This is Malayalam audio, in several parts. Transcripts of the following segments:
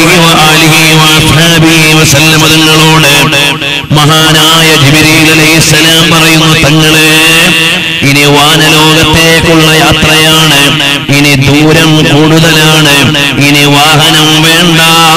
അലൈഹി വആലിഹി വഅസ്ഹാബിഹി വസല്ലമ തങ്ങളോട് മഹാനായ ജിബ്രീൽ അലൈഹിസ്സലാം പറയുന്നു തങ്ങളെ ഇനി വാനലോകത്തേക്കുള്ള യാത്രയാണ് ഇനി ദൂരം കൂടുതലാണ് ഇനി വാഹനം വേണ്ട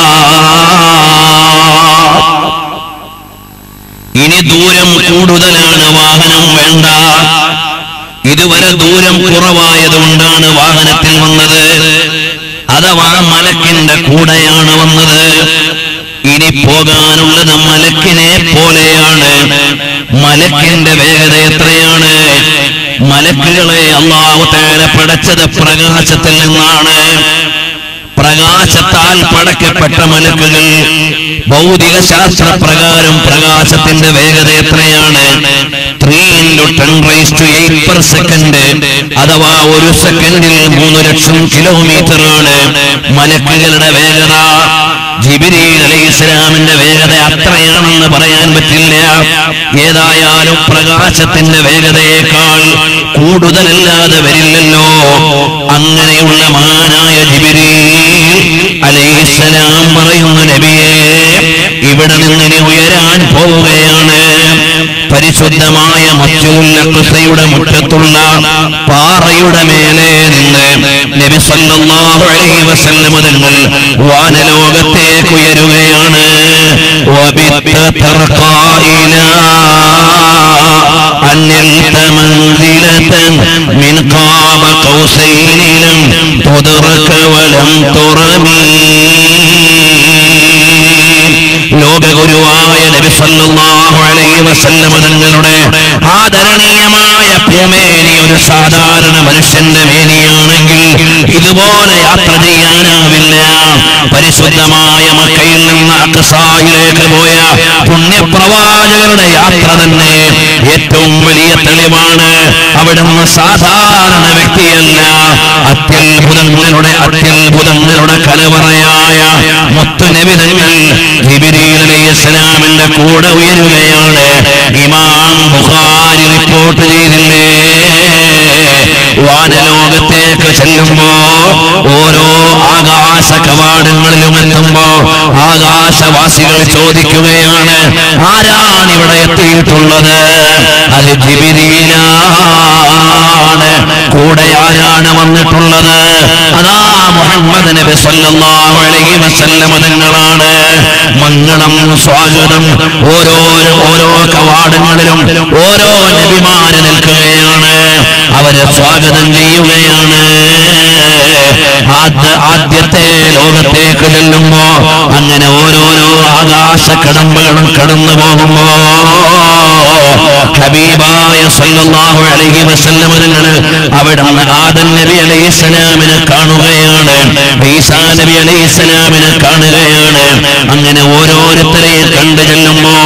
ഇനി ദൂരം കൂടുതലാണ് വാഹനം വേണ്ട ഇതുവരെ ദൂരം കുറവായതുകൊണ്ടാണ് വാഹനത്തിൽ വന്നത് അഥവാ മലക്കിന്റെ കൂടെയാണ് വന്നത് ഇനി പോകാനുള്ളത് മലക്കിനെ പോലെയാണ് മലക്കിന്റെ വേഗത എത്രയാണ് മലക്കുകളെ അള്ളാഹു തേല പടച്ചത് പ്രകാശത്തിൽ നിന്നാണ് പ്രകാശത്താൽ പടക്കപ്പെട്ട മലക്കുകൾ ഭൗതിക ശാസ്ത്ര പ്രകാരം പ്രകാശത്തിന്റെ വേഗത എത്രയാണ് three into ten raise to eight per second അഥവാ ഒരു സെക്കൻഡിൽ മൂന്ന് ലക്ഷം കിലോമീറ്റർ ആണ് മലക്കുകളുടെ വേഗത ജിബിരിയിൽ അലൈഹി ഇസ്ലാമിന്റെ വേഗത അത്രയാണെന്ന് പറയാൻ പറ്റില്ല ഏതായാലും പ്രകാശത്തിന്റെ വേഗതയേക്കാൾ കൂടുതലല്ലാതെ വരില്ലല്ലോ അങ്ങനെയുള്ള മഹാനായ ജിബിരി അലൈഹിസ്സലാം പറയുന്ന നബിയെ ഇവിടെ നിന്നിനി ഉയരാൻ പോവുകയാണ് പരിശുദ്ധമായ മസ്ജിദുൽ അഖ്സയുടെ മുറ്റത്തുള്ള പാറയുടെ മേലെ നിന്ന് നബി സല്ലല്ലാഹു അലൈഹി വസല്ലം തങ്ങൾ വാനലോകത്തേക്ക് ഉയരുകയാണ് വബിത്ത തർഖാ ഇലാ أن نلت منزلة من قاب قوسين لم تدرك ولم ترمي ലോകഗുരുവായ നബി സല്ലല്ലാഹു അലൈഹി വസല്ലമ തങ്ങളുടെ ആദരണീയമായ പൂമേനി ഒരു സാധാരണ മനുഷ്യന്റെ മേനിയാണെങ്കിൽ ഇതുപോലെ യാത്ര ചെയ്യാനാവില്ല പരിശുദ്ധമായ മക്കയിൽ നിന്ന് അക്സായിലേക്ക് പോയ പുണ്യപ്രവാചകരുടെ യാത്ര തന്നെ ഏറ്റവും വലിയ തെളിവാണ് അവിടുന്ന് സാധാരണ വ്യക്തിയല്ല അത്യത്ഭുതങ്ങളുടെ അത്യത്ഭുതങ്ങളുടെ കലവറയായ മുത്തുനബിതങ്ങൾ ജിബിരിയിൽ അലൈഹിസ്സലാമിന്റെ കൂടെ ഉയരുകയാണ് ഇമാം ബുഖാരി റിപ്പോർട്ട് ചെയ്തില്ലേ വാനലോകത്തേക്ക് ചെല്ലുമ്പോ ഓരോ ആകാശ കവാടങ്ങളിലും എത്തുമ്പോ ആകാശവാസികൾ ചോദിക്കുകയാണ് ആരാണ് ഇവിടെ എത്തിയിട്ടുള്ളത് അത് ജിബിരിയിലാണ് കൂടെ ആരാണ് വന്നിട്ടുള്ളത് അതാ മുഹമ്മദ് നബി സല്ലല്ലാഹു അലൈഹി വസല്ലമ തങ്ങളാണ് മംഗളം സ്വാഗതം ഓരോ ഓരോ കവാടങ്ങളിലും ഓരോ നബിമാര് നിൽക്കുകയാണ് അവരെ സ്വാഗതം ചെയ്യുകയാണ് ആദ്യ ആദ്യത്തെ ലോകത്തേക്ക് ചെല്ലുമ്പോ അങ്ങനെ ഓരോരോ ആകാശ കടമ്പകളും കടന്നു പോകുമ്പോ ഹബീബായ സല്ലല്ലാഹു അലൈഹി വസല്ലം തങ്ങൾ അവിടുന്ന് ആദം നബി അലൈഹി സ്വലാമിനെ കാണുകയാണ് ഈസാ നബി അലൈഹി സ്വലാമിനെ കാണുകയാണ് അങ്ങനെ ഓരോരുത്തരെയും കണ്ടു ചെല്ലുമ്പോൾ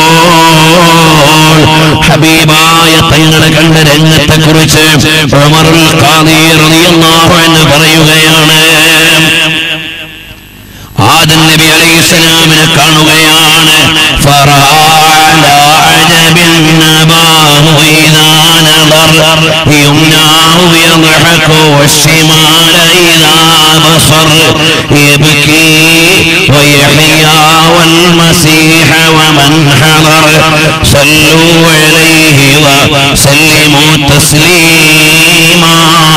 ഹബീബായ തങ്ങളെ കണ്ട രംഗത്തെ കുറിച്ച് ഉമറുൽ ഖാദി റളിയല്ലാഹു അൻഹു പറയുകയാണ് ആദം നബി അലൈഹി സ്വലാമിനെ കാണുകയാണ് ഫറാഅല അജബിൻ നബാഹു ഇദാ നദർ യുംനാഹു യദ്ഹകു വശിമാല ഇദാ ബസർ യബ്കി ويحيى والمسيح ومن حضر صلوا عليه وسلموا تسليما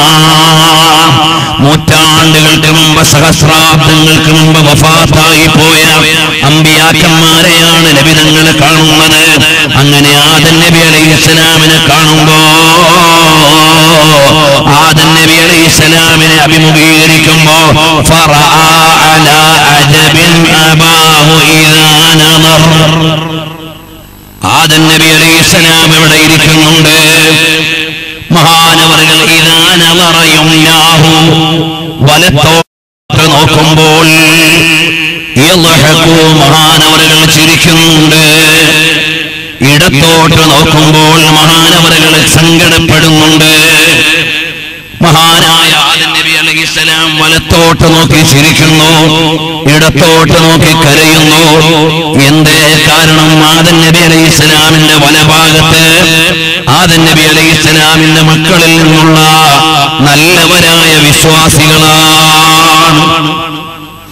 നൂറ്റാണ്ടുകൾക്ക് മുമ്പ് സഹസ്രാബ്ദങ്ങൾക്ക് മുമ്പ് വഫാത്തായി പോയ അമ്പിയാക്കന്മാരെയാണ് നബി തങ്ങൾ കാണുന്നത് അങ്ങനെ ആദൻ നബി അലൈഹി ഇസ്ലാമിനെ കാണുമ്പോ ആദൻ നബി അലൈഹി ഇസ്ലാമിനെ അഭിമുഖീകരിക്കുമ്പോ ഫറആ അലാ അജബിൻ അബാഹു ഇദാ നദർ ആദൻ നബി അലൈഹി ഇസ്ലാം ഇവിടെ ഇരിക്കുന്നുണ്ട് മഹാനവറുകൾ ഇതാനവറയുംനാഹു വലത്തോട്ട് നോക്കുമ്പോൾ യദ്ഹകു മഹാനവറുകൾ ചിരിക്കുന്നുണ്ട് ഇടത്തോട്ട് നോക്കുമ്പോൾ മഹാനവറുകൾ സങ്കടപ്പെടുന്നുണ്ട് മഹാനായ ആദം നബി അലൈഹിസ്സലാം വലത്തോട്ട് നോക്കി ചിരിക്കുന്നു ഇടത്തോട്ട് നോക്കി കരയുന്നു എന്തേ കാരണം ആദൻ നബി അലൈഹിസ്സലാമിന്റെ വലഭാഗത്ത് ആദൻ നബി അലൈഹിസ്സലാമിന്റെ മക്കളിൽ നിന്നുള്ള നല്ലവരായ വിശ്വാസികളാണ്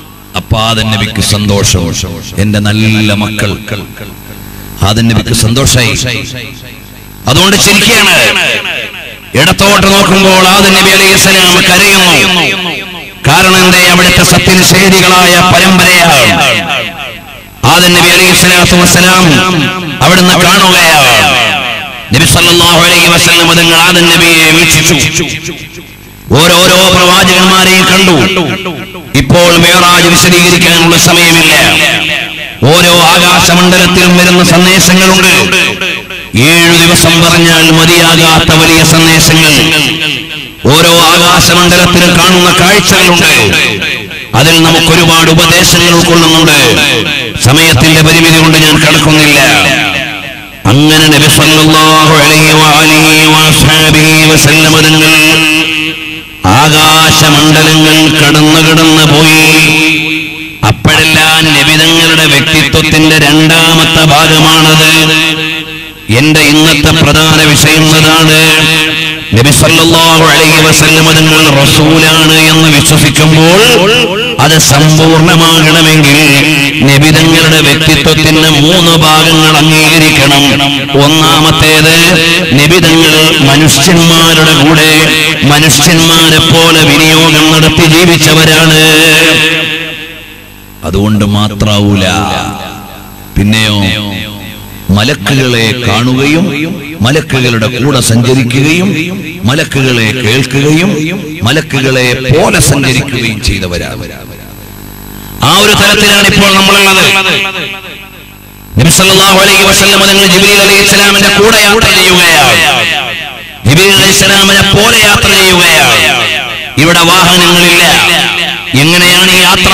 അപ്പൊ ആദൻ നബിക്ക് സന്തോഷം എന്റെ നല്ല മക്കൾ ആദൻ നബിക്ക് സന്തോഷായി അതുകൊണ്ട് ചിരിക്കുകയാണ് ഇടത്തോട്ട് നോക്കുമ്പോൾ ആദൻ നബി അലൈഹി സ്വലാം കരയുന്നു കാരണം എന്തേ അവിടുത്തെ സത്യനിഷേധികളായ പരമ്പരയാണ് ആദൻ നബി അലൈഹി സ്വലാത്തു വസ്സലാം അവിടുന്ന് കാണുകയാണ് നബി സല്ലല്ലാഹു അലൈഹി വസല്ലം തങ്ങൾ ആദൻ നബിയെ വീക്ഷിച്ചു ഓരോരോ പ്രവാചകന്മാരെയും കണ്ടു ഇപ്പോൾ മേറാജ് വിശദീകരിക്കാനുള്ള സമയമില്ല ഓരോ ആകാശമണ്ഡലത്തിലും വരുന്ന സന്ദേശങ്ങളുണ്ട് ഏഴു ദിവസം പറഞ്ഞാൽ മതിയാകാത്ത വലിയ സന്ദേശങ്ങൾ ഓരോ ആകാശമണ്ഡലത്തിലും കാണുന്ന കാഴ്ചകളുണ്ട് അതിൽ നമുക്ക് ഒരുപാട് ഉപദേശങ്ങൾ ഉൾക്കൊള്ളുന്നുണ്ട് സമയത്തിന്റെ പരിമിതി കൊണ്ട് ഞാൻ കടക്കുന്നില്ല അങ്ങനെ നബി സല്ലല്ലാഹു അലൈഹി വഅലിഹി വഅസ്ഹാബിഹി വസല്ലമ തങ്ങൾ ആകാശമണ്ഡലങ്ങൾ കടന്നു കടന്നു പോയി അപ്പോഴെല്ലാം നബിതങ്ങളുടെ വ്യക്തിത്വത്തിന്റെ രണ്ടാമത്തെ ഭാഗമാണത് എന്റെ ഇന്നത്തെ പ്രധാന വിഷയം അതാണ് നബി സല്ലല്ലാഹു അലൈഹി വസല്ലം തങ്ങൾ റസൂലാണ് എന്ന് വിശ്വസിക്കുമ്പോൾ അത് സമ്പൂർണമാകണമെങ്കിൽ നബിതങ്ങളുടെ വ്യക്തിത്വത്തിന് മൂന്ന് ഭാഗങ്ങൾ അംഗീകരിക്കണം ഒന്നാമത്തേത് നബിതങ്ങൾ മനുഷ്യന്മാരുടെ കൂടെ മനുഷ്യന്മാരെ പോലെ വിനിയോഗം നടത്തി ജീവിച്ചവരാണ് അതുകൊണ്ട് മാത്രാവൂല പിന്നെയോ മലക്കുകളെ കാണുകയും മലക്കുകളുടെ കൂടെ സഞ്ചരിക്കുകയും മലക്കുകളെ കേൾക്കുകയും മലക്കുകളെ പോലെ സഞ്ചരിക്കുകയും ചെയ്തവരാണ് ആ ഒരു തലത്തിലാണ് ഇപ്പോൾ നമ്മളുള്ളത് നബി സല്ലല്ലാഹു അലൈഹി വസല്ലം തങ്ങൾ ജിബ്രീൽ അലൈഹി ഇസ്ലാമിന്റെ കൂടെ യാത്ര ചെയ്യുകയാണ് ജിബ്രീൽ അലൈഹി ഇസ്ലാമിനെ പോലെ യാത്ര ചെയ്യുകയാണ് ഇവിടെ വാഹനങ്ങളില്ല എങ്ങനെയാണ് ഈ യാത്ര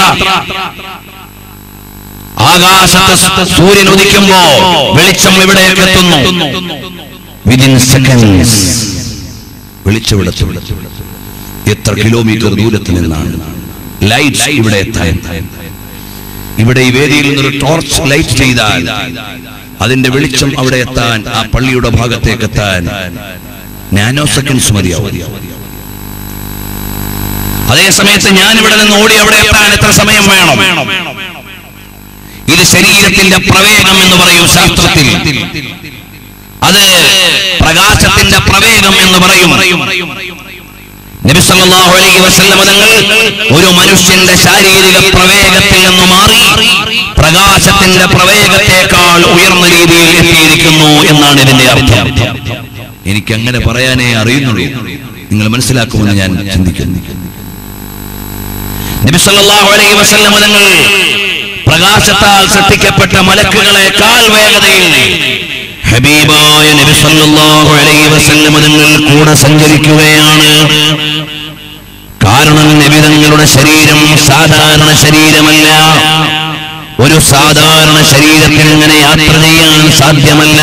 ആകാശത്ത് സൂര്യൻ ഉദിക്കുമ്പോ വെളിച്ചം ഇവിടേക്ക് എത്തുന്നു വിതിൻ സെക്കൻഡ്സ് വെളിച്ചം ഇവിടെ എത്തും. എത്ര കിലോമീറ്റർ ദൂരത്തിൽ നിന്നാണ് ലൈറ്റ് ഇവിടെ എത്താൻ ഇവിടെ ഈ വേദിയിൽ നിന്നൊരു ടോർച്ച് ലൈറ്റ് ചെയ്താൽ അതിന്റെ വെളിച്ചം അവിടെ എത്താൻ ആ പള്ളിയുടെ ഭാഗത്തേക്ക് എത്താൻ നാനോ സെക്കൻഡ്സ് മതിയാവും അതേ സമയത്ത് ഞാൻ ഇവിടെ നിന്ന് ഓടി അവിടെ എത്താൻ എത്ര സമയം വേണം ഇത് ശരീരത്തിന്റെ പ്രവേഗം എന്ന് പറയും ശാസ്ത്രത്തിൽ അത് പ്രകാശത്തിന്റെ പ്രവേഗം എന്ന് പറയും നബി സല്ലല്ലാഹു അലൈഹി വസല്ലം തങ്ങൾ ഒരു മനുഷ്യന്റെ ശാരീരിക പ്രവേഗത്തിൽ നിന്ന് മാറി പ്രകാശത്തിന്റെ പ്രവേഗത്തെക്കാൾ ഉയർന്ന രീതിയിൽ എത്തിയിരിക്കുന്നു എന്നാണ് ഇതിന്റെ അർത്ഥം എനിക്ക് അങ്ങനെ പറയാനേ അറിയുന്നുള്ളൂ നിങ്ങൾ മനസ്സിലാക്കുമെന്ന് ഞാൻ ചിന്തിക്കുന്നു നബി സല്ലല്ലാഹു അലൈഹി വസല്ലം തങ്ങൾ പ്രകാശത്താൽ സൃഷ്ടിക്കപ്പെട്ട മലക്കുകളെക്കാൾ വേഗതയിൽ ഹബീബായ നബി സല്ലല്ലാഹു അലൈഹി വസല്ലം തങ്ങൾ കൂടെ സഞ്ചരിക്കുകയാണ് കാരണം നബി തങ്ങളുടെ ശരീരം സാധാരണ ശരീരമല്ല ഒരു സാധാരണ ശരീരത്തിൽ ഇങ്ങനെ യാത്ര ചെയ്യാൻ സാധ്യമല്ല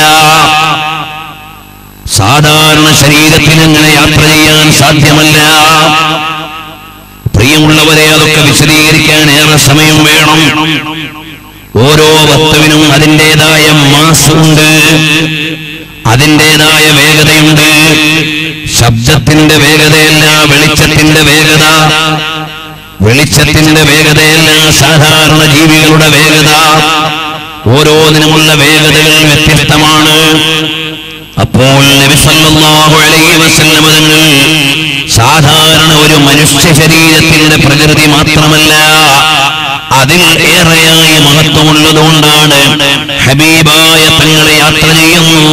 സാധാരണ ശരീരത്തിൽ ഇങ്ങനെ യാത്ര ചെയ്യാൻ സാധ്യമല്ല പ്രിയമുള്ളവരെ അതൊക്കെ വിശദീകരിക്കാൻ ഏറെ സമയം വേണം ഓരോ വസ്തുവിനും അതിൻ്റെതായ മാസമുണ്ട് അതിൻ്റെതായ വേഗതയുണ്ട് ശബ്ദത്തിന്റെ വേഗതയല്ല വെളിച്ചത്തിന്റെ വേഗത വെളിച്ചത്തിന്റെ വേഗതയല്ല സാധാരണ ജീവികളുടെ വേഗത ഓരോന്നിനുമുള്ള വേഗതകൾ വ്യത്യസ്തമാണ് അപ്പോൾ നബി സല്ലല്ലാഹു അലൈഹി വസല്ലം തങ്ങൾ സാധാരണ ഒരു മനുഷ്യ ശരീരത്തിന്റെ പ്രകൃതി മാത്രമല്ല അതിൽ ഏറെയായി മഹത്വമുള്ളതുകൊണ്ടാണ് ഹബീബായ തങ്ങളെ യാത്ര ചെയ്യുന്നു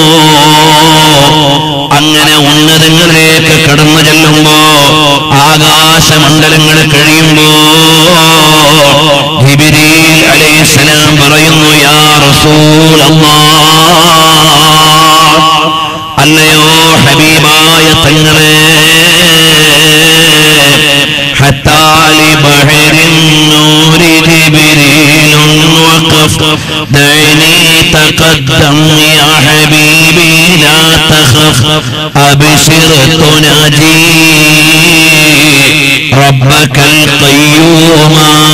അങ്ങനെ ഉന്നതങ്ങളിലേക്ക് കടന്നു ചെല്ലുമ്പോ ആകാശമണ്ഡലങ്ങൾ കഴിയുമ്പോ ജിബിരീൽ അലൈഹിസ്സലാം പറയുന്നു യാ റസൂലല്ലാഹ് അല്ലയോ ഹബീബായ തങ്ങളെ حتى لبحر النور جبريل وقف دعني تقدم يا حبيبي لا تخف أبشر تناجي ربك القيوم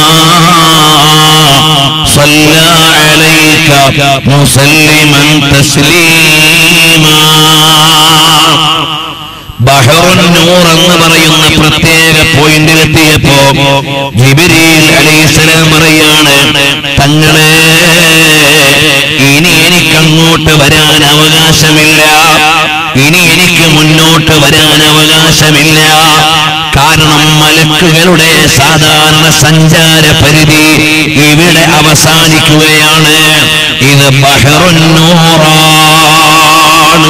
صلى عليك مسلما تسليما ബഹറുൻ നൂർ എന്ന് പറയുന്ന പ്രത്യേക പോയിന്റിൽ എത്തിയപ്പോ ജിബിരിൽ അലൈഹിസ്സലാം പറയാണ് തങ്ങളെ ഇനി എനിക്ക് അങ്ങോട്ട് വരാൻ അവകാശമില്ല ഇനി എനിക്ക് മുന്നോട്ട് വരാൻ അവകാശമില്ല കാരണം മലക്കുകളുടെ സാധാരണ സഞ്ചാര പരിധി ഇവിടെ അവസാനിക്കുകയാണ് ഇത് ബഹറുൻ നൂറാണ്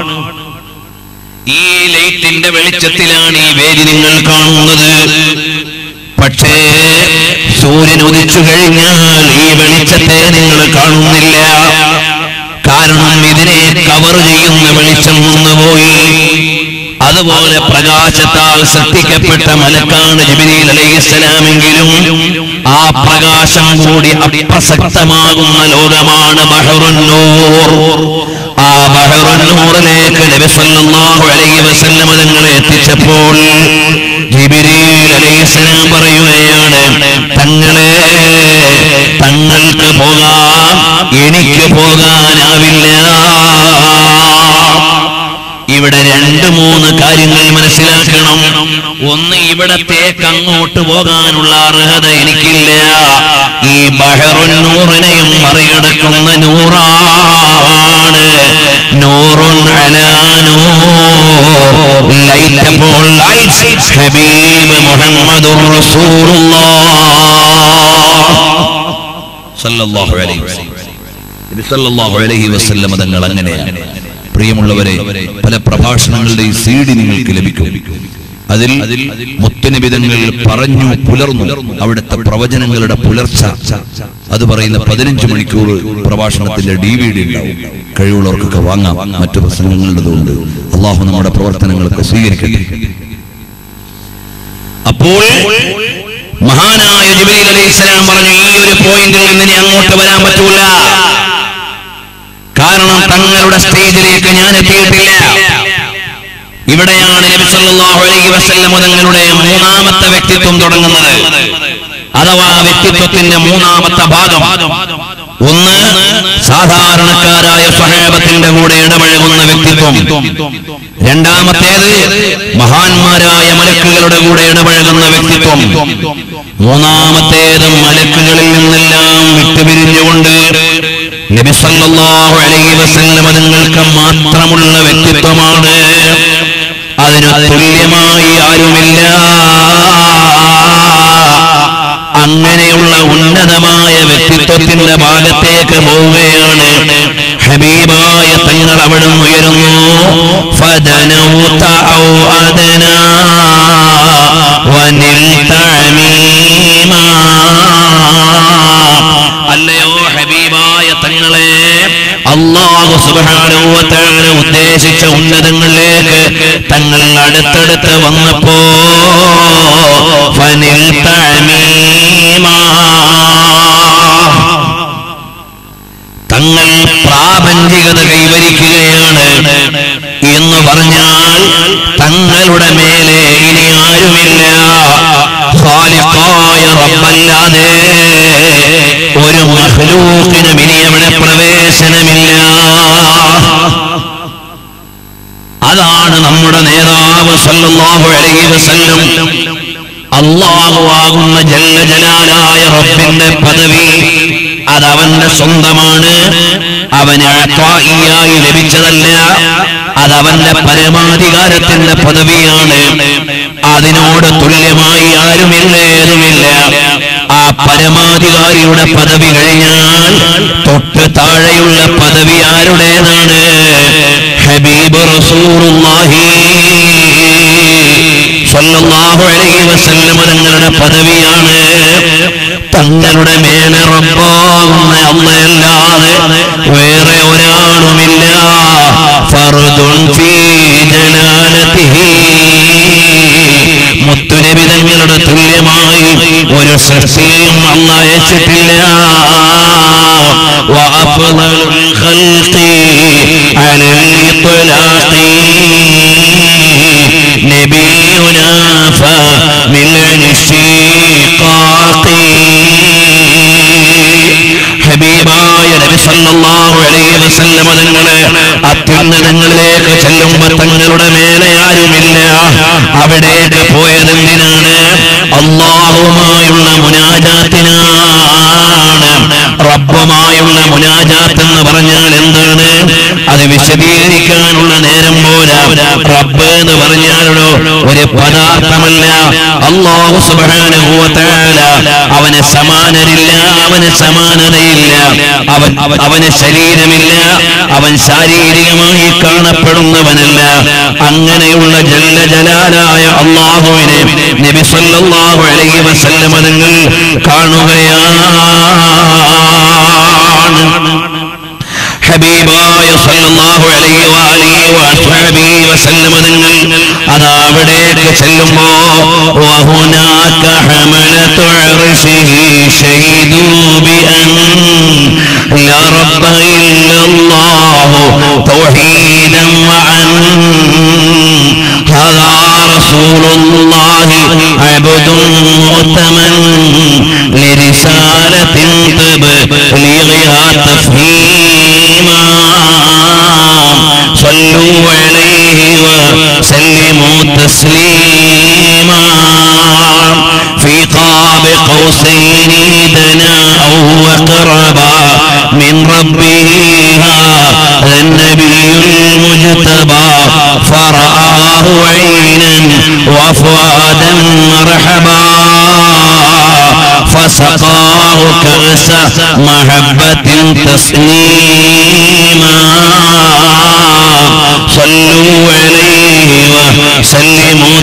ഈ ലൈറ്റിന്റെ വെളിച്ചത്തിലാണ് ഈ വേദി നിങ്ങൾ കാണുന്നത് പക്ഷേ സൂര്യൻ ഉദിച്ചു കഴിഞ്ഞാൽ ഈ വെളിച്ചത്തെ നിങ്ങൾ കാണുന്നില്ല കാരണം ഇതിനെ കവർ ചെയ്യുന്ന വെളിച്ചം നിന്നുപോയി അതുപോലെ പ്രകാശത്താൽ സൃഷ്ടിക്കപ്പെട്ട മലക്കാണ് ജിബിനിൽ അലൈഹിസ്സലാമെങ്കിലും ആ പ്രകാശം കൂടി അപ്രസക്തമാകുന്ന ലോകമാണ് ബഹറുന്നൂർ ആ ബഹറുന്നൂറിലേക്ക് നബി സല്ലല്ലാഹു അലൈഹി വസല്ലം തങ്ങളെ എത്തിച്ചപ്പോൾ ജിബിരിൽ അലൈഹിസ്സലാം പറയുകയാണ് തങ്ങളെ തങ്ങൾക്ക് പോകാം എനിക്ക് പോകാനാവില്ല ഇവിടെ രണ്ട് മൂന്ന് കാര്യങ്ങൾ മനസ്സിലാക്കണം ഒന്ന് ഇവിടത്തേക്ക് അങ്ങോട്ട് പോകാനുള്ള അർഹത എനിക്കില്ല ഈ ബഹറുന്നൂറിനെയും മറികടക്കുന്ന നൂറാണ് നൂറുൻ അലാ നൂർ ലൈറ്റപ്പോൾ ലൈറ്റ് ഹബീബ് മുഹമ്മദുർ റസൂലുള്ളാഹ് സല്ലല്ലാഹു അലൈഹി വസല്ലം നബി സല്ലല്ലാഹു അലൈഹി വസല്ലം തങ്ങൾ അങ്ങനെയാണ് പ്രിയമുള്ളവരെ പല പ്രഭാഷണങ്ങളുടെ ഈ സീഡി നിങ്ങൾക്ക് ലഭിക്കും അതിൽ മുത്തനിബിതങ്ങൾ പറഞ്ഞു പുലർന്നു അവിടുത്തെ പ്രവചനങ്ങളുടെ പുലർച്ച അത് പറയുന്ന പതിനഞ്ച് മണിക്കൂർ പ്രഭാഷണത്തിന്റെ ഡി വി ഡി ഉണ്ടാവും കഴിവുള്ളവർക്കൊക്കെ വാങ്ങാം മറ്റു പ്രസംഗങ്ങളുടേതുകൊണ്ട് അള്ളാഹു നമ്മുടെ പ്രവർത്തനങ്ങളൊക്കെ സ്വീകരിക്കട്ടെ അപ്പോൾ മഹാനായ ജിബിലി അലൈഹിസ്സലാം പറഞ്ഞു ഈ ഒരു പോയിന്റിൽ നിന്ന് ഇനി അങ്ങോട്ട് വരാൻ പറ്റൂല കാരണം തങ്ങളുടെ സ്റ്റേജിലേക്ക് ഞാൻ എത്തിയിട്ടില്ല ഇവിടെയാണ് നബി സല്ലല്ലാഹു അലൈഹി വസല്ലം തങ്ങളുടെ മൂന്നാമത്തെ വ്യക്തിത്വം തുടങ്ങുന്നത് അഥവാ വ്യക്തിത്വത്തിന്റെ മൂന്നാമത്തെ ഭാഗം ഒന്ന് സാധാരണക്കാരായ സ്വഹേബത്തിന്റെ കൂടെ ഇടപഴകുന്ന വ്യക്തിത്വം രണ്ടാമത്തേത് മഹാന്മാരായ മലക്കുകളുടെ കൂടെ ഇടപഴകുന്ന വ്യക്തിത്വം മൂന്നാമത്തേത് മലക്കുകളിൽ നിന്നെല്ലാം വിട്ടുപിരിഞ്ഞുകൊണ്ട് നബി സല്ലല്ലാഹു അലൈഹി വസല്ലം തങ്ങൾക്ക് മാത്രമുള്ള വ്യക്തിത്വമാണ് അതിന് തുല്യമായി ആരുമില്ല അങ്ങനെയുള്ള ഉന്നതമായ വ്യക്തിത്വത്തിന്റെ ഭാഗത്തേക്ക് പോവുകയാണ് ഹബീബായ തങ്ങൾ അവിടെ ഉയരുന്നു ഫദനൗത ഔ അദനാ വനിൽത അമീമാ. അല്ലയോ ഹബീബായ തങ്ങളെ അള്ളാഹു സുബ്ഹാനഹു വ തആല ഉദ്ദേശിച്ച ഉന്നതങ്ങളിലേക്ക് തങ്ങൾ അടുത്തടുത്ത് വന്നപ്പോ ഫനിൽത അമീമാ. തങ്ങൾ പ്രാപഞ്ചികത കൈവരിക്കുകയാണ് എന്ന് പറഞ്ഞാൽ തങ്ങളുടെ മേലെ ഇനി ആരുമില്ല ഖാലിഖായ റബ്ബല്ലാതെ ഒരു മഹ്ലൂക്കിനും ഇനി അവിടെ പ്രവേശനമില്ല അതാണ് നമ്മുടെ നേതാവ് സല്ലല്ലാഹു അലൈഹി വസല്ലം അള്ളാഹു ആകുന്ന ജല്ല ജലാലായ റബ്ബിന്റെ പദവി അതവന്റെ സ്വന്തമാണ് അവന് അത്വായിയായി ലഭിച്ചതല്ല അതവന്റെ പരമാധികാരത്തിന്റെ പദവിയാണ് അതിനോട് തുല്യമായി ആരുമില്ല ഏതുമില്ല ആ പരമാധികാരിയുടെ പദവി കഴിഞ്ഞാൽ തൊട്ട് താഴെയുള്ള പദവി ആരുടേതാണ് ഹബീബ് റസൂറുല്ലാഹി സല്ലല്ലാഹു അലൈഹി വസല്ലം തങ്ങളുടെ പദവിയാണ് തങ്ങളുടെ മേലെ റബ്ബാകുന്ന അമ്മയല്ലാതെ വേറെ ഒരാളുമില്ല ഫർദുൻ ഫീ ജലാലതിഹി മുത്തുനബി തങ്ങളുടെ തുല്യമായി ഒരു സൃഷ്ടിയും അല്ല അയച്ചിട്ടില്ല وأفضل الخلق على الإطلاق نبينا فمن الشقاق ഹബീബായ നബി സല്ലല്ലാഹു അലൈഹി വസല്ലമ തങ്ങള് അത്യുന്നതങ്ങളിലേക്ക് ചെല്ലുമ്പോ തങ്ങളുടെ മേലെ ആരുമില്ല അവിടേക്ക് പോയതെന്തിനാണ് അള്ളാഹുമായുള്ള മുനാജാത്തിനാണ് റബ്ബുമായുള്ള മുനാജാത്ത് എന്ന് പറഞ്ഞാൽ എന്താണ് അത് വിശദീകരിക്കാനുള്ള നേരം പോരാ റബ്ബ് എന്ന് പറഞ്ഞാലോ ഒരു പദാർത്ഥമല്ല അള്ളാഹു സുബ്ഹാനഹു വ തആല അവന് സമാനരില്ല അവന് സമാനതയില്ല അവൻ അവന് ശരീരമില്ല അവൻ ശാരീരികമായി കാണപ്പെടുന്നവനല്ല അങ്ങനെയുള്ള ജല്ല ജലാലായ അള്ളാഹുവിനെ നബി സല്ലല്ലാഹു അലൈഹി വസല്ലമ നിങ്ങൾ കാണുകയാണ് ഹബീബായ സല്ലല്ലാഹു അലൈഹി വആലിഹി വഅസ്ഹാബിഹി വസല്ലമ നിങ്ങൾ അതാ അവിടേക്ക് ചെല്ലുമ്പോ വഹുനാക ഹമലതു അർശിഹി ഷഹീദു ബിഅൻ ലാ റബ്ബ ഇല്ലല്ലാഹു തൗഹീദൻ വഅൻ هذا رسول الله عبد مؤتمن لرسالة تبليغها تفهيما صلوا عليه وسلموا تسليما في قاب قوسين دنا أو اقربا من ربه هذا النبي المجتبى فرآه عينا وفؤادا مرحبا فسقاه كأس محبة تسليما صلوا عليه وسلموا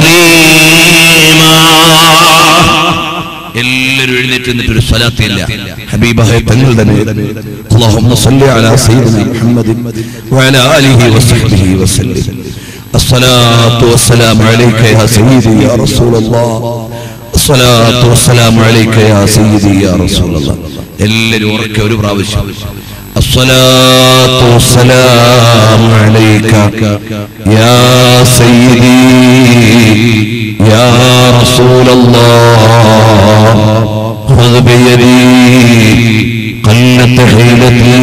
تسليما എല്ലാവരും എഴുന്നേറ്റ് നിന്നിട്ട് ഒരു സ്വലാത്തില്ല ഹബീബായ തങ്ങൾ തന്നെ اللهم صل على سيدنا محمد وعلى آله وصحبه وسلم الصلاة والسلام عليك يا سيدي يا رسول الله الصلاة والسلام عليك يا سيدي يا رسول الله എല്ലാവരും ഉറക്കെ ഒരു പ്രാവശ്യം الصلاة والسلام عليك يا سيدي يا رسول الله خذ بيدي قلت حيلتي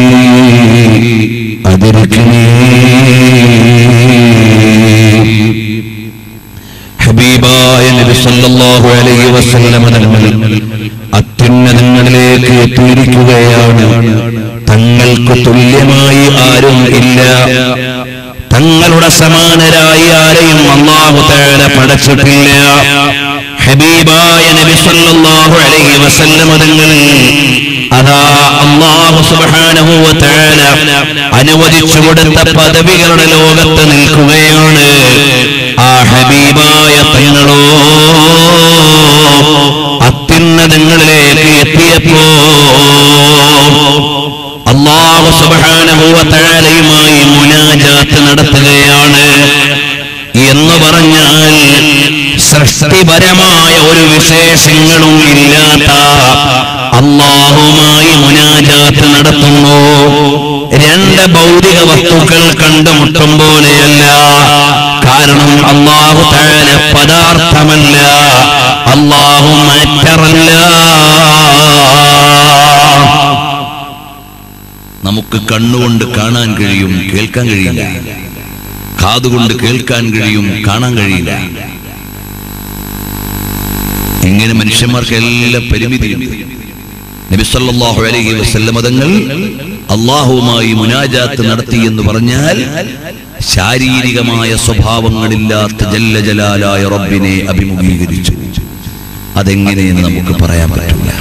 أدركني ഹബീബായ നബി സല്ലല്ലാഹു അലൈഹി വസല്ലമ തങ്ങൾ അത്യുന്നതങ്ങളിലേക്ക് എത്തിയിരിക്കുകയാണ് തങ്ങൾക്ക് തുല്യമായി ആരും ഇല്ല തങ്ങളുടെ സമാനരായി ആരെയും അള്ളാഹു തആല പടച്ചിട്ടില്ല ഹബീബായ നബി സല്ലല്ലാഹു അലൈഹി വസല്ലമ തങ്ങൾ അതാ അള്ളാഹു സുബ്ഹാനഹു വ തആല അനുവദിച്ചു കൊടുത്ത പദവികളുടെ ലോകത്ത് നിൽക്കുകയാണ് ആ ഹബീബായ തങ്ങളോ അത്യുന്നതങ്ങളിലേക്ക് എത്തിയപ്പോ അള്ളാഹു സുബ്ഹാനഹു വ തആലയുമായി മുനാജാത്ത് നടത്തുകയാണ് എന്ന് പറഞ്ഞാൽ സൃഷ്ടിപരമായ ഒരു വിശേഷങ്ങളും ഇല്ലാത്ത അള്ളാഹുമായി മുനാജാത്ത് നടത്തുന്നു രണ്ട് ഭൗതിക വസ്തുക്കൾ കണ്ടുമുട്ടും പോലെയല്ല കാരണം അള്ളാഹു താന പദാർത്ഥമല്ല അള്ളാഹു മാറ്ററല്ല നമുക്ക് കണ്ണുകൊണ്ട് കാണാൻ കഴിയും കേൾക്കാൻ കഴിയില്ല കാതുകൊണ്ട് കേൾക്കാൻ കഴിയും കാണാൻ കഴിയില്ല ഇങ്ങനെ മനുഷ്യന്മാർക്ക് എല്ലാ പരിമിതിയുണ്ട് നബി സല്ലല്ലാഹു അലൈഹി വസല്ലമ തങ്ങൾ അള്ളാഹുവുമായി മുനാജാത്ത് നടത്തി എന്ന് പറഞ്ഞാൽ ശാരീരികമായ സ്വഭാവങ്ങളില്ലാത്ത ജല്ല ജലാലായ റബ്ബിനെ അഭിമുഖീകരിച്ചു അതെങ്ങനെയെന്ന് നമുക്ക് പറയാൻ പറ്റില്ല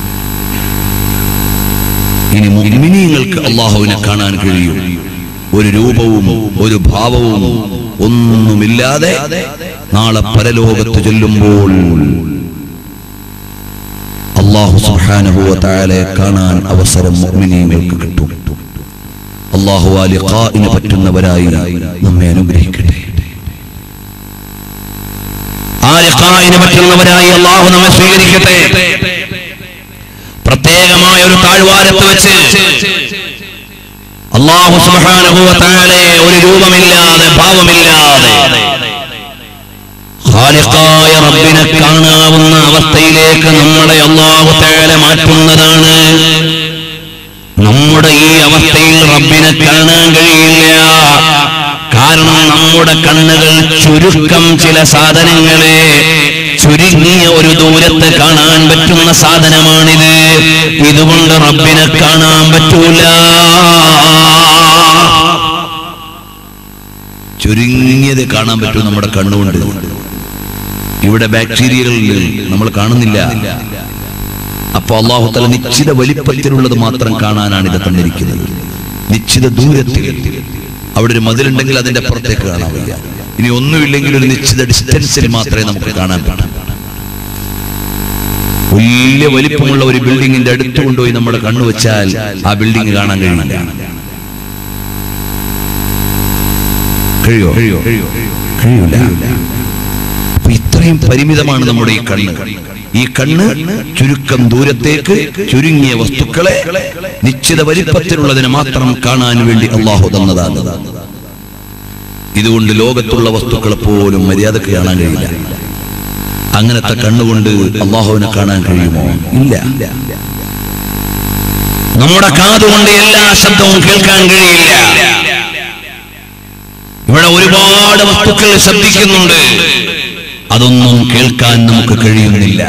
ഇനി മുഅ്മിനീങ്ങൾക്ക് അള്ളാഹുവിനെ കാണാൻ കഴിയും ഒരു രൂപവും ഒരു ഭാവവും ഒന്നുമില്ലാതെ നാളെ പരലോകത്ത് ചെല്ലുമ്പോൾ അള്ളാഹു സുബ്ഹാനഹു വ തആലയെ കാണാൻ അവസരം മുഅ്മിനീങ്ങൾക്ക് കിട്ടും അള്ളാഹു ആ ലിഖാഇന് പറ്റുന്നവരായി നമ്മെ അനുഗ്രഹിക്കട്ടെ ആ ലിഖാഇന് പറ്റുന്നവരായി അള്ളാഹു നമ്മെ സ്വീകരിക്കട്ടെ പ്രത്യേകമായ ഒരു താഴ്വാരത്ത് വെച്ച് അള്ളാഹു സുബ്ഹാനഹു വ തആലയെ ഒരു രൂപമില്ലാതെ ഭാവമില്ലാതെ ഖാലിഖായ റബ്ബിനെ കാണാവുന്ന അവസ്ഥയിലേക്ക് നമ്മളെ അള്ളാഹു തആല മാറ്റുന്നതാണ് നമ്മുടെ ഈ അവസ്ഥയിൽ റബ്ബിനെ കാണാൻ കഴിയില്ല കാരണം നമ്മുടെ കണ്ണുകൾ ചുരുക്കം ചില സാധനങ്ങളെ ചുരുങ്ങിയ ഒരു ദൂരത്ത് കാണാൻ പറ്റുന്ന സാധനമാണിത് ഇതുകൊണ്ട് റബ്ബിനെ കാണാൻ പറ്റൂല ചുരുങ്ങിയത് കാണാൻ പറ്റും നമ്മുടെ കണ്ണുകൊണ്ട് ഇവിടെ ബാക്ടീരിയകൾ നമ്മൾ കാണുന്നില്ല അപ്പൊ അള്ളാഹു തല നിശ്ചിത വലിപ്പത്തിലുള്ളത് മാത്രം കാണാനാണ് ഇത് തന്നിരിക്കുന്നത് നിശ്ചിത ദൂരത്തിൽ അവിടെ ഒരു മതിലുണ്ടെങ്കിൽ അതിന്റെ അപ്പുറത്തേക്ക് കാണാൻ വയ്യ ഇനി ഒന്നുമില്ലെങ്കിൽ ഒരു നിശ്ചിത ഡിസ്റ്റൻസിൽ മാത്രമേ നമുക്ക് കാണാൻ പറ്റൂ വലിയ വലിപ്പമുള്ള ഒരു ബിൽഡിങ്ങിന്റെ അടുത്ത് കൊണ്ടുപോയി നമ്മുടെ കണ്ണു വെച്ചാൽ ആ ബിൽഡിംഗ് കാണാൻ കഴിയില്ല കഴിയോ കഴിയോ കഴിയൂല അപ്പൊ ഇത്രയും പരിമിതമാണ് നമ്മുടെ ഈ കണ്ണ് ഈ കണ്ണ് ചുരുക്കം ദൂരത്തേക്ക് ചുരുങ്ങിയ വസ്തുക്കളെ നിശ്ചിത വലിപ്പത്തിലുള്ളതിനെ മാത്രം കാണാൻ വേണ്ടി അള്ളാഹു തന്നതാണ് ഇതുകൊണ്ട് ലോകത്തുള്ള വസ്തുക്കളെ പോലും മര്യാദക്ക് കാണാൻ കഴിയില്ല അങ്ങനത്തെ കണ്ണുകൊണ്ട് അള്ളാഹുവിനെ കാണാൻ കഴിയുമോ ഇല്ല നമ്മുടെ കാതുകൊണ്ട് എല്ലാ ശബ്ദവും കേൾക്കാൻ കഴിയില്ല ഇവിടെ ഒരുപാട് വസ്തുക്കൾ ശബ്ദിക്കുന്നുണ്ട് അതൊന്നും കേൾക്കാൻ നമുക്ക് കഴിയുന്നില്ല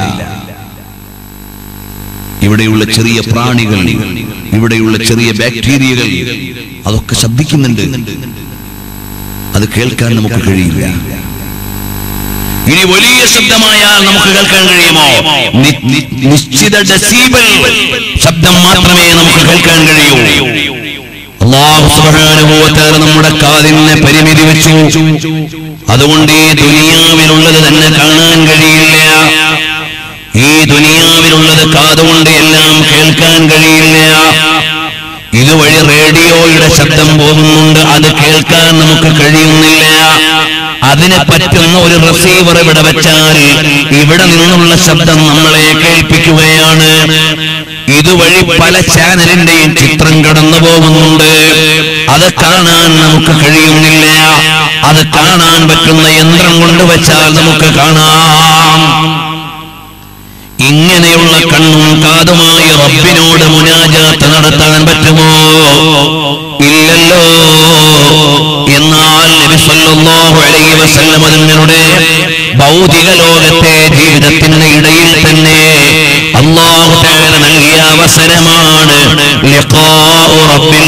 ഇവിടെയുള്ള ചെറിയ പ്രാണികൾ ഇവിടെയുള്ള ചെറിയ ബാക്ടീരിയകൾ അതൊക്കെ ശബ്ദിക്കുന്നുണ്ട് അത് കേൾക്കാൻ നമുക്ക് കഴിയില്ല ഇനി വലിയ ശബ്ദമായാൽ നമുക്ക് കേൾക്കാൻ കഴിയുമോ നി- നി- നിശ്ചിത ഡെസിബൽ ശബ്ദം മാത്രമേ നമുക്ക് കേൾക്കാൻ കഴിയൂ അള്ളാഹു സുബ്ഹാനഹു വ തആല നമ്മുടെ കാതിനെ പരിമിതി വെച്ചു അതുകൊണ്ട് ഈ ദുനിയാവിലുള്ളത് തന്നെ കാണാൻ കഴിയില്ല ഈ ദുനിയാവിലുള്ളത് കാതുകൊണ്ട് എല്ലാം കേൾക്കാൻ കഴിയില്ല ഇതുവഴി റേഡിയോയുടെ ശബ്ദം പോകുന്നുണ്ട് അത് കേൾക്കാൻ നമുക്ക് കഴിയുന്നില്ല അതിനെ പറ്റുന്ന ഒരു റിസീവർ ഇവിടെ വെച്ചാൽ ഇവിടെ നിന്നുള്ള ശബ്ദം നമ്മളെ കേൾപ്പിക്കുകയാണ് ഇതുവഴി പല ചാനലിന്റെയും ചിത്രം കടന്നു പോകുന്നുണ്ട് അത് കാണാൻ നമുക്ക് കഴിയുന്നില്ല അത് കാണാൻ പറ്റുന്ന യന്ത്രം കൊണ്ടുവച്ചാൽ നമുക്ക് കാണാം ഇങ്ങനെയുള്ള കണ്ണും കാതുമായി റബ്ബിനോട് മുനാജാത്ത് നടത്താൻ പറ്റുമോ ഇല്ലല്ലോ എന്നാൽ നബി സല്ലല്ലാഹു അലൈഹി വസല്ലം തങ്ങളുടെ ഭൗതിക ലോകത്തെ ജീവിതത്തിന്റെ ഇടയിൽ തന്നെ അല്ലാഹു തആല നൽകിയ അവസരമാണ് ലിഖാഉ റബ്ബിൽ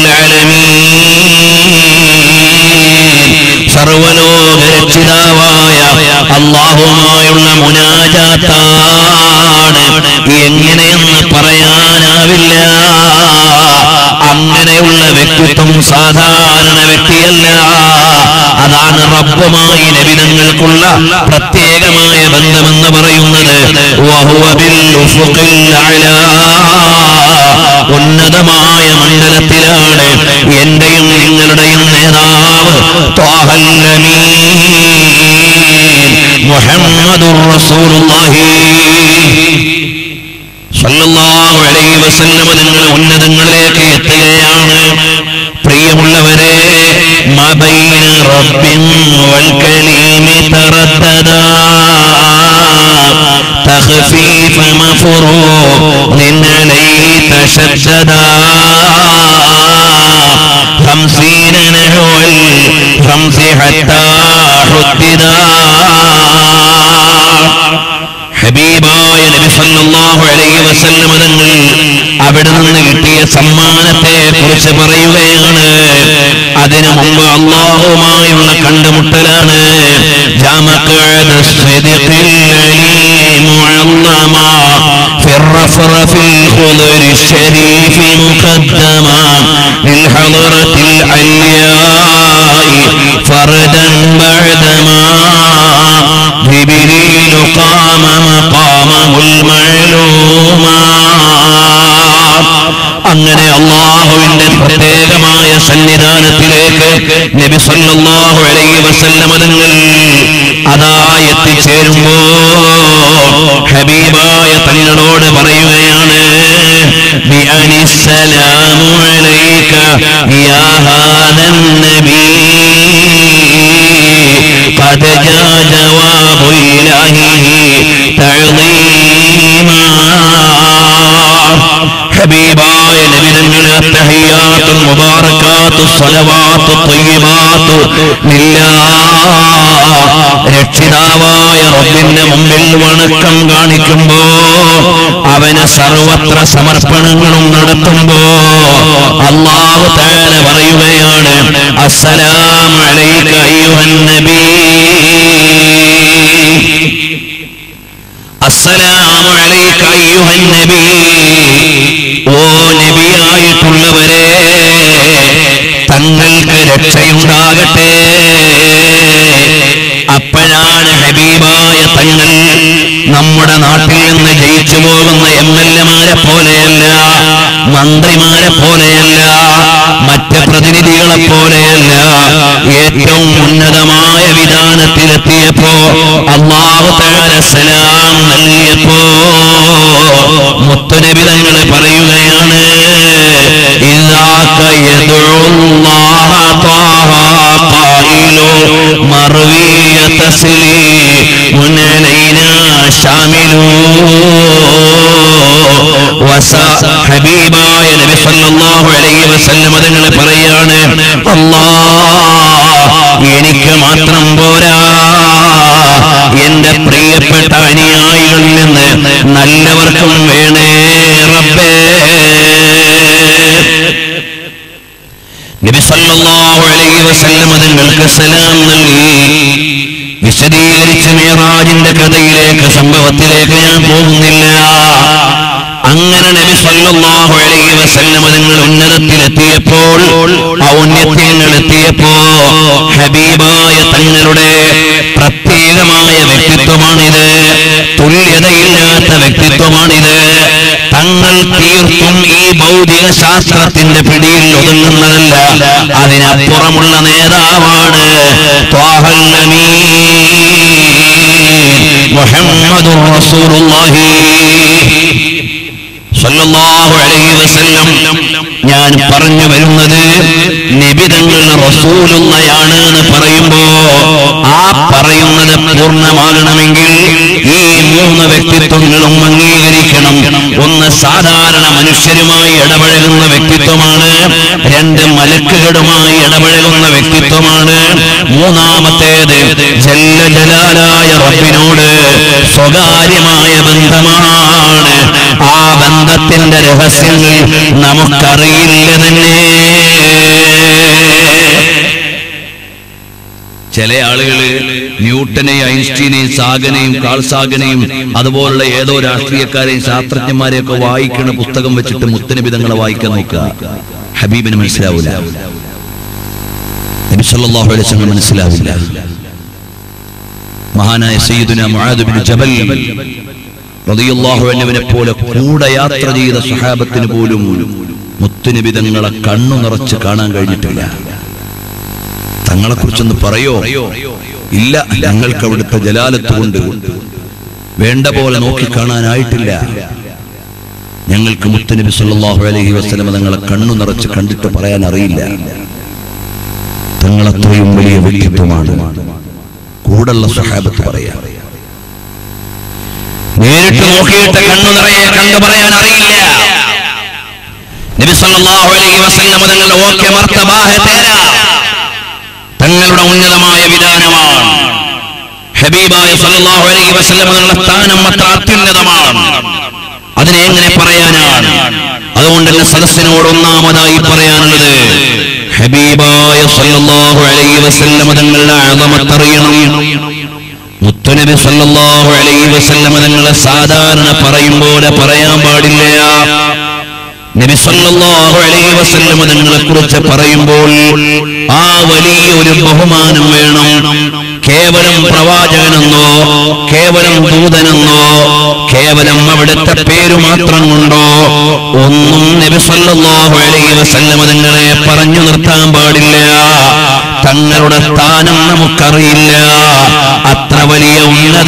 ആലമീൻ സർവലോക രക്ഷിതാവായ അള്ളാഹുമായുള്ള മുനാജാത്താണ് എങ്ങനെയെന്ന് പറയാനാവില്ല അങ്ങനെയുള്ള വ്യക്തിത്വം സാധാരണ വ്യക്തിയല്ല അതാണ് റബ്ബുമായി നബിതങ്ങൾക്കുള്ള പ്രത്യേകമായ ബന്ധമെന്ന് പറയുന്നത് വഹുവ ബിൽ ഉഫുഖിൽ അഅ്ലാ. ഉന്നതമായ മണ്ഡലത്തിലാണ് എന്റെയും നിങ്ങളുടെയും നേതാവ് ത്വാഹൽ അമീൻ മുഹമ്മദുർ റസൂലുള്ളാഹി സല്ലല്ലാഹു അലൈഹി വസല്ലം നിങ്ങൾ ഉന്നതങ്ങളിലേക്ക് എത്തുകയാണ് പ്രിയമുള്ളവരെ മബൈന റബ്ബിൻ വൽ കലീമി തറദ്ദദാ تخفيف مفروض عليه تشددا خمسين نحو الخمس حتى حددا ഹബീബായ നബി സല്ലല്ലാഹു അലൈഹി വസല്ലം തങ്ങൾ അവിടെ നിന്ന് കിട്ടിയ സമ്മാനത്തെ കുറിച്ച് പറയുകയാണ് അതിനു മുമ്പ് അള്ളാഹുമായുള്ള കണ്ടുമുട്ടലാണ് ജാമഖഅദ الصديق العليم معظما في الرفرف الخضر الشريف مقدما للحضرة العلياء فردا بعدما جبريل قام مقامه المعلوما അങ്ങനെ അള്ളാഹുവിന്റെ പ്രത്യേകമായ സന്നിധാനത്തിലേക്ക് നബി സല്ലല്ലാഹു അലൈഹി വസല്ലമ തങ്ങൾ അതാ എത്തിച്ചേരുമ്പോ ഹബീബായ തങ്ങളോട് പറയുകയാണ് ബിഅനിസ്സലാമു അലൈക യാ ഹാദൻ നബീ قد جاء جواب إلهه تعظيما ഹബീബായ നബിതങ്ങളെ التحيات المباركات الصلوات الطيبات لله രക്ഷിതാവായ റബ്ബിന്റെ മുമ്പിൽ വണക്കം കാണിക്കുമ്പോ അവന് സർവത്ര സമർപ്പണങ്ങളും നടത്തുമ്പോ അള്ളാഹു താല പറയുകയാണ് അസ്സലാമു അലൈക അയ്യുഹൻ നബീ അസ്സലാമു അലൈക അയ്യുഹൻ നബീ ഓ നബിയായിട്ടുള്ളവരെ തങ്ങൾക്ക് രക്ഷയുണ്ടാകട്ടെ അപ്പോഴാണ് ഹബീബായ തങ്ങൾ നമ്മുടെ നാട്ടിൽ നിന്ന് ജയിച്ചു പോകുന്ന എം എൽ എമാരെ പോലെയല്ല മന്ത്രിമാരെ പോലെയല്ല മറ്റ് പ്രതിനിധികളെ പോലെയല്ല ഏറ്റവും ഉന്നതമായ വിധാനത്തിലെത്തിയപ്പോ അള്ളാഹു തആല സലാം നൽകിയപ്പോ മുത്തുനബി തങ്ങൾ പറയുകയാണ് ഇതാക യദുല്ലാഹ ത്വാഹ ഖായിലു മർവിയ തസ്ലീമുൻ അലൈനാ ശാമിലു വസ ഹബീബായ നബി സല്ലല്ലാഹു അലൈഹി വസല്ലം തങ്ങൾ പറയാണ് അല്ലാഹ് എനിക്ക് മാത്രം പോരാ എന്റെ പ്രിയപ്പെട്ട അനുയായികളിൽ നിന്ന് നല്ലവർക്കും വേണേ റബ്ബേ നബി സല്ലല്ലാഹു അലൈഹി വസല്ലം തങ്ങൾക്ക് സലാം നൽകി വിശദീകരിച്ച് മേറാജിന്റെ കഥയിലേക്ക് സംഭവത്തിലേക്ക് ഞാൻ പോകുന്നില്ല അങ്ങനെ നബി സല്ലല്ലാഹു അലൈഹി വസല്ലം തങ്ങൾ ഉന്നതത്തിലെത്തിയപ്പോൾ ഔന്നത്യങ്ങൾ എത്തിയപ്പോ ഹബീബായ തങ്ങളുടെ പ്രത്യേകമായ വ്യക്തിത്വമാണിത് തുല്യതയില്ലാത്ത വ്യക്തിത്വമാണിത് തങ്ങൾ തീർത്തും ഈ ഭൗതിക ശാസ്ത്രത്തിന്റെ പിടിയിൽ ഒതുങ്ങുന്നതല്ല അതിനപ്പുറമുള്ള നേതാവാണ് ത്വാഹൽ അമീൻ മുഹമ്മദുർ റസൂലുള്ളാഹി സല്ലല്ലാഹു അലൈഹി വസല്ലം ഞാൻ പറഞ്ഞു വരുന്നത് നിബിതങ്ങൾ റസൂലുള്ളയാണ് എന്ന് പറയുമ്പോ ആ പറയുന്നത് പൂർണ്ണമാകണമെങ്കിൽ ഈ മൂന്ന് വ്യക്തിത്വങ്ങളും അംഗീകരിക്കണം ഒന്ന് സാധാരണ മനുഷ്യരുമായി ഇടപഴകുന്ന വ്യക്തിത്വമാണ് രണ്ട് മലക്കുകളുമായി ഇടപഴകുന്ന വ്യക്തിത്വമാണ് മൂന്നാമത്തേത് ജല്ല ജലാലായ റബ്ബിനോട് സ്വകാര്യമായ ബന്ധമാണ് ആ ബന്ധത്തിന്റെ രഹസ്യങ്ങൾ നമുക്കറിയില്ല തന്നെ ചില ആളുകള് ന്യൂട്ടനെയും ഐൻസ്റ്റീനെയും സാഗനെയും കാൾസാഗനെയും അതുപോലുള്ള ഏതോ രാഷ്ട്രീയക്കാരെയും ശാസ്ത്രജ്ഞന്മാരെയും ഒക്കെ വായിക്കുന്ന പുസ്തകം വെച്ചിട്ട് മുത്തനബി തങ്ങളെ വായിക്കാൻ നോക്കുക ഹബീബിന് മനസ്സിലാവില്ല നബി സല്ലല്ലാഹു അലൈഹി വസല്ലം മനസ്സിലാവില്ല മഹാനായ സയ്യിദുന മുആദ് ബിൻ ജബൽ റളിയല്ലാഹു അൻഹുവിനെ പോലെ കൂടെ യാത്ര ചെയ്ത സഹാബത്തിന് പോലും മുത്തുനബി തങ്ങളെ കണ്ണു നിറച്ച് കാണാൻ കഴിഞ്ഞിട്ടില്ല തങ്ങളെ കുറിച്ചൊന്ന് പറയോ ഇല്ല ഞങ്ങൾക്ക് അവിടുത്തെ ജലാലത്ത് കൊണ്ട് വേണ്ട പോലെ നോക്കി കാണാനായിട്ടില്ല ഞങ്ങൾക്ക് മുത്തുനബി സല്ലല്ലാഹു അലൈഹി വസല്ലം തങ്ങളെ കണ്ണു നിറച്ച് കണ്ടിട്ട് പറയാൻ അറിയില്ല തങ്ങളത്രയും വലിയ വ്യക്തിത്വമാണ് കൂടുള്ള സഹാബത്ത് പറയാം നേരിട്ട് നോക്കിയിട്ട് കണ്ണു നിറയെ കണ്ടു പറയാൻ അറിയില്ല നബി സല്ലല്ലാഹു അലൈഹി വസല്ലം തങ്ങളുടെ ഓക്കെ മർത്തബാഹ തേര തങ്ങളുടെ ഉന്നതമായ വിധാനമാണ് ഹബീബായ സല്ലല്ലാഹു അലൈഹി വസല്ലം തങ്ങളുടെ സ്ഥാനം അത്ര അത്യുന്നതമാണ് അതിനെ എങ്ങനെ പറയാനാണ് അതുകൊണ്ട് തന്നെ സദസ്സിനോട് ഒന്നാമതായി പറയാനുള്ളത് ഹബീബായ സല്ലല്ലാഹു അലൈഹി വസല്ലം തങ്ങളുടെ അളമത്തറിയണം മുത്തുനബി സല്ലല്ലാഹു അലൈഹി വസല്ലം തങ്ങളെ സാധാരണ പറയും പോലെ പറയാൻ പാടില്ല നബി സല്ലല്ലാഹു അലൈഹി വസല്ലം തങ്ങളെ കുറിച്ച് പറയുമ്പോൾ ആ വലിയ ഒരു ബഹുമാനം വേണം കേവലം പ്രവാചകനെന്നോ കേവലം ദൂതനെന്നോ കേവലം അവിടുത്തെ പേര് മാത്രം കൊണ്ടോ ഒന്നും നബി സല്ലല്ലാഹു അലൈഹി വസല്ലം തങ്ങളെ പറഞ്ഞു നിർത്താൻ പാടില്ല തങ്ങളുടെ സ്ഥാനം നമുക്കറിയില്ല അത്ര വലിയ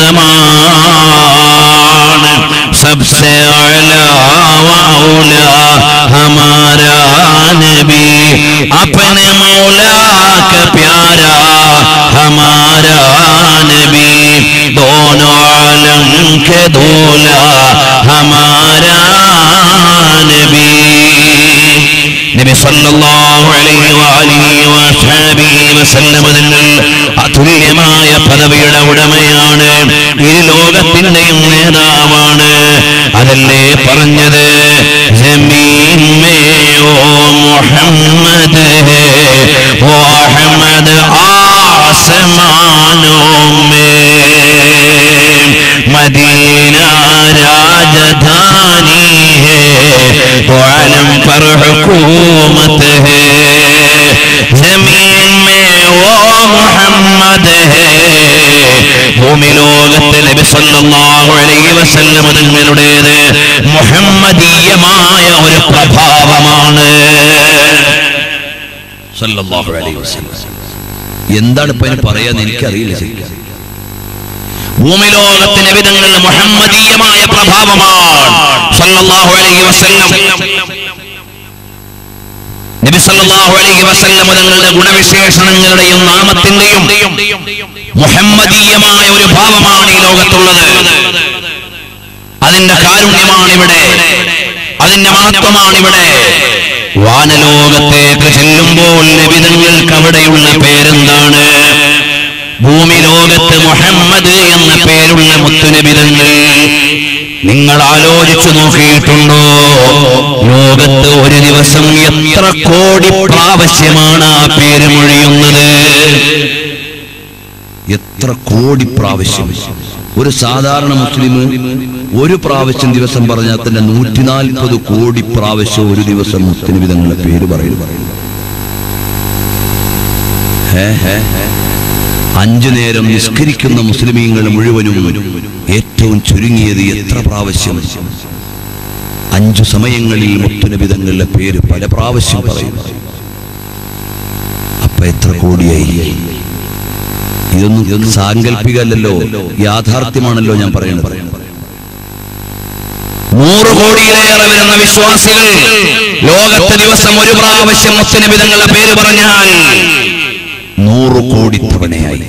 ഉന്നതമാണ് सबसे अला वाउला हमारा नबी अपने मौला का प्यारा हमारा नबी दोनों आलम के दूल्हा हमारा नबी സല്ലല്ലാഹു അലൈഹി വആലിഹി വസഹബിഹി വസല്ലമ തങ്ങൾ അതുല്യമായ പദവിയുടെ ഉടമയാണ് ഇരു ലോകത്തിന്റെയും നേതാവാണ് അതല്ലേ പറഞ്ഞത് ജമീൻ മേ ഓ മുഹമ്മദ് ഹേ ഓ അഹമ്മദ് ആസമാനോं में मदीना राजधानी है तो आलम पर हुकूमत है जमीन में वो मोहम्मद है ഭൂമി ലോകത്ത് നബി സല്ലല്ലാഹു അലൈഹി വസല്ലം തങ്ങളുടേത് മുഹമ്മദീയമായ ഒരു പ്രഭാവമാണ് സല്ലല്ലാഹു അലൈഹി വസല്ലം എന്താണ് ഇപ്പൊ അതിന് പറയാന്ന് എനിക്കറിയില്ല ശരിക്കും ഭൂമി ലോകത്ത് നബി തങ്ങൾ മുഹമ്മദീയമായ പ്രഭാവമാണ് സല്ലല്ലാഹു അലൈഹി വസല്ലം നബി സല്ലല്ലാഹു അലൈഹി വസല്ലം തങ്ങളുടെ ഗുണവിശേഷണങ്ങളുടെയും നാമത്തിന്റെയും മുഹമ്മദീയമായ ഒരു ഭാവമാണ് ഈ ലോകത്തുള്ളത് അതിന്റെ കാരുണ്യമാണ് ഇവിടെ അതിന്റെ മഹത്വമാണ് ഇവിടെ വാനലോകത്തേക്ക് ചെല്ലുമ്പോൾ നബിതങ്ങൾക്ക് അവിടെയുള്ള പേരെന്താണ് ഭൂമി ലോകത്ത് മുഹമ്മദ് എന്ന പേരുള്ള മുത്തുനബിതങ്ങൾ നിങ്ങൾ ആലോചിച്ചു നോക്കിയിട്ടുണ്ടോ ലോകത്ത് ഒരു ദിവസം എത്ര കോടി പ്രാവശ്യമാണ് ആ പേര് മൊഴിയുന്നത് എത്ര കോടി പ്രാവശ്യം ഒരു സാധാരണ മുസ്ലിം ഒരു പ്രാവശ്യം ദിവസം പറഞ്ഞാൽ തന്നെ നൂറ്റി നാൽപ്പത് കോടി പ്രാവശ്യം ഒരു ദിവസം മുസ്ലിം വിധങ്ങളുടെ പേര് പറയുന്നു ഹേ, ഹേ, ഹേ. അഞ്ചു നേരം നിസ്കരിക്കുന്ന മുസ്ലിമീങ്ങൾ മുഴുവനും ഏറ്റവും ചുരുങ്ങിയത് എത്ര പ്രാവശ്യം അഞ്ചു സമയങ്ങളിൽ മുത്തുനബിതങ്ങളുടെ പേര് പല പ്രാവശ്യം പറയും അപ്പൊ എത്ര കോടിയായി ഇതൊന്നും ഇതൊന്നും സാങ്കല്പികമല്ലല്ലോ യാഥാർത്ഥ്യമാണല്ലോ ഞാൻ പറയുന്നത് നൂറ് കോടിയിലേറെ വരുന്ന വിശ്വാസികൾ ലോകത്ത് ദിവസം ഒരു പ്രാവശ്യം മുത്തനബിതങ്ങളുടെ പേര് പറഞ്ഞാൽ നൂറ് കോടി തവണയായി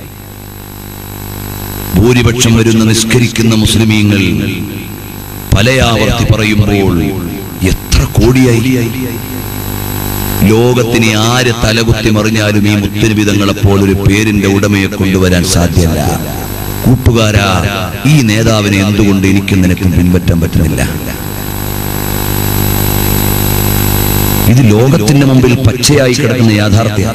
ഭൂരിപക്ഷം വരുന്ന നിസ്കരിക്കുന്ന മുസ്ലിമീങ്ങൾ പലയാവർത്തി പറയുമ്പോൾ എത്ര കോടിയായി ലോകത്തിന് ആര് തലകുത്തി മറിഞ്ഞാലും ഈ മുത്തനിബിതങ്ങളെപ്പോൾ ഒരു പേരിന്റെ ഉടമയെ കൊണ്ടുവരാൻ സാധ്യമല്ല കൂട്ടുകാരാ ഈ നേതാവിനെ എന്തുകൊണ്ട് എനിക്കും നിനക്കും പിൻപറ്റാൻ പറ്റുന്നില്ല ഇത് ലോകത്തിന്റെ മുമ്പിൽ പച്ചയായി കിടക്കുന്ന യാഥാർത്ഥ്യം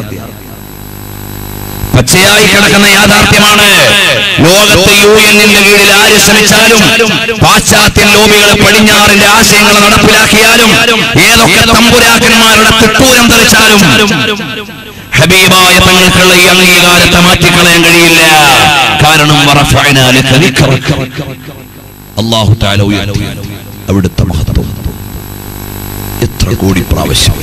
പച്ചയായി കിടക്കുന്ന യാഥാർത്ഥ്യമാണ് ലോകത്ത് യു എന്നിന്റെ കീഴിൽ ആര് ശ്രമിച്ചാലും പാശ്ചാത്യ ലോബികൾ പടിഞ്ഞാറിന്റെ ആശയങ്ങൾ നടപ്പിലാക്കിയാലും ഏതൊക്കെ തമ്പുരാക്കന്മാരുടെ തിട്ടൂരം തെറിച്ചാലും ഹബീബായ തങ്ങൾക്കുള്ള ഈ അംഗീകാരത്തെ മാറ്റിക്കളയാൻ കഴിയില്ല കാരണം വറഫഅനാ ലക ദിക്റക. അള്ളാഹു താല ഉയർത്തി അവിടുത്തെ മഹത്വം എത്ര കോടി പ്രാവശ്യം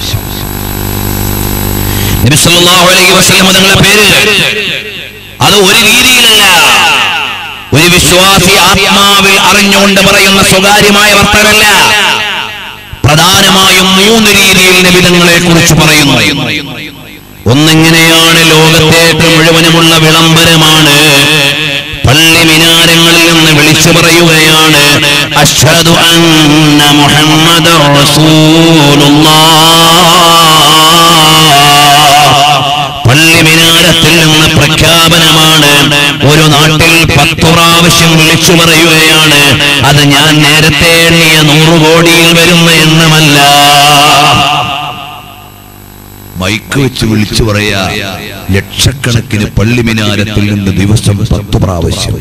നബി സല്ലല്ലാഹു അലൈഹി വസല്ലം തങ്ങളുടെ പേര് അത് ഒരു രീതിയിലല്ല ഒരു വിശ്വാസി ആത്മാവിൽ അറിഞ്ഞുകൊണ്ട് പറയുന്ന സ്വകാര്യമായ വർത്തനല്ല പ്രധാനമായും മൂന്ന് രീതിയിൽ നബിതങ്ങളെ കുറിച്ച് പറയുന്നു ഒന്നിങ്ങനെയാണ് ലോകത്തേക്ക് മുഴുവനുമുള്ള വിളംബരമാണ് പള്ളി മിനാരങ്ങളിൽ നിന്ന് വിളിച്ചു പറയുകയാണ് അഷ്ഹദു അന്ന മുഹമ്മദ് പള്ളി മിനാരത്തിൽ നിന്ന് പ്രഖ്യാപനമാണ് ഒരു നാട്ടിൽ പത്തു പ്രാവശ്യം വിളിച്ചു പറയുകയാണ് അത് ഞാൻ നേരത്തെ എണ്ണിയ നൂറ് കോടിയിൽ വരുന്ന എണ്ണമല്ല മൈക്ക് വെച്ച് വിളിച്ചു പറയാ ലക്ഷക്കണക്കിന് പള്ളിമിനാരത്തിൽ നിന്ന് ദിവസം പത്ത് പ്രാവശ്യം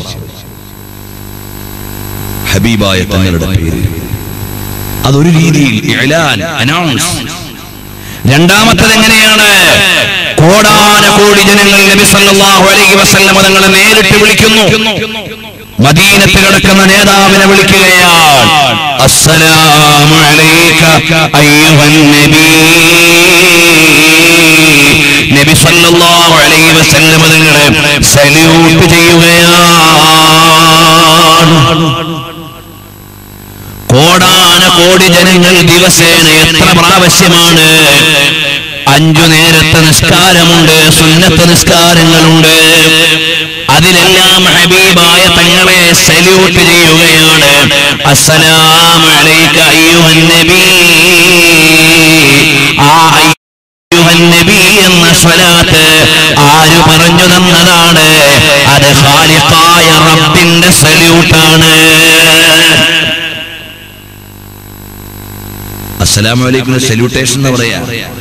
ഹബീബായ തങ്ങളുടെ പേര് അതൊരു രീതിയിൽ ഇഅ്ലാൻ, അനൗൺസ് രണ്ടാമത്തത് എങ്ങനെയാണ് കോടാന കോടി ജനങ്ങൾ നബി സല്ലല്ലാഹു അലൈഹി വസല്ലം തങ്ങളെ നേരിട്ട് വിളിക്കുന്നു മദീനത്ത് കിടക്കുന്ന നേതാവിനെ വിളിക്കുകയാണ് അസ്സലാമു അലൈക അയ്യുഹൻ നബി നബി സല്ലല്ലാഹു അലൈഹി വസല്ലം തങ്ങളെ സല്യൂട്ട് ചെയ്യുകയാണ് കോടാന കോടി ജനങ്ങൾ ദിവസേന എത്ര പ്രാവശ്യമാണ് അഞ്ചു നേരത്തെ നിസ്കാരമുണ്ട് സുന്നത്ത് നിസ്കാരങ്ങളുണ്ട് അതിലെല്ലാം ഹബീബായ തങ്ങളെ സല്യൂട്ട് ചെയ്യുകയാണ് അസ്സലാമു അലൈക അയ്യുഹൻ നബി ആ ഖാലിഖായ റബ്ബിന്റെ സല്യൂട്ടാണ് അസ്സലാമു അലൈക്കും സല്യൂട്ടേഷൻ എന്ന് പറയാ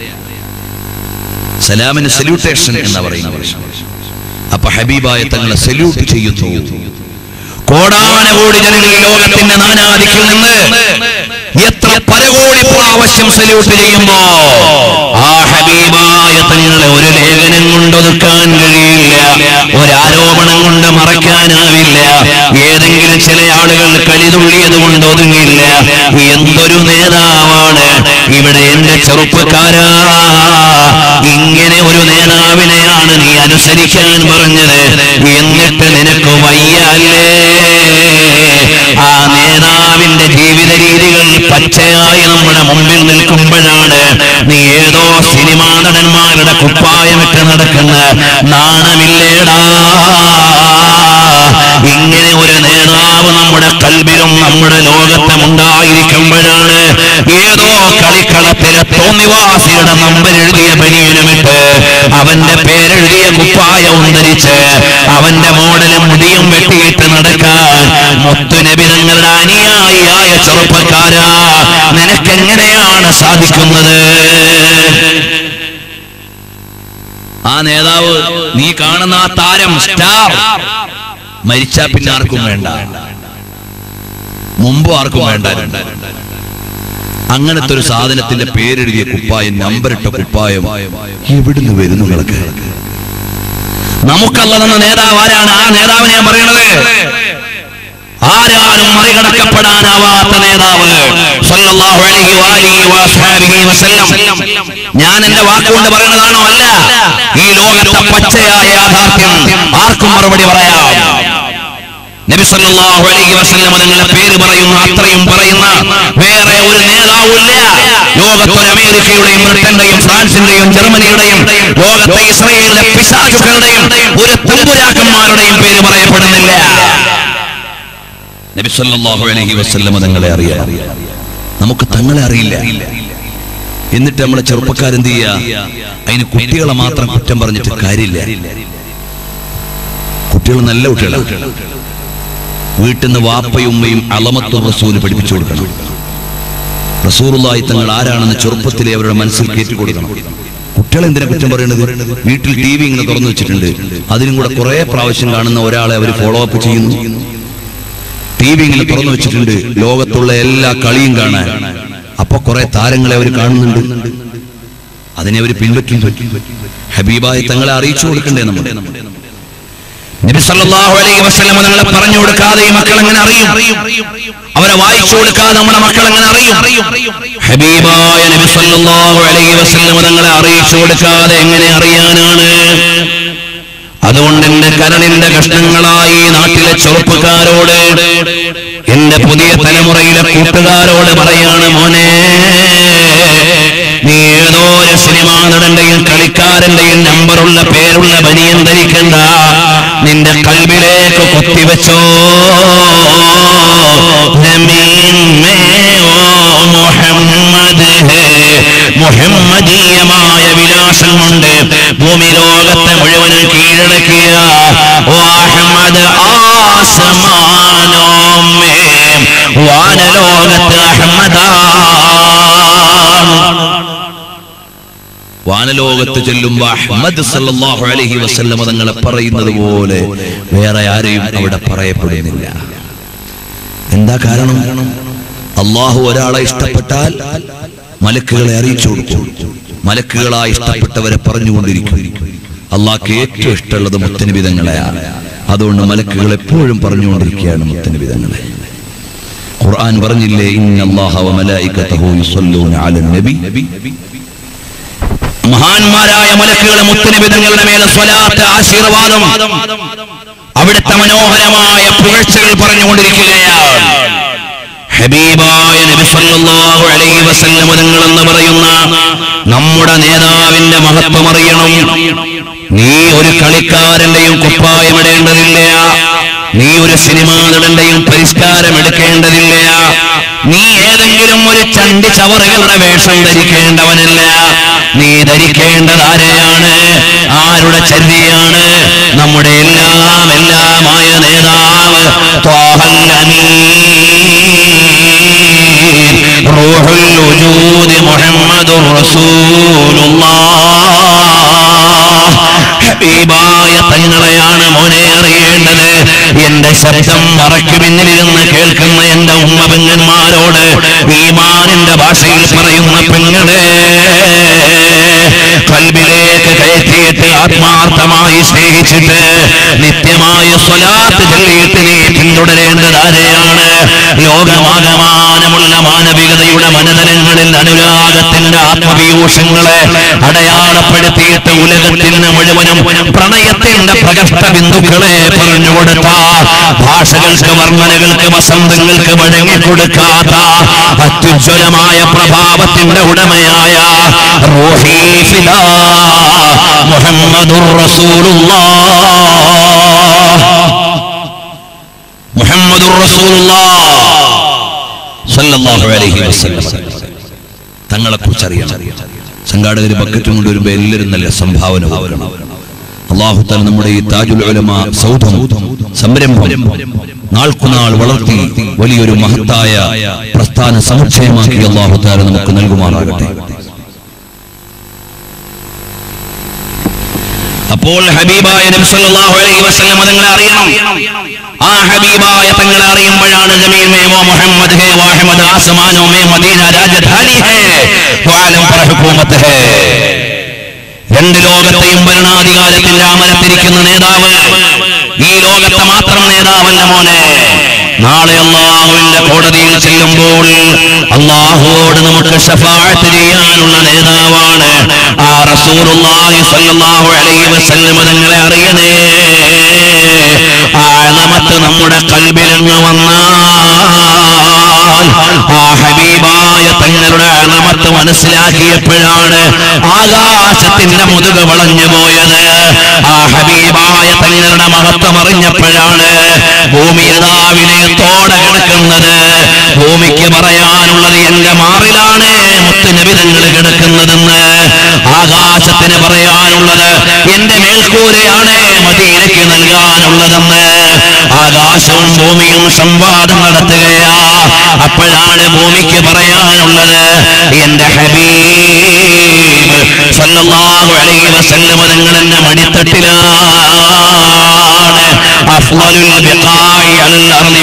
സലാമിന് സല്യൂട്ടേഷൻ എന്ന് പറയുന്നത് അപ്പൊ ഹബീബായ തങ്ങളെ സല്യൂട്ട് ചെയ്യുന്നു കോടാനകോടി ജനങ്ങൾ ലോകത്തിന്റെ നാനാദിക്കിൽ നിന്ന് എത്ര പരകോടി പ്രാവശ്യം സല്യൂട്ട് ചെയ്യുമ്പോ ആ ഹബീബായ തങ്ങളെ ഒരു ലേഖനം കൊണ്ടൊതുക്കാൻ കഴിയില്ല ഒരാരോപണം കൊണ്ട് മറയ്ക്കാനാവില്ല ഏതെങ്കിലും ചില ആളുകൾ കലിതുള്ളിയത് കൊണ്ട് ഒതുങ്ങില്ല എന്തൊരു നേതാവാണ് ഇവിടെ എന്റെ ചെറുപ്പക്കാരാ ഇങ്ങനെ ഒരു നേതാവിനെയാണ് നീ അനുസരിക്കാൻ പറഞ്ഞത് എന്നിട്ട് നിനക്ക് വയ്യല്ലേ ആ നേതാവിന്റെ ജീവിത രീതികൾ പച്ചയായി നമ്മുടെ മുമ്പിൽ നിൽക്കുമ്പോഴാണ് നീ ഏതോ സിനിമാ നടന്മാരുടെ കുപ്പായമിട്ട് നടക്കുന്ന നാണമില്ലേടാ ഇങ്ങനെ ഒരു നേതാവ് നമ്മുടെ കൽബിലും നമ്മുടെ ലോകത്തും ഉണ്ടായിരിക്കുമ്പോഴാണ് ഏതോ കളിക്കളത്തിലെ തോന്നിവാസിയുടെ നമ്പർ എഴുതിയ ബനിയനുമിട്ട് അവന്റെ പേരെഴുതിയ കുപ്പായവും ധരിച്ച് അവന്റെ മോഡലും മുടിയും വെട്ടിയിട്ട് നടക്കാൻ മുത്തുനബിതങ്ങളുടെ അനുയായിയായ ചെറുപ്പക്കാരാ നിനക്കെങ്ങനെയാണ് സാധിക്കുന്നത് ആ നേതാവ് നീ കാണുന്ന ആ താരം സ്റ്റാർ മരിച്ചാ പിന്നെ ആർക്കും വേണ്ട മുമ്പ് ആർക്കും വേണ്ട അങ്ങനത്തെ ഒരു സാധനത്തിന്റെ പേരെഴുതിയ കുപ്പായം നമ്പറിട്ട കുപ്പായം എവിടുന്ന് വരുന്നു കിടക്ക് നമുക്കല്ല തന്ന നേതാവ് ആരാണ് ആ നേതാവിനെ ഞാൻ പറയണത് ആരാലും മറികടക്കപ്പെടാനാവാത്ത നേതാവ് സല്ലല്ലാഹു അലൈഹി വാലിഹി വഅസ്ഹാബിഹി വസല്ലം ഞാൻ എന്റെ വാക്കുകൊണ്ട് പറയുന്നതാണോ അല്ല ഈ ലോകത്തെ പച്ചയായ യാഥാർത്ഥ്യം ആർക്കും മറുപടി പറയാം നബി സല്ലല്ലാഹു അലൈഹി വസല്ലം തങ്ങളുടെ പേര് പറയുന്ന അത്രയും പറയുന്ന വേറെ ഒരു നേതാവില്ല ലോകത്തൊരു അമേരിക്കയുടെയും ബ്രിട്ടന്റെയും ഫ്രാൻസിന്റെയും ജർമ്മനിയുടെയും ലോകത്തെ ഇസ്രയേലിലെ പിശാചുക്കളുടെയും ഒരു തുമ്പുരാക്കന്മാരുടെയും പേര് പറയപ്പെടുന്നില്ല നബി സല്ലല്ലാഹു അലൈഹി വസല്ലമ തങ്ങളെ അറിയാം നമുക്ക് തങ്ങളെ അറിയില്ല എന്നിട്ട് നമ്മളെ ചെറുപ്പക്കാരെന്ത് ചെയ്യാ അതിന് കുട്ടികളെ മാത്രം കുറ്റം പറഞ്ഞിട്ട് കാര്യമില്ല കുട്ടികൾ നല്ല കുട്ടികളാണ് വീട്ടിൽ നിന്ന് വാപ്പയും ഉമ്മയും അളമത്വ റസൂല് പഠിപ്പിച്ചു കൊടുക്കണം റസൂറുള്ളായി തങ്ങൾ ആരാണെന്ന് ചെറുപ്പത്തിലെ അവരുടെ മനസ്സിൽ കയറ്റി കൊടുക്കണം കുട്ടികളെ എന്തിനാ കുറ്റം പറയുന്നത് വീട്ടിൽ ടി വി ഇങ്ങനെ തുറന്നു വെച്ചിട്ടുണ്ട് അതിനും കൂടെ കുറെ പ്രാവശ്യം കാണുന്ന ഒരാളെ അവർ ഫോളോ അപ്പ് ചെയ്യുന്നു ടി വി ഇങ്ങനെ തുറന്നു വെച്ചിട്ടുണ്ട് ലോകത്തുള്ള എല്ലാ കളിയും കാണാൻ അപ്പൊ കുറെ താരങ്ങളെ അവർ കാണുന്നുണ്ട് അതിനെ അവർ പിൻപറ്റും ഹബീബായി തങ്ങളെ അറിയിച്ചു കൊടുക്കണ്ടേ നമ്മൾ നബി സല്ലല്ലാഹു അലൈഹി വസല്ലം നമ്മളെ പറഞ്ഞു കൊടുക്കാതെ ഈ മക്കൾ എങ്ങനെ അറിയും അവരെ വായിച്ചു കൊടുക്കാതെ നമ്മുടെ മക്കൾ എങ്ങനെ അറിയും ഹബീബായ നബി സല്ലല്ലാഹു അലൈഹി വസല്ലം തങ്ങളെ അറിയിച്ചു കൊടുക്കാതെ എങ്ങനെ അറിയാനാണ് അതുകൊണ്ട് എന്റെ കരളിന്റെ കഷ്ണങ്ങളായി ഈ നാട്ടിലെ ചെറുപ്പക്കാരോട് എന്റെ പുതിയ തലമുറയിലെ കൂട്ടുകാരോട് പറയാണ് മോനെ നീ ഏതോ ഒരു സിനിമാ നടന്റെയും കളിക്കാരന്റെയും നമ്പറുള്ള പേരുള്ള ബനിയൻ ധരിക്കണ്ട നിന്റെ കൽബിലേക്ക് കുത്തിവെച്ചോ ജമീൻ മേ ഓ മുഹമ്മദ് ഹേ മുഹമ്മദീയമായ വിലാസം കൊണ്ട് ഭൂമി ലോകത്തെ മുഴുവനും കീഴടക്കിയ ഓ അഹമ്മദ് ആസമാനോ മേ വാനലോകത്ത് അഹമ്മദാണ് വാനലോകത്ത് ചെല്ലുമ്പോ അഹ്മദ് സല്ലല്ലാഹു അലൈഹി വസല്ലമ തങ്ങളെ പറയുന്നത് പോലെ വേറെ ആരെയും അവിടെ പറയപ്പെടുന്നില്ല എന്താ കാരണം അള്ളാഹു ഒരാളെ ഇഷ്ടപ്പെട്ടാൽ മലക്കുകളെ അറിയിച്ചു കൊടുക്കും മലക്കുകളാ ഇഷ്ടപ്പെട്ടവരെ പറഞ്ഞുകൊണ്ടിരിക്കും അള്ളാഹ്ക്ക് ഏറ്റവും ഇഷ്ടമുള്ളത് മുത്തനിബിതങ്ങളെയാണ് അതുകൊണ്ട് മലക്കുകൾ എപ്പോഴും പറഞ്ഞുകൊണ്ടിരിക്കുകയാണ് മുത്തനിബിതങ്ങളെ ഖുർആൻ പറഞ്ഞില്ലേ ഇന്നല്ലാഹ വ മലായികതഹു യുസല്ലൂന അലൻ നബി മഹാന്മാരായ മലക്കുകളെ മുത്തനിബിതങ്ങളുടെ മേലെ സ്വലാത്ത് ആശീർവാദം അവിടുത്തെ മനോഹരമായ പുകഴ്ചകൾ പറഞ്ഞുകൊണ്ടിരിക്കുകയാണ് ഹബീബായ നബി സല്ലല്ലാഹു അലൈഹി വസല്ലം തങ്ങൾ എന്ന് പറയുന്ന നമ്മുടെ നേതാവിന്റെ മഹത്വം അറിയണം നീ ഒരു കളിക്കാരന്റെയും കുപ്പായം ഇടേണ്ടതില്ല നീ ഒരു സിനിമാ നടന്റെയും പരിഷ്കാരം എടുക്കേണ്ടതില്ല നീ ഏതെങ്കിലും ഒരു ചണ്ടി ചവറുകളുടെ വേഷം ധരിക്കേണ്ടവനല്ല നീ ധരിക്കേണ്ടത് ആരെയാണ് ആരുടെ ചര്യയാണ് നമ്മുടെ എല്ലാം എല്ലാമായ നേതാവ് ത്വാഹൽ അമീൻ റൂഹുൽ വജൂദ് മുഹമ്മദുർ റസൂലുള്ളാഹ് ഹബീബായ തങ്ങളെയാണ് മോനെ അറിയേണ്ടത് എന്റെ ശബ്ദം മറയ്ക്കുമെന്നിലിരുന്ന് കേൾക്കുന്ന എന്റെ ഉമ്മ പെങ്ങന്മാരോട് ഈമാനിന്റെ ഭാഷയിൽ പറയുന്ന പെങ്ങളെ കൽബിലേക്ക് കയറ്റിയിട്ട് ആത്മാർത്ഥമായി സ്നേഹിച്ചിട്ട് നിത്യമായ സ്വലാത്ത് ചൊല്ലിയിട്ട് നീ പിന്തുടരേണ്ടത് ആരെയാണ് ലോകമാകമാനമുള്ള മാനവികതയുടെ മനതലങ്ങളിൽ അനുരാഗത്തിന്റെ ആത്മപീയൂഷങ്ങളെ അടയാളപ്പെടുത്തിയിട്ട് ഉലകത്തിന് മുഴുവനും പ്രണയത്തിന്റെ പ്രകഷ്ട ബിന്ദുക്കളെ പറഞ്ഞുകൊടുത്ത ഭാഷകൾക്ക് വർണ്ണനകൾക്ക് വസന്തങ്ങൾക്ക് വഴങ്ങിക്കൊടുക്കാത്ത അത്യുജ്വലമായ പ്രഭാവത്തിന്റെ ഉടമയായ റൂഹി ഫിദാ മുഹമ്മദുർ റസൂലുള്ളാഹ് മുഹമ്മദുർ റസൂലുള്ളാഹ് സല്ലല്ലാഹു അലൈഹി വസല്ലം തങ്ങളെ കുറിച്ച് അറിയണം സംഘാടകർ ബക്കറ്റും കൊണ്ട് വരുമ്പോൾ എല്ലാവരും നല്ല സംഭാവന കൊടുക്കണം അള്ളാഹു താല നമ്മുടെ ഈ താജുൽ ഉലമ സൗധം സംരംഭം നാൾക്കുനാൾ വളർത്തി വലിയൊരു മഹത്തായ പ്രസ്ഥാന സമുച്ചയമാക്കി അള്ളാഹു താല നമുക്ക് നൽകുമാറാകട്ടെ അപ്പോൾ ഹബീബായ നബി സല്ലല്ലാഹു അലൈഹി വസല്ലം തങ്ങളെ അറിയണം ആ ഹബീബായ തങ്ങളെ അറിയുമ്പോഴാണ് ജമീൽ മേ വോ മുഹമ്മദ് ഹേ വോ അഹ്മദ് ആസമാനോ മേ മദീന രാജധാനി ഹേ വാലം പർ ഹുകൂമത്ത് ഹേ രണ്ട് ലോകത്തെയും ഭരണാധികാരത്തിന്റെ അമരത്തിരിക്കുന്ന നേതാവ് ഈ ലോകത്തെ മാത്രം നേതാവല്ല മോനെ നാളെ അള്ളാഹുവിന്റെ കോടതിയിൽ ചെല്ലുമ്പോൾ അള്ളാഹുവോട് നമുക്ക് ഷഫാഅത്ത് ചെയ്യാനുള്ള നേതാവാണ് ആ റസൂലുള്ളാഹി സ്വല്ലല്ലാഹു അലൈഹി വസല്ലം തങ്ങളെ അറിയണേ ആ അളമത്ത് നമ്മുടെ കൽബിലങ്ങ് വന്നാൽ ആ ഹബീബായ തങ്ങളുടെ അളമത്ത് മനസ്സിലാക്കിയപ്പോഴാണ് ആകാശത്തിന്റെ മുതുക വളഞ്ഞു പോയത് ആ ഹബീബായ തങ്ങളുടെ മഹത്വം അറിഞ്ഞപ്പോഴാണ് ഭൂമി യഥാവിനയത്തോടെ കിടക്കുന്നത് ഭൂമിക്ക് പറയാനുള്ളത് എന്റെ മാറിലാണ് മുത്തുനബിതങ്ങൾ കിടക്കുന്നതെന്ന് ആകാശത്തിന് പറയാനുള്ളത് എന്റെ മേൽക്കൂരയാണ് മദീനയ്ക്ക് നൽകാനുള്ളതെന്ന് ആകാശവും ഭൂമിയും സംവാദം നടത്തുകയാ അപ്പോഴാണ് ഭൂമിക്ക് പറയാനുള്ളത് എന്റെ ഹബീബ് സല്ലല്ലാഹു അലൈഹി വസല്ലം തങ്ങൾ എന്റെ മടിത്തട്ടിലാണ് അഫ്ളലുൽ ബിഖാഇ അലൽ അർളി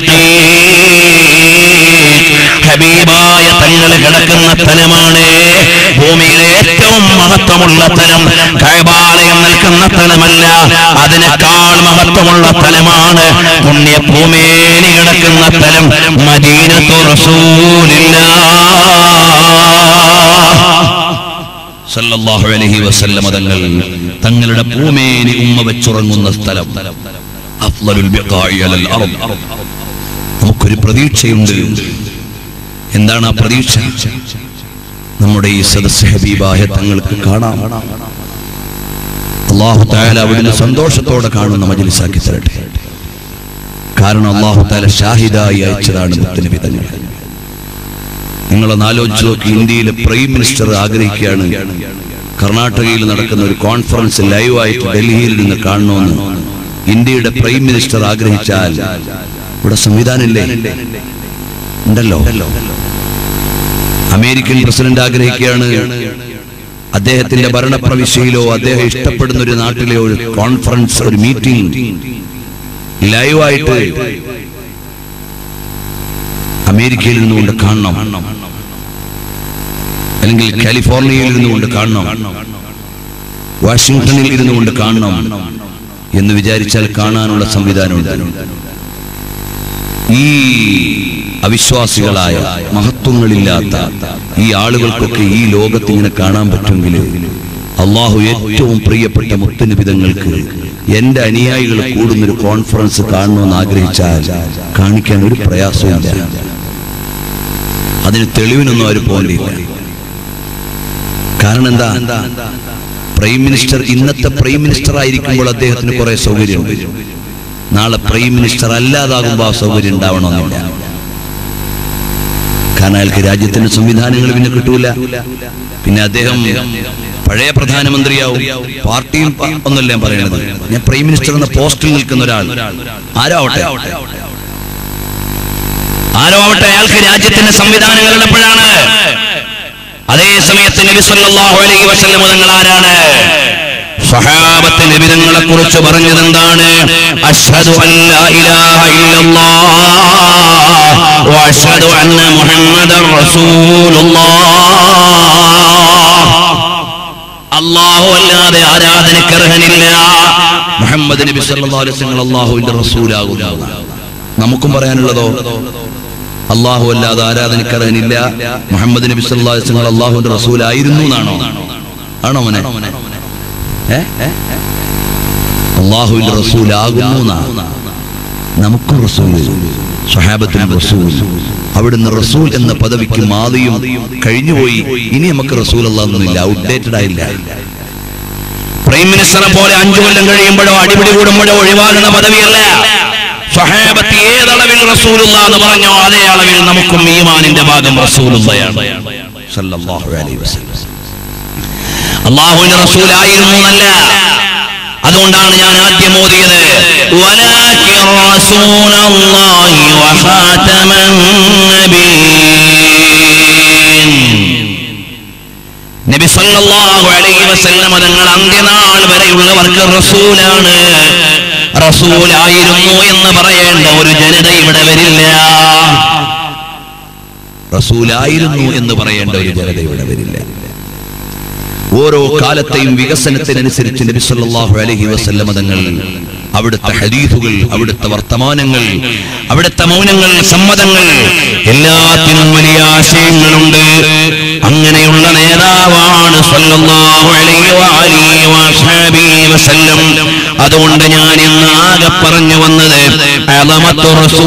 ബിത്തഹ്ഖീഖ് ഹബീബായ തങ്ങൾ കിടക്കുന്ന സ്ഥലമാണ് ഭൂമിയിലെ ഏറ്റവും മഹത്വമുള്ള സ്ഥലം കൈബാലയം നിൽക്കുന്ന സ്ഥലമല്ല അതിനേക്കാൾ മഹത്വമുള്ള സ്ഥലമാണ് പുണ്യ ഭൂമേനി കിടക്കുന്ന സ്ഥലം മദീനത്തു റസൂലില്ലാ സല്ലല്ലാഹു അലൈഹി വസല്ലം തങ്ങൾ തങ്ങളുടെ ഭൂമേനി ഉമ്മ വെച്ചുറങ്ങുന്ന സ്ഥലം അഫ്ളലുൽ ബിഖാഇ അലൽ അർദ് നമുക്കൊരു പ്രതീക്ഷയുണ്ട് എന്താണ് ആ പ്രതീക്ഷ നമ്മുടെ ഈ സദസ് ഹബീബായ തങ്ങൾക്ക് കാണാം അള്ളാഹു താല അവിടുന്ന് സന്തോഷത്തോടെ കാണുന്ന മജ്ലിസാക്കി തരട്ടെ കാരണം അള്ളാഹു താല ഷാഹിദായി അയച്ചതാണ് മുത്തനബി തങ്ങൾ നിങ്ങളൊന്ന് ആലോചിച്ച് നോക്കി ഇന്ത്യയിലെ പ്രൈം മിനിസ്റ്റർ ആഗ്രഹിക്കുകയാണ് കർണാടകയിൽ നടക്കുന്ന ഒരു കോൺഫറൻസ് ലൈവായിട്ട് ഡൽഹിയിൽ നിന്ന് കാണണമെന്ന് ഇന്ത്യയുടെ പ്രൈം മിനിസ്റ്റർ ആഗ്രഹിച്ചാൽ ഇവിടെ സംവിധാനമില്ലേ ഉണ്ടല്ലോ അമേരിക്കൻ പ്രസിഡന്റ് ആഗ്രഹിക്കുകയാണ് അദ്ദേഹത്തിന്റെ ഭരണപ്രവിശ്യയിലോ അദ്ദേഹം ഇഷ്ടപ്പെടുന്ന ഒരു നാട്ടിലെ ഒരു കോൺഫറൻസ് ഒരു മീറ്റിംഗ് ലൈവായിട്ട് അമേരിക്കയിൽ നിന്നുകൊണ്ട് കാണണം അല്ലെങ്കിൽ കാലിഫോർണിയയിൽ ഇരുന്നുകൊണ്ട് കാണണം വാഷിംഗ്ടണിൽ ഇരുന്നുകൊണ്ട് കാണണം എന്ന് വിചാരിച്ചാൽ കാണാനുള്ള സംവിധാനമുണ്ട് ഈ അവിശ്വാസികളായ മഹത്വങ്ങളില്ലാത്ത ഈ ആളുകൾക്കൊക്കെ ഈ ലോകത്ത് ഇങ്ങനെ കാണാൻ പറ്റുമെങ്കിൽ അള്ളാഹു ഏറ്റവും പ്രിയപ്പെട്ട മുത്തനുബിതങ്ങൾക്ക് എന്റെ അനുയായികൾ കൂടുന്നൊരു കോൺഫറൻസ് കാണണമെന്ന് ആഗ്രഹിച്ചാൽ കാണിക്കാൻ ഒരു പ്രയാസമില്ല അതിന് തെളിവിനൊന്നും അവർ പോകേണ്ടിയില്ല കാരണം എന്താ പ്രൈം മിനിസ്റ്റർ ഇന്നത്തെ പ്രൈം മിനിസ്റ്റർ ആയിരിക്കുമ്പോൾ അദ്ദേഹത്തിന് കുറെ സൗകര്യമുണ്ട് നാളെ പ്രൈം മിനിസ്റ്റർ അല്ലാതാകുമ്പോൾ ആ സൗകര്യം ഉണ്ടാവണമെന്നില്ല കാരണം അയാൾക്ക് രാജ്യത്തിന്റെ സംവിധാനങ്ങൾ പിന്നെ കിട്ടൂല പിന്നെ അദ്ദേഹം പഴയ പ്രധാനമന്ത്രിയാവും പാർട്ടിയും പ- ഒന്നല്ല ഞാൻ പറയണത് ഞാൻ പ്രൈം മിനിസ്റ്റർ എന്ന പോസ്റ്റിൽ നിൽക്കുന്ന ഒരാൾ ആരോ ആവട്ടെ ആരോ ആവട്ടെ അയാൾക്ക് രാജ്യത്തിന്റെ സംവിധാനങ്ങൾ ഉള്ളപ്പോഴാണ് അതേ സമയത്ത് നബി സല്ലല്ലാഹു അലൈഹി വസല്ലം തങ്ങൾ ആരാണ് സ്വഹാബത്ത് നബി തങ്ങളെ കുറിച്ച് പറഞ്ഞത് എന്താണ് അഷ്ഹദു അൻ ലാ ഇലാഹ ഇല്ലല്ലാഹ് വ അഷ്ഹദു അന്ന മുഹമ്മദർ റസൂലുള്ളാഹ് അല്ലാഹു അല്ലാതെ ആരാധനയ്ക്ക് അർഹനില്ല മുഹമ്മദ് നബി സല്ലല്ലാഹു അലൈഹി വസല്ലം അള്ളാഹുവിന്റെ റസൂലാകുന്നു നമുക്കും പറയാനുള്ളതോ അള്ളാഹു അല്ലാതെ ആരാധനക്കറിയില്ല മുഹമ്മദ് നബി സല്ലല്ലാഹു അലൈഹി വസല്ലം അള്ളാഹുവിന്റെ റസൂലായിരുന്നു എന്നാണോ ആണോ മോനെ ഏ? അള്ളാഹുവിന്റെ റസൂലാകുന്നു എന്നാ നമുക്കും റസൂൽ സ്വഹാബത്തിന് റസൂൽ അവിടുന്ന് റസൂൽ എന്ന പദവിക്ക് മാതിയും കഴിഞ്ഞുപോയി ഇനി നമുക്ക് റസൂൽ അള്ളാഹൊന്നുമില്ല ഔട്ട്ഡേറ്റഡ് ആയില്ല പ്രൈം മിനിസ്റ്ററെ പോലെ അഞ്ചു കൊല്ലം കഴിയുമ്പോഴോ അടിപിടി കൂടുമ്പോഴോ ഒഴിവാകുന്ന പദവിയല്ല സ്വഹാബത്ത് ഏതളവിൽ റസൂലുള്ള എന്ന് പറഞ്ഞോ അതേ അളവിൽ നമുക്കും ഈമാനിന്റെ ഭാഗം റസൂലുള്ളയാണ് സല്ലല്ലാഹു അലൈഹി വസല്ലം അള്ളാഹുവിന്റെ റസൂലായിരുന്നു എന്നല്ല അതുകൊണ്ടാണ് ഞാൻ ആദ്യം ഓതിയത് വലാകിൻ റസൂലല്ലാഹി വഖാതമൻ നബിയ്യീൻ നബി സല്ലല്ലാഹു അലൈഹി വസല്ലം തങ്ങൾ അന്ത്യനാൾ വരെയുള്ളവർക്ക് റസൂലാണ് റസൂലായിരുന്നു എന്ന് പറയേണ്ട ഒരു ജനത ഇവിടെ വരില്ല റസൂലായിരുന്നു എന്ന് പറയേണ്ട ഒരു ജനത ഇവിടെ വരില്ല ഓരോ കാലത്തെയും വികസനത്തിനനുസരിച്ച് നബി സല്ലല്ലാഹു അലൈഹി വസല്ലമ തങ്ങൾ അവിടുത്തെ ഹദീസുകൾ അവിടുത്തെ വർത്തമാനങ്ങൾ അവിടുത്തെ മൗനങ്ങൾ സമ്മതങ്ങൾ എല്ലാത്തിനും വലിയ ആശയങ്ങളുണ്ട് അങ്ങനെയുള്ള നേതാവാണ് സല്ലല്ലാഹു അലൈഹി വആലിഹി വസഹബിഹി വസല്ലം അതുകൊണ്ട് ഞാൻ ഇന്ന് ആകെ പറഞ്ഞു വന്നത് അളമത്തു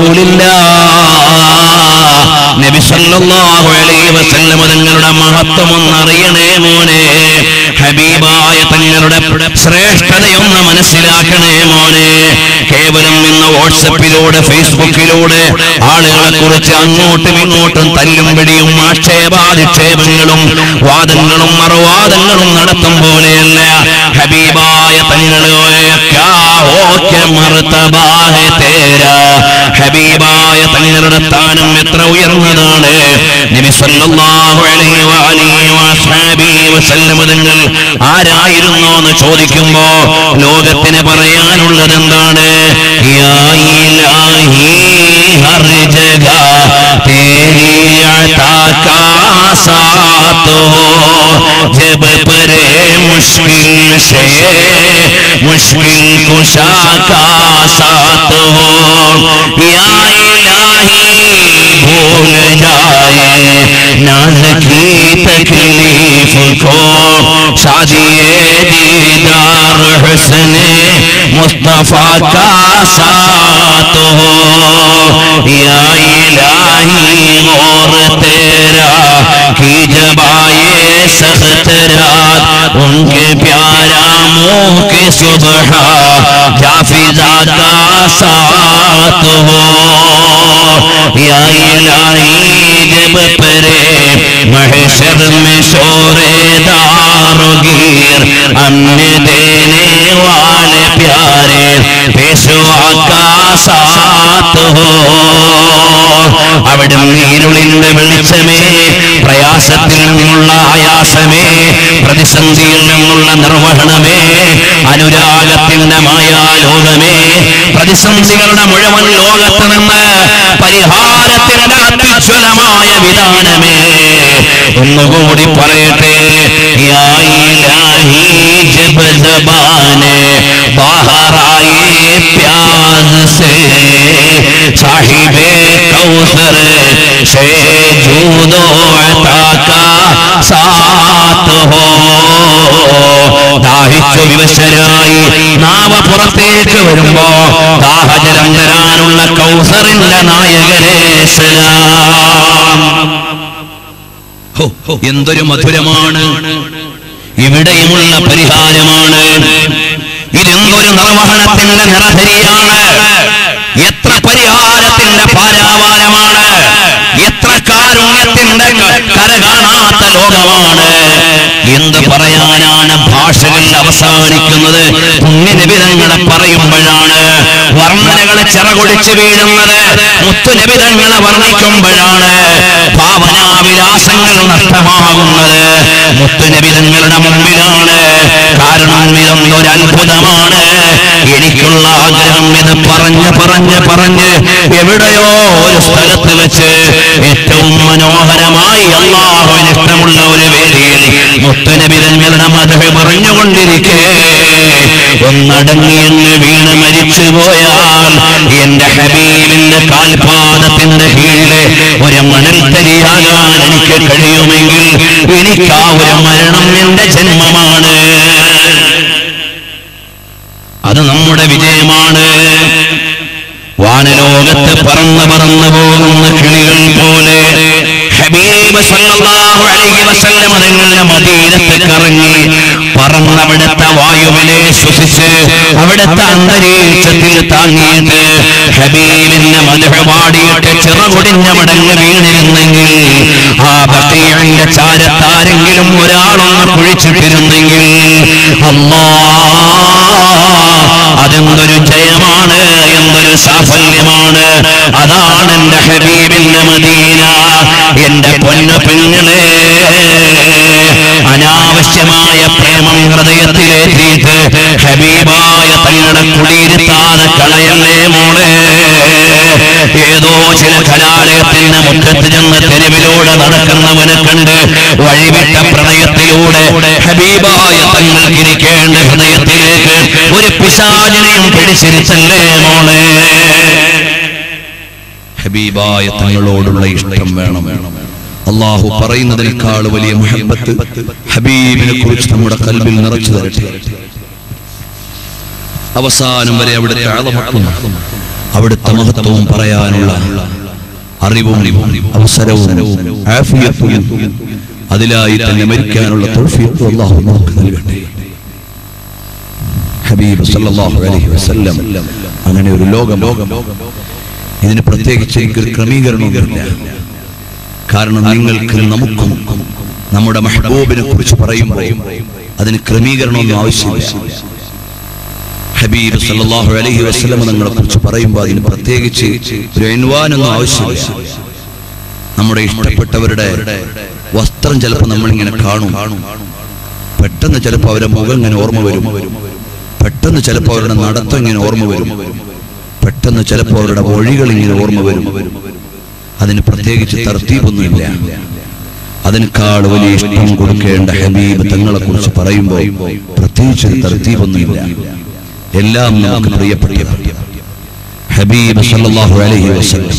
റസൂലില്ലാ നബി സല്ലല്ലാഹു അലൈഹി വസല്ലം തങ്ങളുടെ മഹത്വം ഒന്ന് അറിയണേ മോനെ ഹബീബായ തങ്ങളുടെ ശ്രേഷ്ഠതയൊന്ന് മനസ്സിലാക്കണേ മോനെ കേവലം ഇന്ന് വാട്സപ്പിലൂടെ ഫേസ്ബുക്കിലൂടെ ആളുകളെ കുറിച്ച് അങ്ങോട്ടും ഇങ്ങോട്ടും തല്ലും പിടിയും ആക്ഷേപാധിക്ഷേപങ്ങളും വാദങ്ങളും മറുവാദങ്ങളും നടത്തും പോലെയല്ല ഹബീബായ തങ്ങളെ ക്യാ ഹോ ക്യാ മർത്തബാ ഹെ തേരാ ഹബീബായ തങ്ങളുടെ സ്ഥാനം എത്ര ഉയർന്നതാണ് നബി സല്ലല്ലാഹു അലൈഹി വഅലിഹി വസഹബിഹി വസല്ലം തങ്ങൾ ആരായിരുന്നു എന്ന് ചോദിക്കുമ്പോ ലോകത്തിന് പറയാനുള്ളത് എന്താണ് യാ ഇലാഹി ഹർ ജഗ തേരി അതാ കാ സാത്ത് ഹോ ജബ് പരെ മുശ്കിൽ से मुश्किल कुशा का साथ हो या इलाही भूल जाए नाज की तकलीफ को शादी दीदार हुस्न मुस्तफा का साथ हो या इलाही और तेरा की जबाए सख्त रात उनके प्यारा मुंह के सुबह जाफिजा का साथ हो या इलाही जब परे महशर में शोरे दारोगीर हमने देने वाले प्यारे पेशवा का साथ हो അവിടെ ഇരുളിന്റെ വെളിച്ചമേ പ്രയാസത്തിൽ നിന്നുള്ള ആയാസമേ പ്രതിസന്ധിയിൽ നിന്നുള്ള നിർവഹണമേ അനുരാഗത്തിന്റെ മായാലോകമേ പ്രതിസന്ധികളുടെ മുഴുവൻ ലോകത്ത് നിന്ന് പരിഹാരത്തിന്റെ അത്യുജ്വലമായ വിധാനമേ ഒന്നുകൂടി പറയട്ടെ യാ ഇലാഹി ജബ് ജബാനെ बाहर आए प्याज से साहिबे कौसर से जूदो अता का साथ हो ദാഹിച്ചു വിവശരായി നാവ പുറത്തേക്ക് വരുമ്പോ ദാഹജലം തരാനുള്ള കൗസറിന്റെ നായകനെ സലാം ഹോ, ഹോ, എന്തൊരു മധുരമാണ് ഇവിടെയുമുള്ള പരിഹാരമാണ് ഇതെന്തൊരു നിർവഹണത്തിന്റെ നിറഹരിയാണ് എത്ര പരിഹാരത്തിന്റെ പാരാവാരമാണ് എത്ര കാരുണ്യത്തിന്റെ ലോകത്തിന്റെ ക- കര കാണാത്ത ലോകമാണ് എന്ത് പറയാനാണ് ഭാഷകൾ അവസാനിക്കുന്നത് പുണ്യനിബിതങ്ങളെ പറയുമ്പോഴാണ് വർണ്ണനകളെ ചിറകൊടിച്ച് വീഴുന്നത് മുത്തുനിബിതങ്ങളെ വർണ്ണിക്കുമ്പോഴാണ് ഭാവനാവിലാസങ്ങൾ നഷ്ടമാകുന്നത് മുത്തുനിബിതങ്ങളുടെ മുമ്പിലാണ് കാരണം ഇതൊന്നൊരു അത്ഭുതമാണ് എനിക്കുള്ള ആഗ്രഹം ഇത് പറഞ്ഞ് പറഞ്ഞ് പറഞ്ഞ് എവിടെയോ ഒരു സ്ഥലത്ത് വെച്ച് ഏറ്റവും മനോഹരമായി അള്ളാഹുവിന് ഇഷ്ടമുള്ള ഒരു വേദിയിൽ മുത്തനബിതങ്ങളുടെ മധു പറഞ്ഞുകൊണ്ടിരിക്കേ ഒന്നടങ്ങിയെന്ന് വീണ് മരിച്ചു പോയാൽ എന്റെ ഹബീബിന്റെ കാൽപാദത്തിന്റെ കീഴിലെ ഒരു മണൽത്തരിയാകാൻ എനിക്ക് കഴിയുമെങ്കിൽ എനിക്ക് ആ ഒരു മരണം എന്റെ ജന്മമാണ് അത് നമ്മുടെ വിജയമാണ് വാനലോകത്ത് പറന്ന് പറന്നു പോകുന്ന കിളികൾ പോലെ ഹബീബ് സല്ലല്ലാഹു അലൈഹി വസല്ലം തങ്ങളുടെ മദീനത്ത് കറങ്ങി പറന്നവിടുത്തെ വായുവിനെ ശ്വസിച്ച് അവിടുത്തെ അന്തരീക്ഷത്തിൽ താങ്ങിയിട്ട് ഹബീബിന്റെ മധുര പാടിയിട്ട് ചിറകൊടിഞ്ഞ മടങ്ങ് വീണിരുന്നെങ്കിൽ ആ ബക്കീഴിന്റെ ചാരത്താരെങ്കിലും ഒരാളൊന്ന് കുഴിച്ചിട്ടിരുന്നെങ്കിൽ അമ്മാ അതെന്തൊരു ജയമാണ് എന്തൊരു സാഫല്യമാണ് അതാണ് എന്റെ ഹബീബിന്റെ മദീന എന്റെ പൊന്നു പെങ്ങളെ അനാവശ്യമായ പ്രേമം ഹൃദയത്തിലേറ്റിയിട്ട് ഹബീബായ തങ്ങളുടെ കുടിയിരുത്താതെ കളയല്ലേ മോളെ ഏതോ ചില കലാലയത്തിന്റെ മുറ്റത്ത് ചെന്ന് തെരുവിലൂടെ നടക്കുന്നവനെ കണ്ട് വഴിവിട്ട പ്രണയത്തിലൂടെ ഹബീബായ തങ്ങൾക്ക് ഇരിക്കേണ്ട ഹൃദയത്തിലേക്ക് ഒരു പിശാചിനെയും പിടിച്ചിരിച്ചല്ലേ മോളെ ഹബീബായ തങ്ങളോടുള്ള ഇഷ്ടം വേണം അള്ളാഹു പറയുന്നതിനേക്കാൾ വലിയ മുഹബത്ത് ഹബീബിനെ കുറിച്ച് നമ്മുടെ കൽബിൽ നിറച്ചു തരട്ടെ അവസാനം വരെ അവിടുത്തെ അളമട്ടും അവിടുത്തെ മഹത്വവും പറയാനുള്ള അറിവും അവസരവും ആഫിയത്തും അതിലായി തന്നെ മരിക്കാനുള്ള തൗഫീഖ് അള്ളാഹു നമുക്ക് നൽകട്ടെ ഹബീബ് സല്ലല്ലാഹു അലൈഹി വസല്ലം അങ്ങനെ ഒരു ലോകം ഇതിന് പ്രത്യേകിച്ച് എനിക്കൊരു ക്രമീകരണമൊന്നുമില്ല കാരണം നിങ്ങൾക്ക് നമുക്കും നമ്മുടെ മെഹബൂബിനെ കുറിച്ച് പറയുമ്പോൾ അതിന് ക്രമീകരണമൊന്നും ആവശ്യമില്ല ഹബീബ് സല്ലല്ലാഹു അലൈഹി വസല്ലം നിങ്ങളെ കുറിച്ച് പറയുമ്പോൾ അതിന് പ്രത്യേകിച്ച് ഒരു എൻവാനൊന്നും ആവശ്യമില്ല നമ്മുടെ ഇഷ്ടപ്പെട്ടവരുടെ വസ്ത്രം ചിലപ്പോൾ നമ്മളിങ്ങനെ കാണും പെട്ടെന്ന് ചിലപ്പോൾ അവരുടെ മുഖം ഇങ്ങനെ ഓർമ്മ വരും പെട്ടെന്ന് ചിലപ്പോൾ അവരുടെ നടത്തം ഇങ്ങനെ ഓർമ്മ വരും പെട്ടെന്ന് ചിലപ്പോൾ അവരുടെ മൊഴികൾ ഇങ്ങനെ ഓർമ്മ വരും അതിന് പ്രത്യേകിച്ച് തർത്തീപൊന്നുമില്ല അതിനേക്കാൾ വലിയ ഇഷ്ടം കൊടുക്കേണ്ട ഹബീബ് തങ്ങളെ കുറിച്ച് പറയുമ്പോൾ പ്രത്യേകിച്ച് ഒരു തർത്തീപൊന്നുമില്ല എല്ലാം നമുക്ക് പ്രിയപ്പെട്ട ഹബീബ് സല്ലല്ലാഹു അലൈഹി വസല്ലം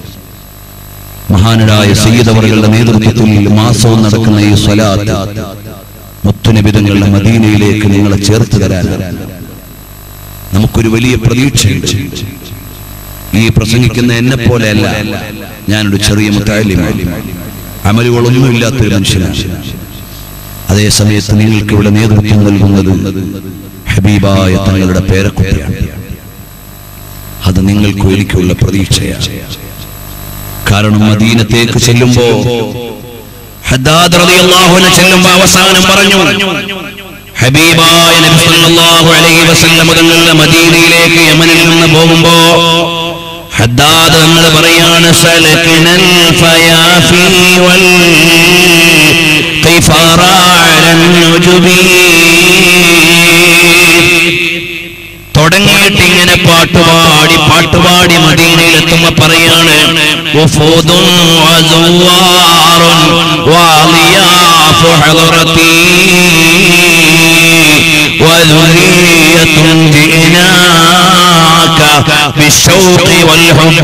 മഹാനരായ സയ്യിദവറുകളുടെ നേതൃത്വത്തിൽ മാസവും നടക്കുന്ന ഈ സ്വലാത്ത് മുത്തുനിബിതങ്ങളുടെ മദീനയിലേക്ക് നിങ്ങളെ ചേർത്ത് തരാനാണ് നമുക്കൊരു വലിയ പ്രതീക്ഷയുണ്ട് ഈ പ്രസംഗിക്കുന്ന എന്നെ പോലെയല്ല ഞാനൊരു ചെറിയ മുത്തായാലിമാണ് അമലുകളൊന്നുമില്ലാത്തൊരു മനുഷ്യനാണ് അതേ സമയത്ത് നിങ്ങൾക്ക് ഇവിടെ നേതൃത്വം നൽകുന്നത് ഹബീബായ തങ്ങളുടെ പേരക്കുട്ടിയാണ് അത് നിങ്ങൾക്കും എനിക്കുള്ള പ്രതീക്ഷയാണ് കാരണം മദീനത്തേക്ക് ചെല്ലുമ്പോ ഹദ്ദാദ് റളിയല്ലാഹു അൻഹു ചെല്ലുമ്പോൾ അവസാനം പറഞ്ഞു ഹബീബായ നബി സല്ലല്ലാഹു അലൈഹി വസല്ലം തങ്ങളുടെ മദീനയിലേക്ക് യമനിൽ നിന്ന് പോകുമ്പോ ഹദ്ദാദ് നമ്മൾ പറയാണ് സലക്കനൽ ഫയാഫി വൽ ഖിഫാറ അലൻ നുജുബി തുടങ്ങിയിട്ട് ഇങ്ങനെ പാട്ടുപാടി പാട്ടുപാടി മദീനയിൽ എത്തുമ്പോ പറയാണ് വഫൂദുൻ വസുവാറുൻ വാളിയാഫു ഹദറതി വذرية جئناك بالشوق والحب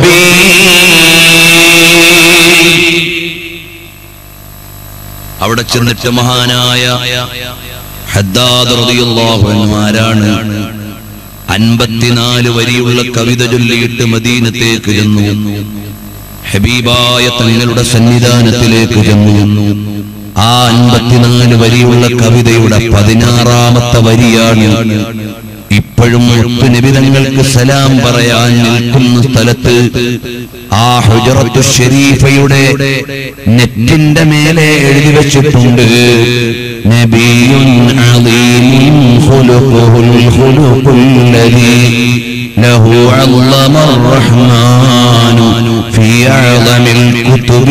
അവിടെ ചെന്നിട്ട് മഹാനായ ഹദ്ദാദ് റളിയല്ലാഹു അൻഹു ആരാണ് അൻപത്തിനാല് വരിയുള്ള കവിത ചൊല്ലിയിട്ട് മദീനത്തേക്ക് ചെന്നു ഹബീബായ തങ്ങളുടെ സന്നിധാനത്തിലേക്ക് ചെന്നു ആ അൻപത്തിനാല് വരിയുള്ള കവിതയുടെ പതിനാറാമത്തെ വരിയാണ് ഇപ്പോഴും ഇപ്പോഴും നിബിതങ്ങൾക്ക് സലാം പറയാൻ നിൽക്കുന്ന സ്ഥലത്ത് ആ ഹുജറത്തു ഷരീഫയുടെ നെറ്റിന്റെ മേലെ എഴുതി വെച്ചിട്ടുണ്ട് നബിയുൻ അളീമുൻ ഖുലുഖുൽ ഖുലുഖുല്ലദീ له علم الرحمن في أعظم الكتب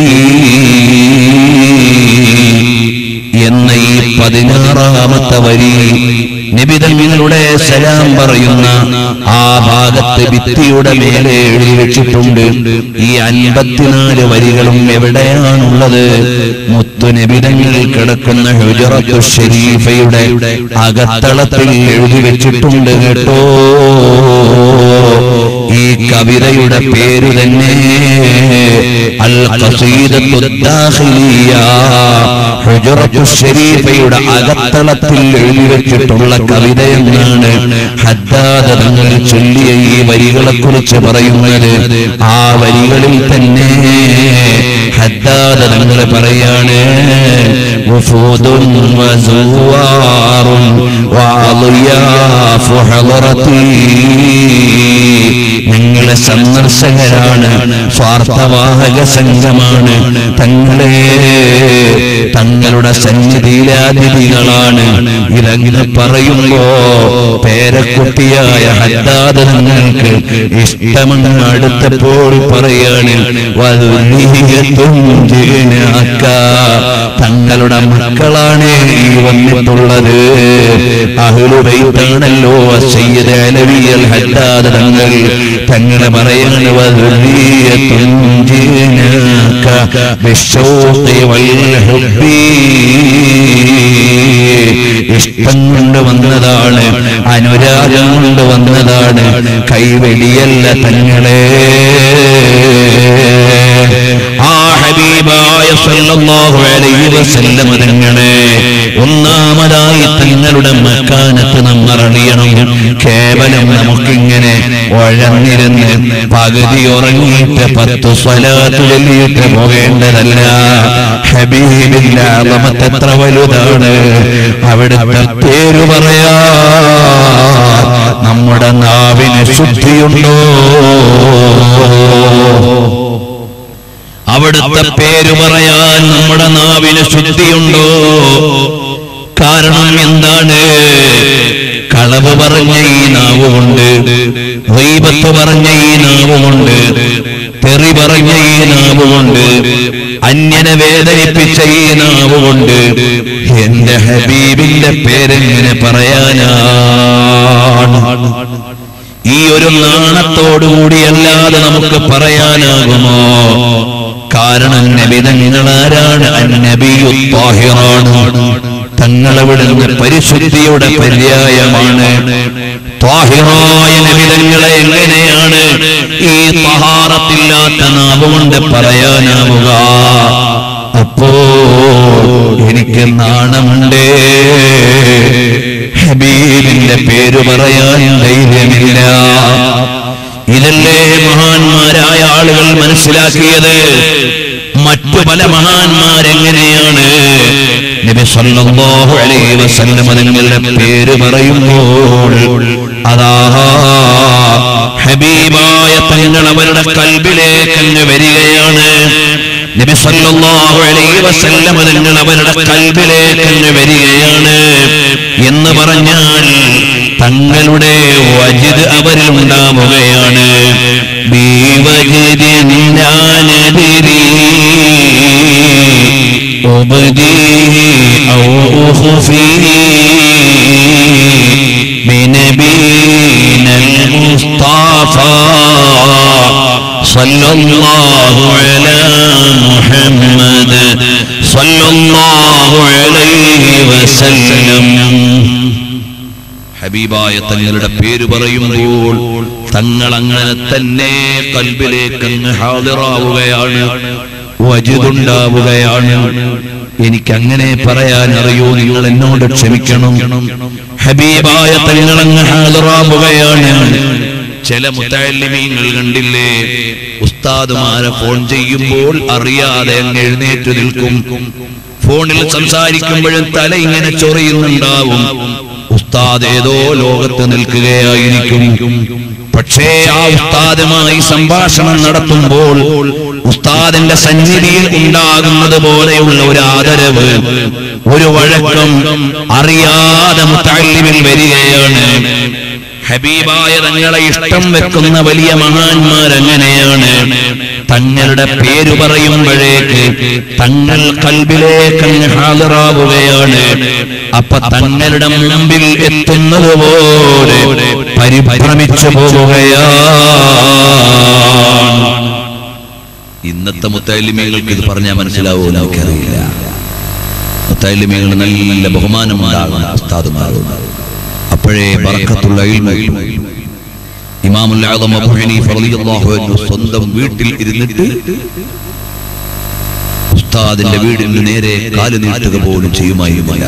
എന്ന ഈ പതിനാറാമത്തെ വരി നിബിതങ്ങളുടെ സലാം പറയുന്ന ആ ഭാഗത്ത് ഭിത്തിയുടെ മേലെ എഴുതി വെച്ചിട്ടുണ്ട് ഈ അൻപത്തിനാല് വരികളും എവിടെയാണുള്ളത് മുത്തു നിബിതങ്ങൾ കിടക്കുന്ന ഹുജറത്തു ഷരീഫയുടെ അകത്തളത്തിൽ എഴുതി വെച്ചിട്ടുണ്ട് കേട്ടോ ഈ കവിതയുടെ പേര് തന്നെ അൽ ഖസീദത്തു ദാഖിലിയ ഹുജറത്തു ഷരീഫയുടെ അകത്തളത്തിൽ എഴുതി വെച്ചിട്ടുള്ള കവിത എന്നാണ് ഹദ്ദാദ തങ്ങൾ ചൊല്ലിയ ഈ വരികളെ കുറിച്ച് പറയുന്നത് ആ വരികളിൽ തന്നെ ഹദ്ദാദ തങ്ങൾ പറയാണ് വഫൂദുൻ വസുവാറുൻ വഅളിയാഫു ഹളറത്തി ഞങ്ങളെ സന്ദർശകരാണ് സ്വാർത്ഥവാഹക സംഘമാണ് തങ്ങളെ തങ്ങളുടെ സന്നിധിയിലാതിഥികളാണ് ഇതങ്ങനെ പറയുമ്പോ പേരക്കുട്ടിയായ ഹദ്ദാദ് നിങ്ങൾക്ക് ഇഷ്ടമെന്ന് അടുത്തപ്പോൾ പറയാണ് വധുരീയത്തും ജീനാക്ക തങ്ങളുടെ മക്കളാണ് ഈ വന്നിട്ടുള്ളത് അഹുലുബൈത്താണല്ലോ സയ്യിദ് അലവിയൽ ഹദ്ദാദ് തങ്ങൾ തങ്ങളെ പറയാണ് വധുരീയത്തും ജീനാക്ക ബിശ്ശൗഖി വൽ ഹുബ്ബി ഇഷ്ടം കൊണ്ട് വന്നതാണ് അനുരാഗം കൊണ്ട് വന്നതാണ് കൈവെടിയല്ല തങ്ങളെ ആ ഹബീബായ സല്ലല്ലാഹു അലൈഹി വസല്ലം തങ്ങളെ ഒന്നാമതായി തങ്ങളുടെ മക്കാനത്ത് നമ്മൾ അറിയണം കേവലം നമുക്കിങ്ങനെ ഉഴന്നിരുന്ന് പകുതി ഉറങ്ങിയിട്ട് പത്ത് സ്വലാത്ത് ചൊല്ലിയിട്ട് പോകേണ്ടതല്ല ഹബീബിന്റെ അളമത്ത് എത്ര വലുതാണ് അവിടുത്തെ പേര് പറയാ നമ്മുടെ നാവിന് ശുദ്ധിയുണ്ടോ അവിടുത്തെ പേര് പറയാൻ നമ്മുടെ നാവിന് ശുദ്ധിയുണ്ടോ കാരണം എന്താണ് കളവ് പറഞ്ഞ ഈ നാവുകൊണ്ട് ദൈവത്ത് പറഞ്ഞ ഈ നാവുകൊണ്ട് തെറി പറഞ്ഞ ഈ നാവുകൊണ്ട് അന്യനെ വേദനിപ്പിച്ച ഈ നാവുകൊണ്ട് എന്റെ ഹബീബിന്റെ പേരെങ്ങനെ പറയാനാണ് ഈ ഒരു നാണത്തോടുകൂടിയല്ലാതെ നമുക്ക് പറയാനാകുമോ കാരണം നബിതങ്ങളാരാണ് അന്നബിയു താഹിറാണ് തങ്ങളവിടുന്ന് പരിശുദ്ധിയുടെ പര്യായമാണ് ത്വാഹിറായ നബിതങ്ങളെ എങ്ങനെയാണ് ഈ തഹാറത്തില്ലാത്ത നാവുകൊണ്ട് പറയാനാവുക അപ്പോ എനിക്ക് നാണമുണ്ടേ ഹബീബിന്റെ പേര് പറയാൻ ധൈര്യമില്ല ഇതല്ലേ മഹാന്മാരായ ആളുകൾ മനസ്സിലാക്കിയത് മറ്റു പല മഹാന്മാരെങ്ങനെയാണ് നബി സല്ലല്ലാഹു അലൈഹി വസല്ലം തങ്ങളുടെ പേര് പറയുമ്പോൾ അതാ ഹബീബായ തങ്ങൾ അവരുടെ കൽബിലേക്ക് അങ്ങ് വരികയാണ് നബി സല്ലല്ലാഹു അലൈഹി വസല്ലം തങ്ങൾ അവരുടെ കൽബിലേക്ക് അങ്ങ് വരികയാണ് എന്ന് പറഞ്ഞാൽ തങ്ങളുടെ വജിദ് അവരിൽ ഉണ്ടാവുകയാണ് ബീവജിദ് നിന്നാനതിരി أبديه أو أخفيه بنبينا المصطفى صلى الله على محمد صلى الله عليه وسلم ഹബീബായ തങ്ങളുടെ പേര് പറയുമ്പോൾ തങ്ങൾ അങ്ങനെ തന്നെ കൽബിലേക്ക് അങ്ങ് ഹാദിറാവുകയാണ് വജുതുണ്ടാവുകയാണ് എനിക്ക് അങ്ങനെ പറയാൻ അറിയൂ നിങ്ങൾ എന്നോട് ക്ഷമിക്കണം ഹബീബായ തങ്ങൾ അങ്ങ് ഹാദിറാവുകയാണ് ചില മുത്തല്ലിമീങ്ങൾ കണ്ടില്ലേ ഉസ്താദുമാരെ ഫോൺ ചെയ്യുമ്പോൾ അറിയാതെ അങ്ങ് എഴുന്നേറ്റ് നിൽക്കും ഫോണിൽ സംസാരിക്കുമ്പോഴും തല ഇങ്ങനെ ചൊറിയുന്നുണ്ടാവും ഉസ്താദ് ഏതോ ലോകത്ത് നിൽക്കുകയായിരിക്കും പക്ഷേ ആ ഉസ്താദുമായി സംഭാഷണം നടത്തുമ്പോൾ ഉസ്താദിന്റെ സന്നിധിയിൽ ഉണ്ടാകുന്നത് പോലെയുള്ള ഒരു ആദരവ് ഒരു വഴക്കം അറിയാതെ മുത്തല്ലിമിൽ വരികയാണ് ഹബീബായ തങ്ങളെ ഇഷ്ടം വെക്കുന്ന വലിയ മഹാന്മാരെങ്ങനെയാണ് തങ്ങളുടെ പേര് പറയുമ്പോഴേക്ക് തങ്ങൾ കൽബിലേക്ക് അങ്ങ് ഹാജറാവുകയാണ് അപ്പൊ തങ്ങളുടെ മുമ്പിൽ എത്തുന്നത് പോലെ പരിഭ്രമിച്ചു പോവുകയാണ് ഇന്നത്തെ മുത്തലിമീങ്ങൾക്ക് ഇത് പറഞ്ഞാൽ മനസ്സിലാവുമോ എനിക്കറിയില്ല മുത്തലിമീങ്ങൾ നല്ല ബഹുമാനമുണ്ടാകുന്ന ഉസ്താദുമാരും അപ്പോഴേ ബർക്കത്തുള്ള ഇൽമ ഇമാമുൽ ആദം അബൂ ഹനീഫ റളിയല്ലാഹു അൻഹു സ്വന്തം വീട്ടിൽ ഇരുന്നിട്ട് ഉസ്താദിന്റെ വീടിന് നേരെ കാല് നീട്ടുക പോലും ചെയ്യുമായിരുന്നില്ല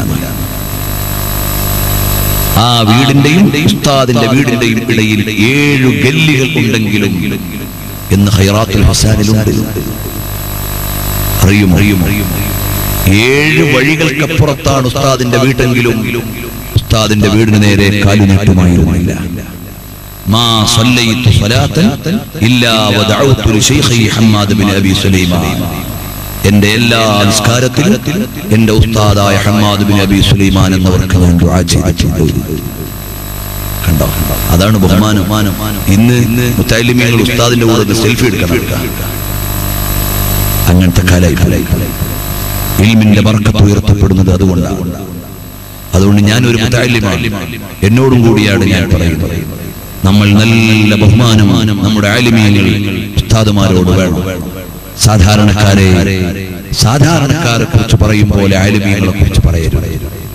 ആ വീടിന്റെയും ഉസ്താദിന്റെ വീടിന്റെയും ഇടയിൽ ഏഴു ഗല്ലികൾ ഉണ്ടെങ്കിലും എന്ന് ഹൈറാത്തുൽ ഹസാനിലുണ്ട് അറിയും അറിയും ഏഴ് വഴികൾക്കപ്പുറത്താണ് ഉസ്താദിന്റെ വീട്ടെങ്കിലും ഉസ്താദിന്റെ വീടിന് നേരെ കാലു നീട്ടുമായിരുന്നില്ല മാ സല്ലൈതു സ്വലാത്തൻ ഇല്ലാ വദഅഉതു ലിശൈഖി ഹമ്മാദ് ബിൻ അബി സുലൈമാൻ എന്റെ എല്ലാ നിസ്കാരത്തിലും എന്റെ ഉസ്താദായ ഹമ്മാദ് ബിൻ അബി സുലൈമാൻ എന്നവർക്ക് ഞാൻ ദുആ ചെയ്തിട്ടുണ്ട് കണ്ടോ അതാണ് ബഹുമാനം ഇന്ന് മുത്തലിമികൾ ഉസ്താദിന്റെ കൂടെ ഒന്ന് സെൽഫി എടുക്കണം അങ്ങനത്തെ കാലായി ഇൽമിന്റെ ബർക്കത്ത് ഉയർത്തപ്പെടുന്നത് അതുകൊണ്ടാണ് അതുകൊണ്ട് ഞാൻ ഒരു മുത്താലിമാണ് എന്നോടും കൂടിയാണ് ഞാൻ പറയുന്നത് നമ്മൾ നല്ല ബഹുമാനം നമ്മുടെ ആലിമീങ്ങൾ ഉസ്താദുമാരോട് വേണം സാധാരണക്കാരെ സാധാരണക്കാരെ കുറിച്ച് പറയും പോലെ ആലിമീങ്ങളെ കുറിച്ച് പറയരുത്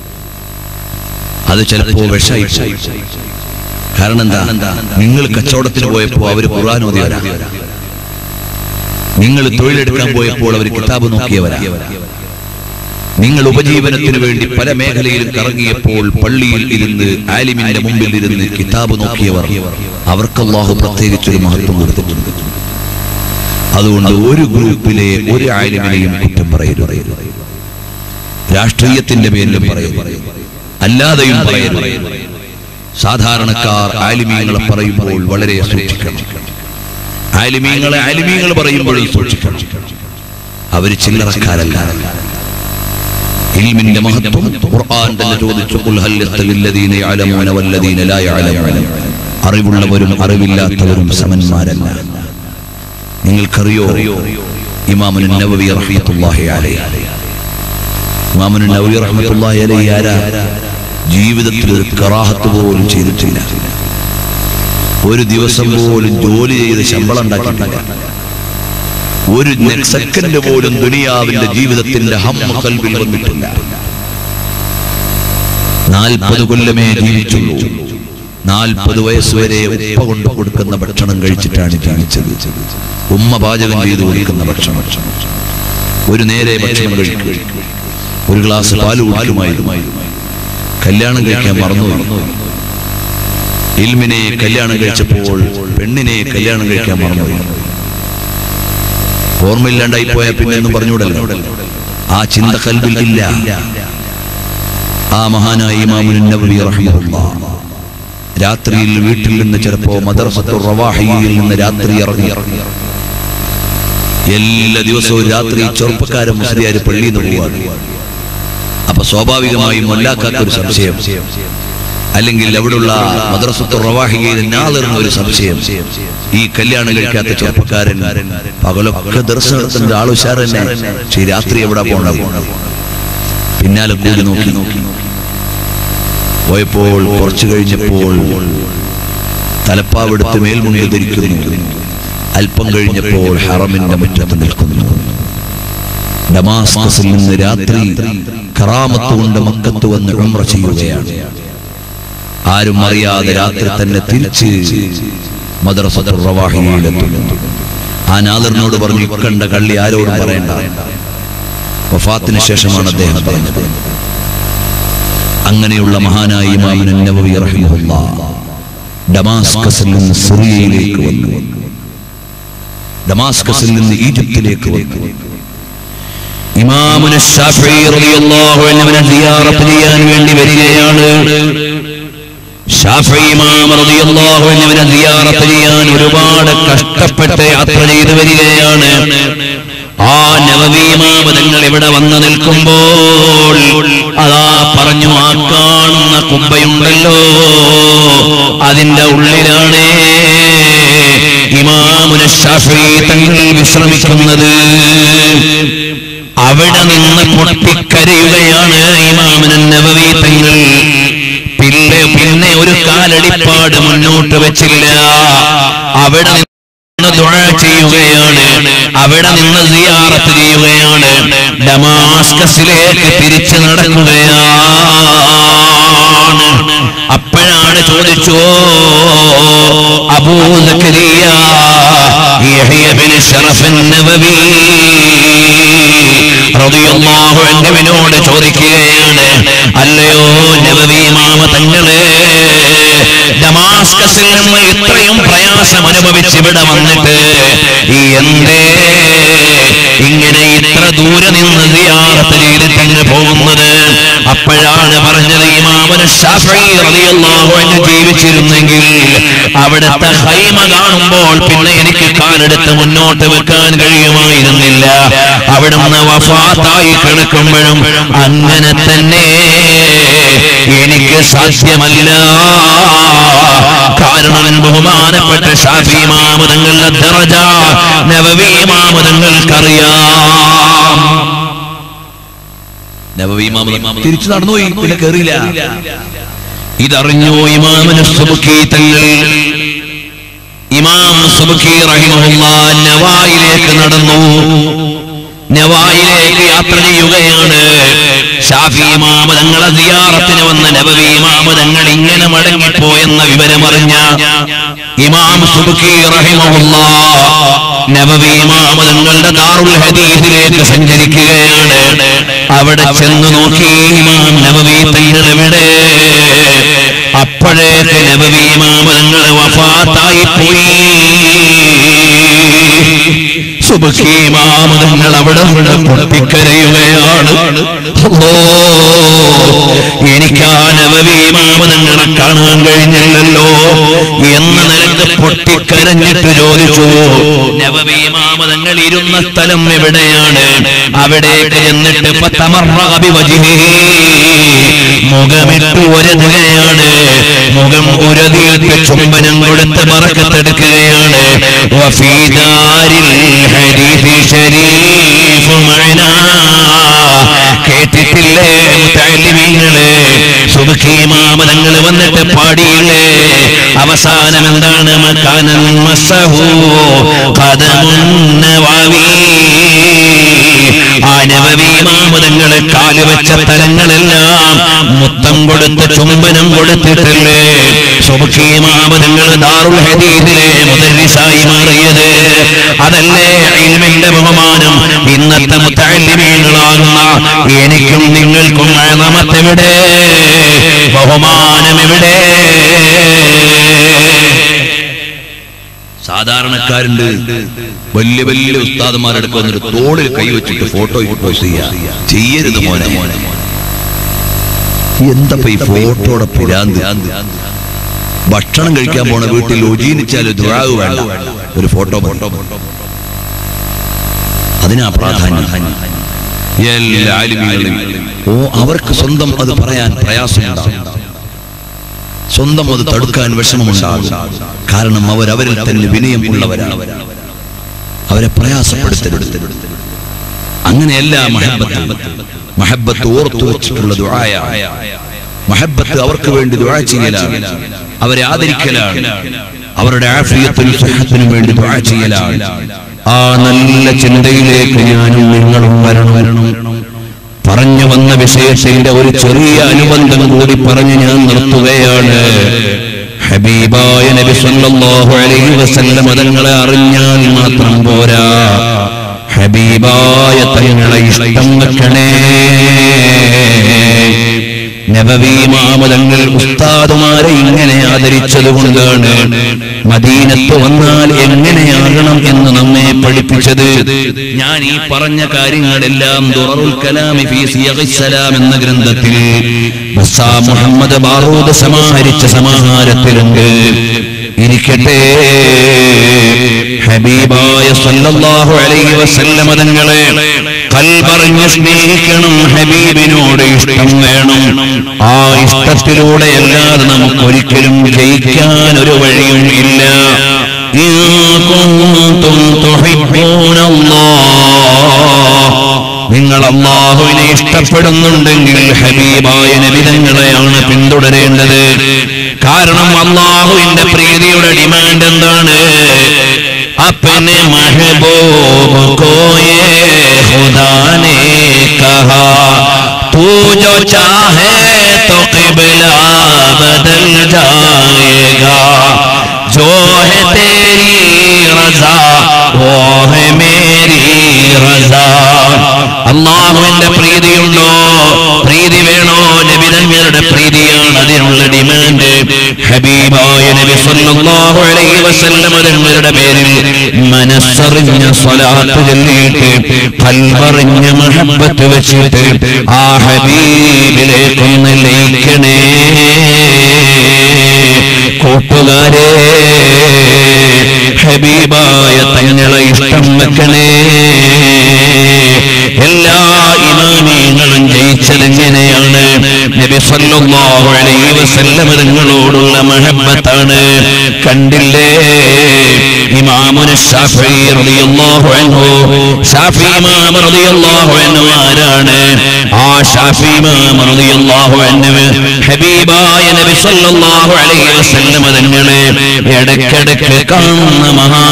അത് ചിലപ്പോ വിഷയി കാരണം എന്താ നിങ്ങൾ കച്ചവടത്തിന് പോയപ്പോ അവര് ഖുർആൻ ഓതിയവരാ നിങ്ങൾ തൊഴിലെടുക്കാൻ പോയപ്പോൾ അവർ കിതാബ് നോക്കിയവരാ നിങ്ങൾ ഉപജീവനത്തിന് വേണ്ടി പല മേഖലയിലും കറങ്ങിയപ്പോൾ പള്ളിയിൽ ഇരുന്ന് ആലിമിന്റെ മുമ്പിൽ ഇരുന്ന് കിതാബ് നോക്കിയവർ അവർക്ക് അള്ളാഹു പ്രത്യേകിച്ചൊരു മഹത്വം കൊടുത്തിട്ടുണ്ട് അതുകൊണ്ട് ഒരു ഗ്രൂപ്പിലെ ഒരു ആലിമിനെയും കുറ്റം പറയരുത് രാഷ്ട്രീയത്തിന്റെ പേരിലും പറയരുത് അല്ലാതെയും പറയരുത് സാധാരണക്കാർ ആലിമീങ്ങളെ പറയുമ്പോൾ വളരെ സൂക്ഷിക്കണം ആലിമീങ്ങളെ ആലിമീങ്ങൾ പറയുമ്പോഴും സൂക്ഷിക്കണം അവര് ചില്ലറക്കാരല്ല ഇൽമിന്റെ മഹത്വം ഖുർആൻ തന്നെ ചോദിച്ചു ഖുൽ ഹൽ യസ്തവില്ലദീന യഅലമൂന വല്ലദീന ലാ യഅലമൂന അറിവുള്ളവരും അറിവില്ലാത്തവരും സമന്മാരല്ല നിങ്ങൾക്കറിയോ ഇമാമുൻ നവവി റഹ്മത്തുള്ളാഹി അലൈഹി ഇമാമുൻ നവവി റഹ്മത്തുള്ളാഹി അലൈഹി ആരാ ജീവിതത്തിൽ ഒരു കറാഹത്ത് പോലും ചെയ്തിട്ടില്ല ഒരു ദിവസം പോലും ജോലി ചെയ്ത് ശമ്പളം ഉണ്ടാക്കിയിട്ടില്ല ഒരു നെ- സെക്കൻഡ് പോലും ദുനിയാവിന്റെ ജീവിതത്തിന്റെ ഹമ്മ കൽവിൽ വന്നിട്ടില്ല നാൽപ്പത് കൊല്ലമേ ജീവിച്ചുള്ളൂ നാൽപ്പത് വയസ്സ് വരെ ഉപ്പ കൊണ്ട് കൊടുക്കുന്ന ഭക്ഷണം കഴിച്ചിട്ടാണ് ജീവിച്ചത് ഉമ്മ പാചകം ചെയ്ത് കൊടുക്കുന്ന ഭക്ഷണം ഒരു നേരെ ഭക്ഷണം കഴിക്കും ഒരു ഗ്ലാസ് പാല് കുടിക്കുമായിരുന്നു കല്യാണം കഴിക്കാൻ മറന്നു ഇൽമിനെ കല്യാണം കഴിച്ചപ്പോൾ പെണ്ണിനെ കല്യാണം കഴിക്കാൻ മറന്നു ഓർമ്മയില്ലാണ്ടായി പോയാൽ പിന്നെ ഒന്നും പറഞ്ഞുകൂടല്ലോ ആ ചിന്ത കൽവിൽ ഇല്ല ആ മഹാനായ ഇമാമുൻ നബവി റഹിമഹുല്ലാഹ് രാത്രിയിൽ വീട്ടിൽ നിന്ന് ചിലപ്പോ മദർസത്തു റവാഹിയിൽ നിന്ന് രാത്രി ഇറങ്ങി എല്ലാ ദിവസവും രാത്രി ചെറുപ്പക്കാരൻ മുസ്ലിയാര് പള്ളിയിൽ നിന്ന് പോവാണ് അപ്പൊ സ്വാഭാവികമായും മൊല്ലാക്കാത്തൊരു സംശയം അല്ലെങ്കിൽ അവിടുള്ള മദ്രസത്തു റവാഹികയിൽ നാളിറുന്ന ഒരു സംശയം ഈ കല്യാണം കഴിക്കാത്ത ചെറുപ്പക്കാരൻ പകലൊക്കെ ദർശനം നടത്തുന്ന ആൾ ഉഷാർ തന്നെ പക്ഷേ ഈ രാത്രി എവിടെ പോകണ്ട പിന്നാലെ കൂടി നോക്കി പോയപ്പോൾ കുറച്ചു കഴിഞ്ഞപ്പോൾ തലപ്പാവെടുത്ത് മേൽമുണ്ടിൽ ധരിക്കുന്നു അല്പം കഴിഞ്ഞപ്പോൾ ഹറമിന്റെ മുറ്റത്ത് നിൽക്കുന്നു ഡമാസ്കസിൽ നിന്ന് രാത്രി കറാമത്ത് കൊണ്ട് മക്കത്ത് വന്ന് ഉംറ ചെയ്യുകയാണ് ആരും അറിയാതെ രാത്രി തന്നെ തിരിച്ച് മദ്രസത്തുർ റവാഹിയിലെത്തുന്നു ആ നാദറിനോട് പറഞ്ഞു ഇക്കണ്ട കള്ളി ആരോടും പറയണ്ട വഫാത്തിന് ശേഷമാണ് അദ്ദേഹം പറഞ്ഞത് അങ്ങനെയുള്ള മഹാനായ ഇമാമുൻ നബവി റഹിമഹുല്ലാഹ് ഡമാസ്കസിൽ നിന്ന് സിറിയയിലേക്ക് വന്നു ഡമാസ്കസിൽ നിന്ന് ഈജിപ്തിലേക്ക് വന്നു ഇമാമുന ശാഫിഈ റളിയല്ലാഹു അൻഹുവിനെ സിയാറത്ത് ചെയ്യാൻ വേണ്ടി വരികയാണ് ഷാഫി ഇമാം റളിയല്ലാഹു അൻഹുവിനെ സിയാറത്ത് ചെയ്യാൻ ഒരുപാട് കഷ്ടപ്പെട്ട് യാത്ര ചെയ്തു വരികയാണ് ആ നവവീമാപതങ്ങൾ ഇവിടെ വന്നു നിൽക്കുമ്പോൾ അതാ പറഞ്ഞു ആ കാണുന്ന കുബ്ബയുണ്ടല്ലോ അതിന്റെ ഉള്ളിലാണ് ഇമാമുന ഷാഫി തങ്ങൾ വിശ്രമിക്കുന്നത് അവിടെ നിന്ന് പൊട്ടിക്കരയുകയാണ് ഇമാമുന നവവി തങ്ങൾ പിന്നെ പിന്നെ ഒരു കാലടിപ്പാട് മുന്നോട്ട് വെച്ചില്ല അവിടെ നിന്ന് ദുആ ചെയ്യുകയാണ് അവിടെ നിന്ന് സിയാറത്ത് ചെയ്യുകയാണ് ഡമാസ്കസിലേക്ക് തിരിച്ചു നടക്കുകയാണ് അപ്പോഴാണ് ചോദിച്ചു Abu Zakariya Yahya bin Sharaf Nawawi റളിയല്ലാഹു അൻഹുവിനോട് ചോദിക്കുകയാണ് അല്ലയോ നബവി മാമ തങ്ങളെ ഡമാസ്കസിൽ നിന്ന് ഇത്രയും പ്രയാസം അനുഭവിച്ച് ഇവിടെ വന്നിട്ട് ഈ എന്തേ ഇങ്ങനെ ഇത്ര ദൂരെ നിന്ന് സിയാറത്ത് ചെയ്തിട്ടങ്ങ് പോകുന്നത് അപ്പോഴാണ് പറഞ്ഞത് ഇമാമന ഷാഫി റളിയല്ലാഹു അൻഹു ജീവിച്ചിരുന്നെങ്കിൽ അവിടുത്തെ ഹൈമ കാണുമ്പോൾ പിന്നെ എനിക്ക് കാലെടുത്ത് മുന്നോട്ട് വെക്കാൻ കഴിയുമായിരുന്നില്ല അവിടുന്ന് വഫാത്തായി കിടക്കുമ്പോഴും അങ്ങനെ തന്നെ എനിക്ക് സാധ്യമല്ല കാരണം ബഹുമാനപ്പെട്ട ഷാഫി മാമതങ്ങളുടെ ദറജ നവവി മാമതങ്ങൾക്കറിയാം നവവി മാമതങ്ങൾ തിരിച്ചു നടന്നുപോയി പിന്നെ കേറിയില്ല ഇതറിഞ്ഞു ഇമാമിന് സുബുക്കി തങ്ങൾ ഇമാം സുബുക്കി റഹിമഹുല്ല നവായിലേക്ക് നടന്നു നവായിലേക്ക് യാത്ര ചെയ്യുകയാണ് ഷാഫി ഇമാമ തങ്ങളെ സിയാറത്തിന് വന്ന നബവി ഇമാമ തങ്ങൾ ഇങ്ങനെ മടങ്ങിപ്പോയെന്ന വിവരമറിഞ്ഞ ഇമാം സുബുക്കി റഹിമഹുല്ല നബവി ഇമാമ തങ്ങളുടെ ദാറുൽ ഹദീസിലേക്ക് സഞ്ചരിക്കുകയാണ് അവിടെ ചെന്ന് നോക്കി ഇമാം നബവി തങ്ങൾ എവിടെ അപ്പോഴേക്ക് നബവി ഇമാമ തങ്ങൾ വഫാത്തായി പോയി സുബഹീമാമതങ്ങൾ അവിടെ നിന്ന് പൊട്ടിക്കരയുകയാണ് അല്ലോ എനിക്ക് ആ നവവീമാമതങ്ങളെ കാണാൻ കഴിഞ്ഞില്ലല്ലോ എന്ന നിലക്ക് പൊട്ടിക്കരഞ്ഞിട്ട് ചോദിച്ചു നവവീമാമതങ്ങൾ ഇരുന്ന സ്ഥലം എവിടെയാണ് അവിടേക്ക് ചെന്നിട്ട് പത്തമർറാബി വജിഹി മുഖമിട്ട് ഒരതുകയാണ് മുഖം ഉരതിയിട്ട് ചുംബനം കൊടുത്ത് മറക്കത്തെടുക്കുകയാണ് وفي دار الحديث شريف معنا കേട്ടിട്ടില്ലേ മുത്തലിമീങ്ങള് സുബുഖീമാമതങ്ങൾ വന്നിട്ട് പാടിയില്ലേ അവസാനം എന്താണ് മക്കാനൻ മസഹു കഥമുന്നവാവി ആ നവവീമാമതങ്ങള് കാലുവെച്ച തലങ്ങളെല്ലാം മുത്തം കൊടുത്ത് ചുംബനം കൊടുത്തിട്ടില്ലേ സുബുഖീമാമതങ്ങൾ ദാറുൽ ഹദീദിലെ മുദരിസായി മാറിയത് അതല്ലേ ഇൽമിന്റെ ബഹുമാനം ഇന്നത്തെ മുത്തലിമീങ്ങളാകുന്ന എനിക്കും നിങ്ങൾക്കും അഴമത്തെവിടെ ബഹുമാനം എവിടെ സാധാരണക്കാരുണ്ട് വലിയ വലിയ ഉസ്താദന്മാരെടുക്ക് വന്നിട്ട് തോളിൽ കൈവച്ചിട്ട് ഫോട്ടോ ഫോട്ടോ ചെയ്യാ ചെയ്യരുത് മോനെ എന്തപ്പ ഈ ഫോട്ടോയുടെ പിരാന്ത് ഭക്ഷണം കഴിക്കാൻ പോണ വീട്ടിൽ ഒജീനിച്ചാൽ ദുരാവ് വേണ്ട ഒരു ഫോട്ടോ ഫോട്ടോ അതിനാ പ്രാധാന്യം എല്ലാ ആലിമീങ്ങളും ഓ അവർക്ക് സ്വന്തം അത് പറയാൻ പ്രയാസമുണ്ടാകും സ്വന്തം അത് തടുക്കാൻ വിഷമമുണ്ടാകും കാരണം അവർ അവരിൽ തന്നെ വിനയം ഉള്ളവരാണ് അവരെ പ്രയാസപ്പെടുത്തരുത് അങ്ങനെയല്ല മഹബത്ത് മഹബത്ത് ഓർത്തു വെച്ചിട്ടുള്ള ദുആയ മഹബത്ത് അവർക്ക് വേണ്ടി ദുആ ചെയ്യലാണ് അവരെ ആദരിക്കലാണ് അവരുടെ ആഫിയത്തിനും സുഖത്തിനും വേണ്ടി ദുആ ചെയ്യലാണ് ആ നല്ല ചിന്തയിലേക്ക് ഞാനും നിങ്ങളും വരണം പറഞ്ഞു വന്ന വിഷയത്തിന്റെ ഒരു ചെറിയ അനുബന്ധം കൂടി പറഞ്ഞ് ഞാൻ നിർത്തുകയാണ് ഹബീബായ നബി സല്ലല്ലാഹു അലൈഹി വസല്ലം തങ്ങളെ അറിഞ്ഞാൽ മാത്രം പോരാ ഹബീബായ തങ്ങളെ ഇഷ്ടം വെക്കണേ നബവീമാമതങ്ങൾ ഉസ്താദുമാരെ ഇങ്ങനെ ആദരിച്ചത് കൊണ്ടാണ് മദീനത്ത് വന്നാൽ എങ്ങനെയാകണം എന്ന് നമ്മെ പഠിപ്പിച്ചത് ഞാൻ ഈ പറഞ്ഞ കാര്യങ്ങളെല്ലാം ദുററുൽ കലാമി ഫീ സിയഗിസ് സലാം എന്ന ഗ്രന്ഥത്തിൽ ബസ്സാ മുഹമ്മദ് ബാറൂദ് സമാഹരിച്ച സമാഹാരത്തിലുണ്ട് ഇരിക്കട്ടെ ഹബീബായ സല്ലല്ലാഹു അലൈഹി വസല്ലമ തങ്ങളെ കൽപറിഞ്ഞ് സ്നേഹിക്കണം ഹബീബിനോട് ഇഷ്ടം വേണം ആ ഇഷ്ടത്തിലൂടെ അല്ലാതെ നമുക്ക് ഒരിക്കലും ജയിക്കാൻ ഒരു വഴിയും ഇല്ല ഇൻ കുന്തും തുഹിബ്ബൂനല്ലാഹ് നിങ്ങൾ അള്ളാഹുവിനെ ഇഷ്ടപ്പെടുന്നുണ്ടെങ്കിൽ ഹബീബായ നബിതങ്ങളെയാണ് പിന്തുടരേണ്ടത് കാരണം അള്ളാഹുവിന്റെ പ്രീതിയുടെ ഡിമാൻഡ് എന്താണ് അപ്പനെ മെഹബൂബ് കോയേ ഖുദാനെ കഹാ तू जो चाहे तो किबला बदल जाएगा जो है तेरी रजा वो है मेरी रजा അള്ളാഹുവിന്റെ പ്രീതിയുണ്ടോ പ്രീതി വേണോ നബിതങ്ങളുടെ പ്രീതിയാണ് അതിനുള്ള ഡിമാൻഡ് ഹബീബായ നബി സല്ലല്ലാഹു അലൈഹി വസല്ലം തങ്ങളുടെ പേരിൽ മനസ്സറിഞ്ഞ സ്വലാത്ത് ചൊല്ലിയിട്ട് കൽവറിഞ്ഞ മഹബത്ത് വെച്ചിട്ട് ആ ഹബീബിലേക്കൊന്ന് ലയിക്കണേ കൂട്ടുകാരെ ഹബീബായ തങ്ങളെ ഇഷ്ടം വെക്കണേ എല്ലാ ഇമാമീങ്ങളും ജയിച്ചതെങ്ങനെയാണ് നബി സല്ലല്ലാഹു അലൈഹി വസല്ലം തങ്ങളോടുള്ള മഹബത്താണ് കണ്ടില്ലേ ഇമാമുന ഷാഫി റളിയല്ലാഹു അൻഹു ഷാഫി ഇമാം റളിയല്ലാഹു അൻഹു ആരാണ് ആ ഷാഫി ഇമാം റളിയല്ലാഹു അൻഹു ഹബീബായ നബി സല്ലല്ലാഹു അലൈഹി വസല്ലം തങ്ങളെ ഇടയ്ക്കിടയ്ക്ക് കാണുന്ന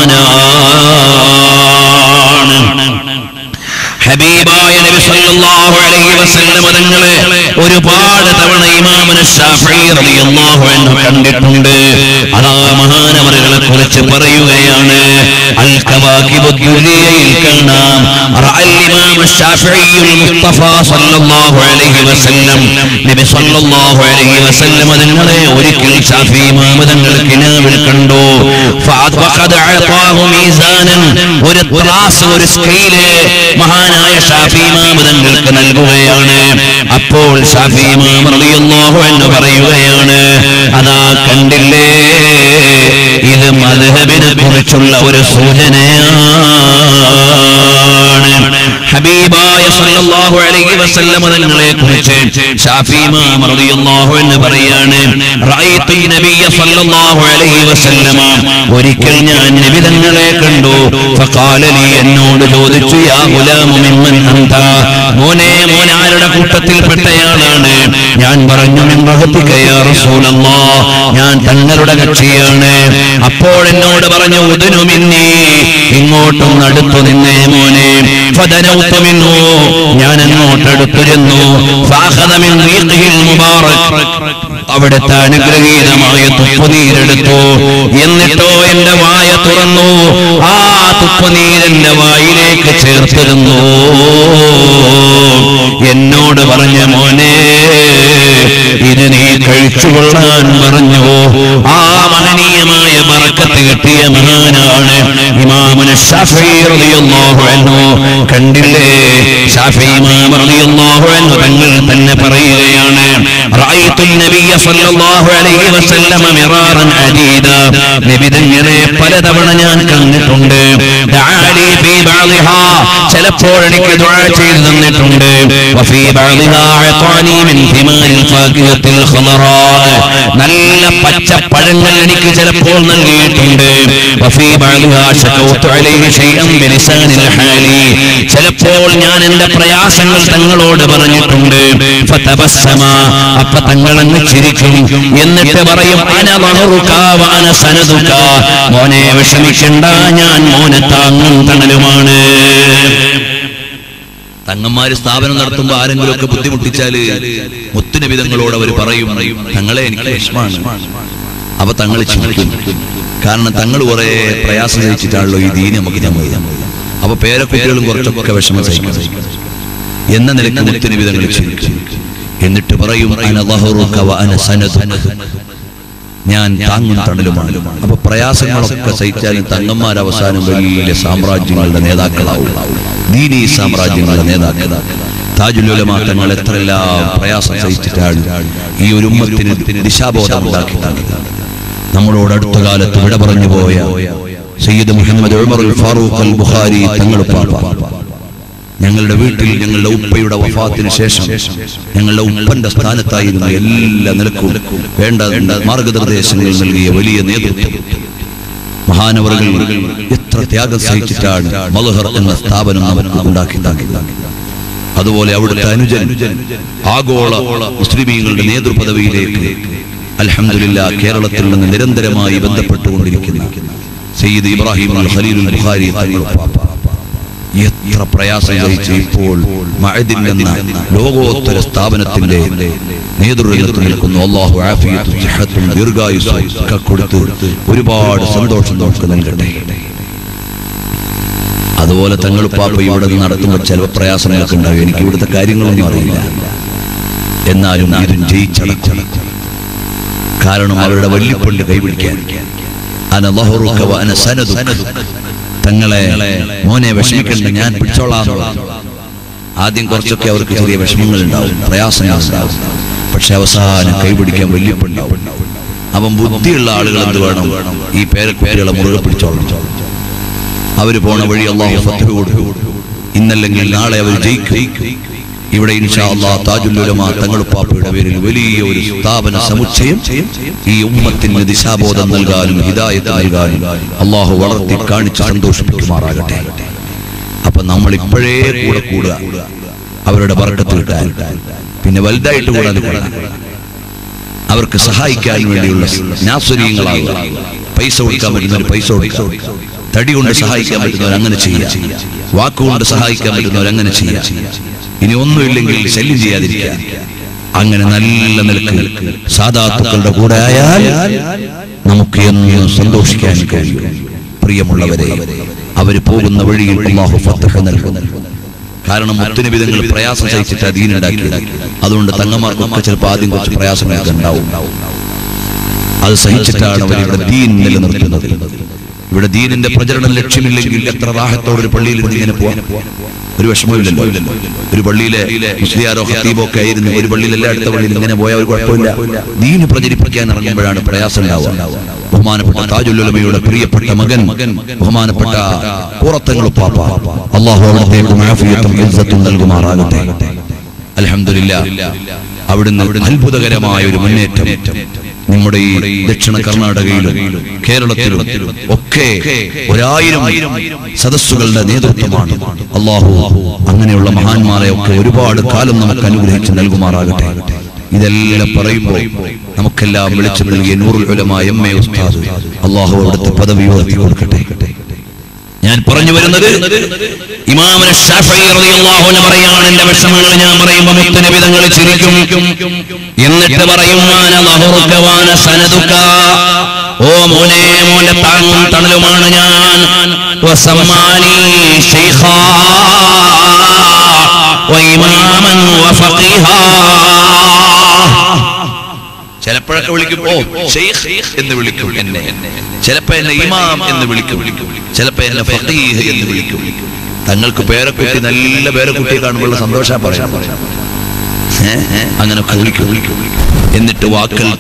മഹാനാണ് ഹബീബായ നബി സല്ലല്ലാഹു അലൈഹി വസല്ലം തങ്ങളെ ഒരുപാട് തവണ ഇമാമുന ഷാഫി റളിയല്ലാഹു അൻഹു കണ്ടിട്ടുണ്ട് അതാ മഹാനവറുകളെ കുറിച്ച് പറയുകയാണ് അൽ കവാകിബു ദുരിയയിൽ കാണാം റഅൽ ഇമാം ഷാഫിഈ മുസ്തഫ സല്ലല്ലാഹു അലൈഹി വസല്ലം നബി സല്ലല്ലാഹു അലൈഹി വസല്ലം തങ്ങളെ ഒരിക്കൽ ഷാഫി ഇമാം തങ്ങൾ കിനാവിൽ കണ്ടു ഫഅഖദ അഅതാഹു മീസാനൻ ഒരു ത്രാസ് ഒരു സ്കെയില് മഹാനായ ഷാഫി ഇമാം തങ്ങൾക്ക് നൽകുകയാണ് അപ്പോൾ ഷാഫി ഇമാം റളിയല്ലാഹു അൻഹു പറയുകയാണ് അതാ കണ്ടില്ലേ ഇത് മദ്ഹബിനെ കുറിച്ചുള്ള ഒരു സൂചനയാണ് ഹബീബായ സല്ലല്ലാഹു അലൈഹി വസല്ലം തങ്ങളെ കുറിച്ച് ഷാഫി ഇമാം റളിയല്ലാഹു അൻഹു പറയാണ് റഅയ്തു നബിയ സല്ലല്ലാഹു അലൈഹി വസല്ലമ ഒരിക്കൽ ഞാൻ നബി തങ്ങളെ കണ്ടു ഫഖാല ലി എന്നോട് ചോദിച്ചു യാ ഗുലാമു മിമ്മൻ അന്ത മോനെ മോൻ ആരുടെ കൂട്ടത്തിൽപ്പെട്ടയാളാണ് ഞാൻ പറഞ്ഞു മിൻ റഹ്തിക യാ റസൂലല്ലാഹ് ഞാൻ തങ്ങളുടെ കക്ഷിയാണ് അപ്പോൾ എന്നോട് പറഞ്ഞു ഉദനു മിന്നി ഇങ്ങോട്ടും അടുത്തു നിന്നേ മോനെ ഫദനൗതു മിൻഹു ഞാൻ അങ്ങോട്ട് അടുത്തു ചെന്നു ഫാഖദ മിൻ റീഖിൽ മുബാറക് അവിടുത്തെ അനുഗ്രഹീതമായ തുപ്പുനീരെടുത്തു എന്നിട്ടോ എന്റെ വായ തുറന്നു ആ തുപ്പുനീരെന്റെ വായിലേക്ക് ചേർത്തിരുന്നു എന്നോട് പറഞ്ഞ മോനെ ഇത് നീ കഴിച്ചുകൊള്ളാൻ പറഞ്ഞു ആ മഹനീയമായ ബറക്കത്ത് കിട്ടിയ മഹാനാണ് ഇമാമുന ഷാഫി റളിയല്ലാഹു അൻഹു കണ്ടില്ലേ ഷാഫി ഇമാം റളിയല്ലാഹു അൻഹു തങ്ങൾ തന്നെ പറയുകയാണ് റഅയ്തു നബിയ സല്ലല്ലാഹു അലൈഹി വസല്ലമ മിറാറൻ അദീദ നബി തങ്ങളെ പലതവണ ഞാൻ കണ്ടിട്ടുണ്ട് ദഅലി ഫീ ബഅദിഹാ ചിലപ്പോൾ എനിക്ക് ദുആ ചെയ്തു തന്നിട്ടുണ്ട് വഫീ ബഅദിഹാ അഅതാനി മിൻ തിമാരിൽ ഫാകിഹത്തിൽ ഖമറാ നല്ല പച്ച പഴങ്ങൾ എനിക്ക് ചിലപ്പോൾ നൽകിയിട്ടുണ്ട് വഫീ ബഅദിഹാ ശകൗതു അലൈഹി ശൈഅൻ ബിലിസാനിൽ ഹാലി ചിലപ്പോൾ ഞാൻ എന്റെ പ്രയാസങ്ങൾ തങ്ങളോട് പറഞ്ഞിട്ടുണ്ട് ഫതബസ്സമ അപ്പ തങ്ങളങ്ങ് ചിരിക്കും എന്നിട്ട് പറയും അന മഹറുക വഅന സനദുക മോനെ വിഷമിക്കണ്ട ഞാൻ മോനെ താങ്ങും തണലുമാണ് തങ്ങന്മാര് സ്ഥാപനം നടത്തുമ്പോ ആരെങ്കിലും ഒക്കെ ബുദ്ധിമുട്ടിച്ചാല് മുത്തുനിബിതങ്ങളോട് അവർ പറയും തങ്ങളെ എനിക്ക് വിഷമാണ് അപ്പൊ തങ്ങൾ ചിന്തിക്കും കാരണം തങ്ങൾ കുറെ പ്രയാസം സഹിച്ചിട്ടാണല്ലോ ഈ ദീനി നമുക്ക് നമ്മൾ അപ്പൊ പേരക്കുട്ടികളും കുറച്ചൊക്കെ വിഷമം സഹിക്കും എന്ന നിലയ്ക്ക് മുത്തുനിബിതങ്ങൾ ചിന്തിക്കും എന്നിട്ട് പറയും അന ദഹറുക വ അന സനദുക. ഞാൻ താങ്ങും തണലുമാണ് അപ്പൊ പ്രയാസങ്ങളൊക്കെ സഹിച്ചാലും തങ്ങന്മാർ അവസാനം വലിയ സാമ്രാജ്യങ്ങളുടെ നേതാക്കളാവും ദീനീ സാമ്രാജ്യങ്ങളുടെ നേതാക്കളാവും താജുലുലമാ തങ്ങൾ എത്രയെല്ലാം പ്രയാസം സഹിച്ചിട്ടാണ് ഈ ഒരു ഉമ്മത്തിന് ദിശാബോധം ഉണ്ടാക്കി തന്നത് നമ്മളോട് അടുത്ത കാലത്ത് വിട പറഞ്ഞു പോയ സയ്യിദ് മുഹമ്മദ് ഉമർ അൽ ഫാറൂഖ് അൽ ബുഖാരി തങ്ങൾ പാപ്പ ഞങ്ങളുടെ വീട്ടിൽ ഞങ്ങളുടെ ഉപ്പയുടെ വഫാത്തിന് ശേഷം ഞങ്ങളുടെ ഉപ്പന്റെ സ്ഥാനത്തായിരുന്നു എല്ലാ നിലക്കും വേണ്ട മാർഗനിർദ്ദേശങ്ങൾ നൽകിയ വലിയ നേതൃത്വം മഹാനവറുകൾ എത്ര ത്യാഗം സഹിച്ചിട്ടാണ് മലഹർ എന്ന സ്ഥാപനം നമുക്ക് ഉണ്ടാക്കി ഉണ്ടാക്കി അതുപോലെ അവിടുത്തെ അനുജൻ ആഗോള മുസ്ലിമീങ്ങളുടെ നേതൃപദവിയിലേക്ക് അൽഹംദുലില്ലാ കേരളത്തിൽ നിന്ന് നിരന്തരമായി ബന്ധപ്പെട്ടുകൊണ്ടിരിക്കുന്ന സയ്യിദ് ഇബ്രാഹിം അൽ ഖലീലുൽ ബുഖാരി തങ്ങൾ പാപ്പ എത്ര പ്രയാസം സഹിച്ച് ഇപ്പോൾ മഅദിൻ എന്ന ലോകോത്തര സ്ഥാപനത്തിന്റെ നേതൃത്വത്തിൽ നിൽക്കുന്നു അള്ളാഹു ആഫിയത്തും സിഹത്തും ദീർഘായുസ്സും ഒക്കെ കൊടുത്ത് ഒരുപാട് സന്തോഷം നമുക്ക് നൽകട്ടെ അതുപോലെ തങ്ങൾ പാപ്പ ഇവിടെ നിന്ന് നടത്തുമ്പോൾ ചില പ്രയാസങ്ങളൊക്കെ ഉണ്ടാവും എനിക്ക് ഇവിടുത്തെ കാര്യങ്ങളൊന്നും അറിയില്ല എന്നാലും ഇതും ജയിച്ചടക്കണം കാരണം അവരുടെ വല്യപ്പള്ളി കൈപിടിക്കാൻ അന ലഹറുക വ അന സനദുക. തങ്ങളെ മോനെ വിഷമിക്കണ്ട ഞാൻ പിടിച്ചോളാം ആദ്യം കുറച്ചൊക്കെ അവർക്ക് ചെറിയ വിഷമങ്ങൾ ഉണ്ടാവും പ്രയാസങ്ങൾ ഉണ്ടാവും പക്ഷെ അവസാനം കൈപിടിക്കാൻ വല്യപ്പുണ്ടാവും അവൻ ബുദ്ധിയുള്ള ആളുകൾ എന്ത് വേണം ഈ പേരക്കുട്ടികളെ മുറുകെ പിടിച്ചോളണം അവര് പോണ വഴി അള്ളാഹു ഫത്തഹ് കൊടുക്കും ഇന്നല്ലെങ്കിൽ നാളെ അവർ ജയിക്കും ഇവിടെ ഇൻഷാ അള്ളാഹ് താജുല്ലുലമ തങ്ങളുപ്പാപ്പയുടെ പേരിൽ വലിയ ഒരു സ്ഥാപന സമുച്ചയം ഈ ഉമ്മത്തിന് ദിശാബോധം നൽകാനും ഹിദായത്ത് നൽകാനും അള്ളാഹു വളർത്തി കാണിച്ച് സന്തോഷിപ്പിക്കുമാറാകട്ടെ അപ്പൊ നമ്മൾ ഇപ്പോഴേ കൂടെ കൂടുക അവരുടെ വർക്കത്ത് കിട്ടാൻ പിന്നെ വലുതായിട്ട് കൂടാൻ കൂടാൻ അവർക്ക് സഹായിക്കാൻ വേണ്ടിയുള്ള നാസുരീയങ്ങളാകുക പൈസ കൊടുക്കാൻ പറ്റുന്നവർ പൈസ കൊടുക്കാം തടി കൊണ്ട് സഹായിക്കാൻ പറ്റുന്നവർ അങ്ങനെ ചെയ്യാം വാക്കുകൊണ്ട് സഹായിക്കാൻ പറ്റുന്നവർ അങ്ങനെ ചെയ്യാം ഇനി ഒന്നുമില്ലെങ്കിൽ ശല്യം ചെയ്യാതിരിക്കുക അങ്ങനെ നല്ല നിലക്ക് സാധാത്തുക്കളുടെ കൂടെ ആയാൽ നമുക്ക് എന്നും സന്തോഷിക്കാൻ കഴിയും പ്രിയമുള്ളവരെ അവര് പോകുന്ന വഴിയിൽ അള്ളാഹു ഫത്തഹ നൽകും കാരണം മുത്തുനിബിതങ്ങൾ പ്രയാസം സഹിച്ചിട്ട് അധീനുണ്ടാക്കിയത് അതുകൊണ്ട് തങ്ങന്മാർക്കൊക്കെ ചിലപ്പോൾ ആദ്യം കുറച്ച് പ്രയാസങ്ങളൊക്കെ ഉണ്ടാവും അത് സഹിച്ചിട്ടാണ് അവർ ഇവിടെ ദീൻ നിലനിർത്തുന്നത് ഇവിടെ ദീനിന്റെ പ്രചരണം ലക്ഷ്യമില്ലെങ്കിൽ എത്ര റാഹത്തോടെ ഒരു പള്ളിയിൽ ഇരുന്ന് ഇങ്ങനെ പോവാം ഒരു വിഷമമില്ലല്ലോ ഒരു പള്ളിയിലെ മുസ്ലിയാരോ ഹത്തീബോ ഒക്കെ ആയിരുന്നു ഒരു പള്ളിയിലല്ല അടുത്ത പള്ളിയിൽ ഇങ്ങനെ പോയാൽ ഒരു കുഴപ്പമില്ല ദീന് പ്രചരിപ്പിക്കാൻ ഇറങ്ങുമ്പോഴാണ് പ്രയാസം ഉണ്ടാവുക ബഹുമാനപ്പെട്ട താജുല്ലുലമയുടെ പ്രിയപ്പെട്ട മകൻ ബഹുമാനപ്പെട്ട കൂറത്തങ്ങൾ പാപ്പ അള്ളാഹു അവിടത്തേക്കും ആഫിയത്തും ഇസ്സത്തും നൽകുമാറാകട്ടെ അലഹമില്ല അവിടുന്ന് അത്ഭുതകരമായ ഒരു മുന്നേറ്റം നമ്മുടെ ഈ ദക്ഷിണ കർണാടകയിലും കേരളത്തിലും ഒക്കെ ഒരായിരം സദസ്സുകളുടെ നേതൃത്വമാണ് അള്ളാഹു അങ്ങനെയുള്ള മഹാന്മാരെ ഒക്കെ ഒരുപാട് കാലം നമുക്ക് അനുഗ്രഹിച്ച് നൽകുമാറാകട്ടെ ഇതെല്ലാം പറയുമ്പോൾ നമുക്കെല്ലാം വിളിച്ചു നൽകിയ നൂറുൽ ഉലമ എം എ ഉസ്താദ് അള്ളാഹു അവിടുത്തെ പദവി ഉയർത്തി കൊടുക്കട്ടെ ഞാൻ പറഞ്ഞു വരുന്നത് ഇമാമന ഷാഫി റളിയല്ലാഹു അൻഹു പറയാണ് എന്റെ വിഷമങ്ങൾ ഞാൻ പറയുമ്പോൾ മുത്തനബി തങ്ങൾ ചിരിക്കും എന്നിട്ട് പറയും മാന ലഹുറുക വാന സനദുക ഓ മോനെ മോന്റെ താങ്ങും തണലുമാണ് ഞാൻ വസമ്മാനി ശൈഖാ വഇമാമൻ വഫഖീഹാ ചിലപ്പോഴൊക്കെ വിളിക്കും ഓ ഷെയ്ഖ് എന്ന് വിളിക്കും എന്നെ ചിലപ്പോ എന്നെ ഇമാം എന്ന് വിളിക്കും ചിലപ്പോ എന്നെ ഫഖീഹ് എന്ന് വിളിക്കും തങ്ങൾക്ക് പേരക്കുട്ടി നല്ല പേരക്കുട്ടിയെ കാണുമ്പോൾ സന്തോഷം പറയാം ഏ? അങ്ങനൊക്കെ വിളിക്കും എന്നിട്ട് വാക്കൽ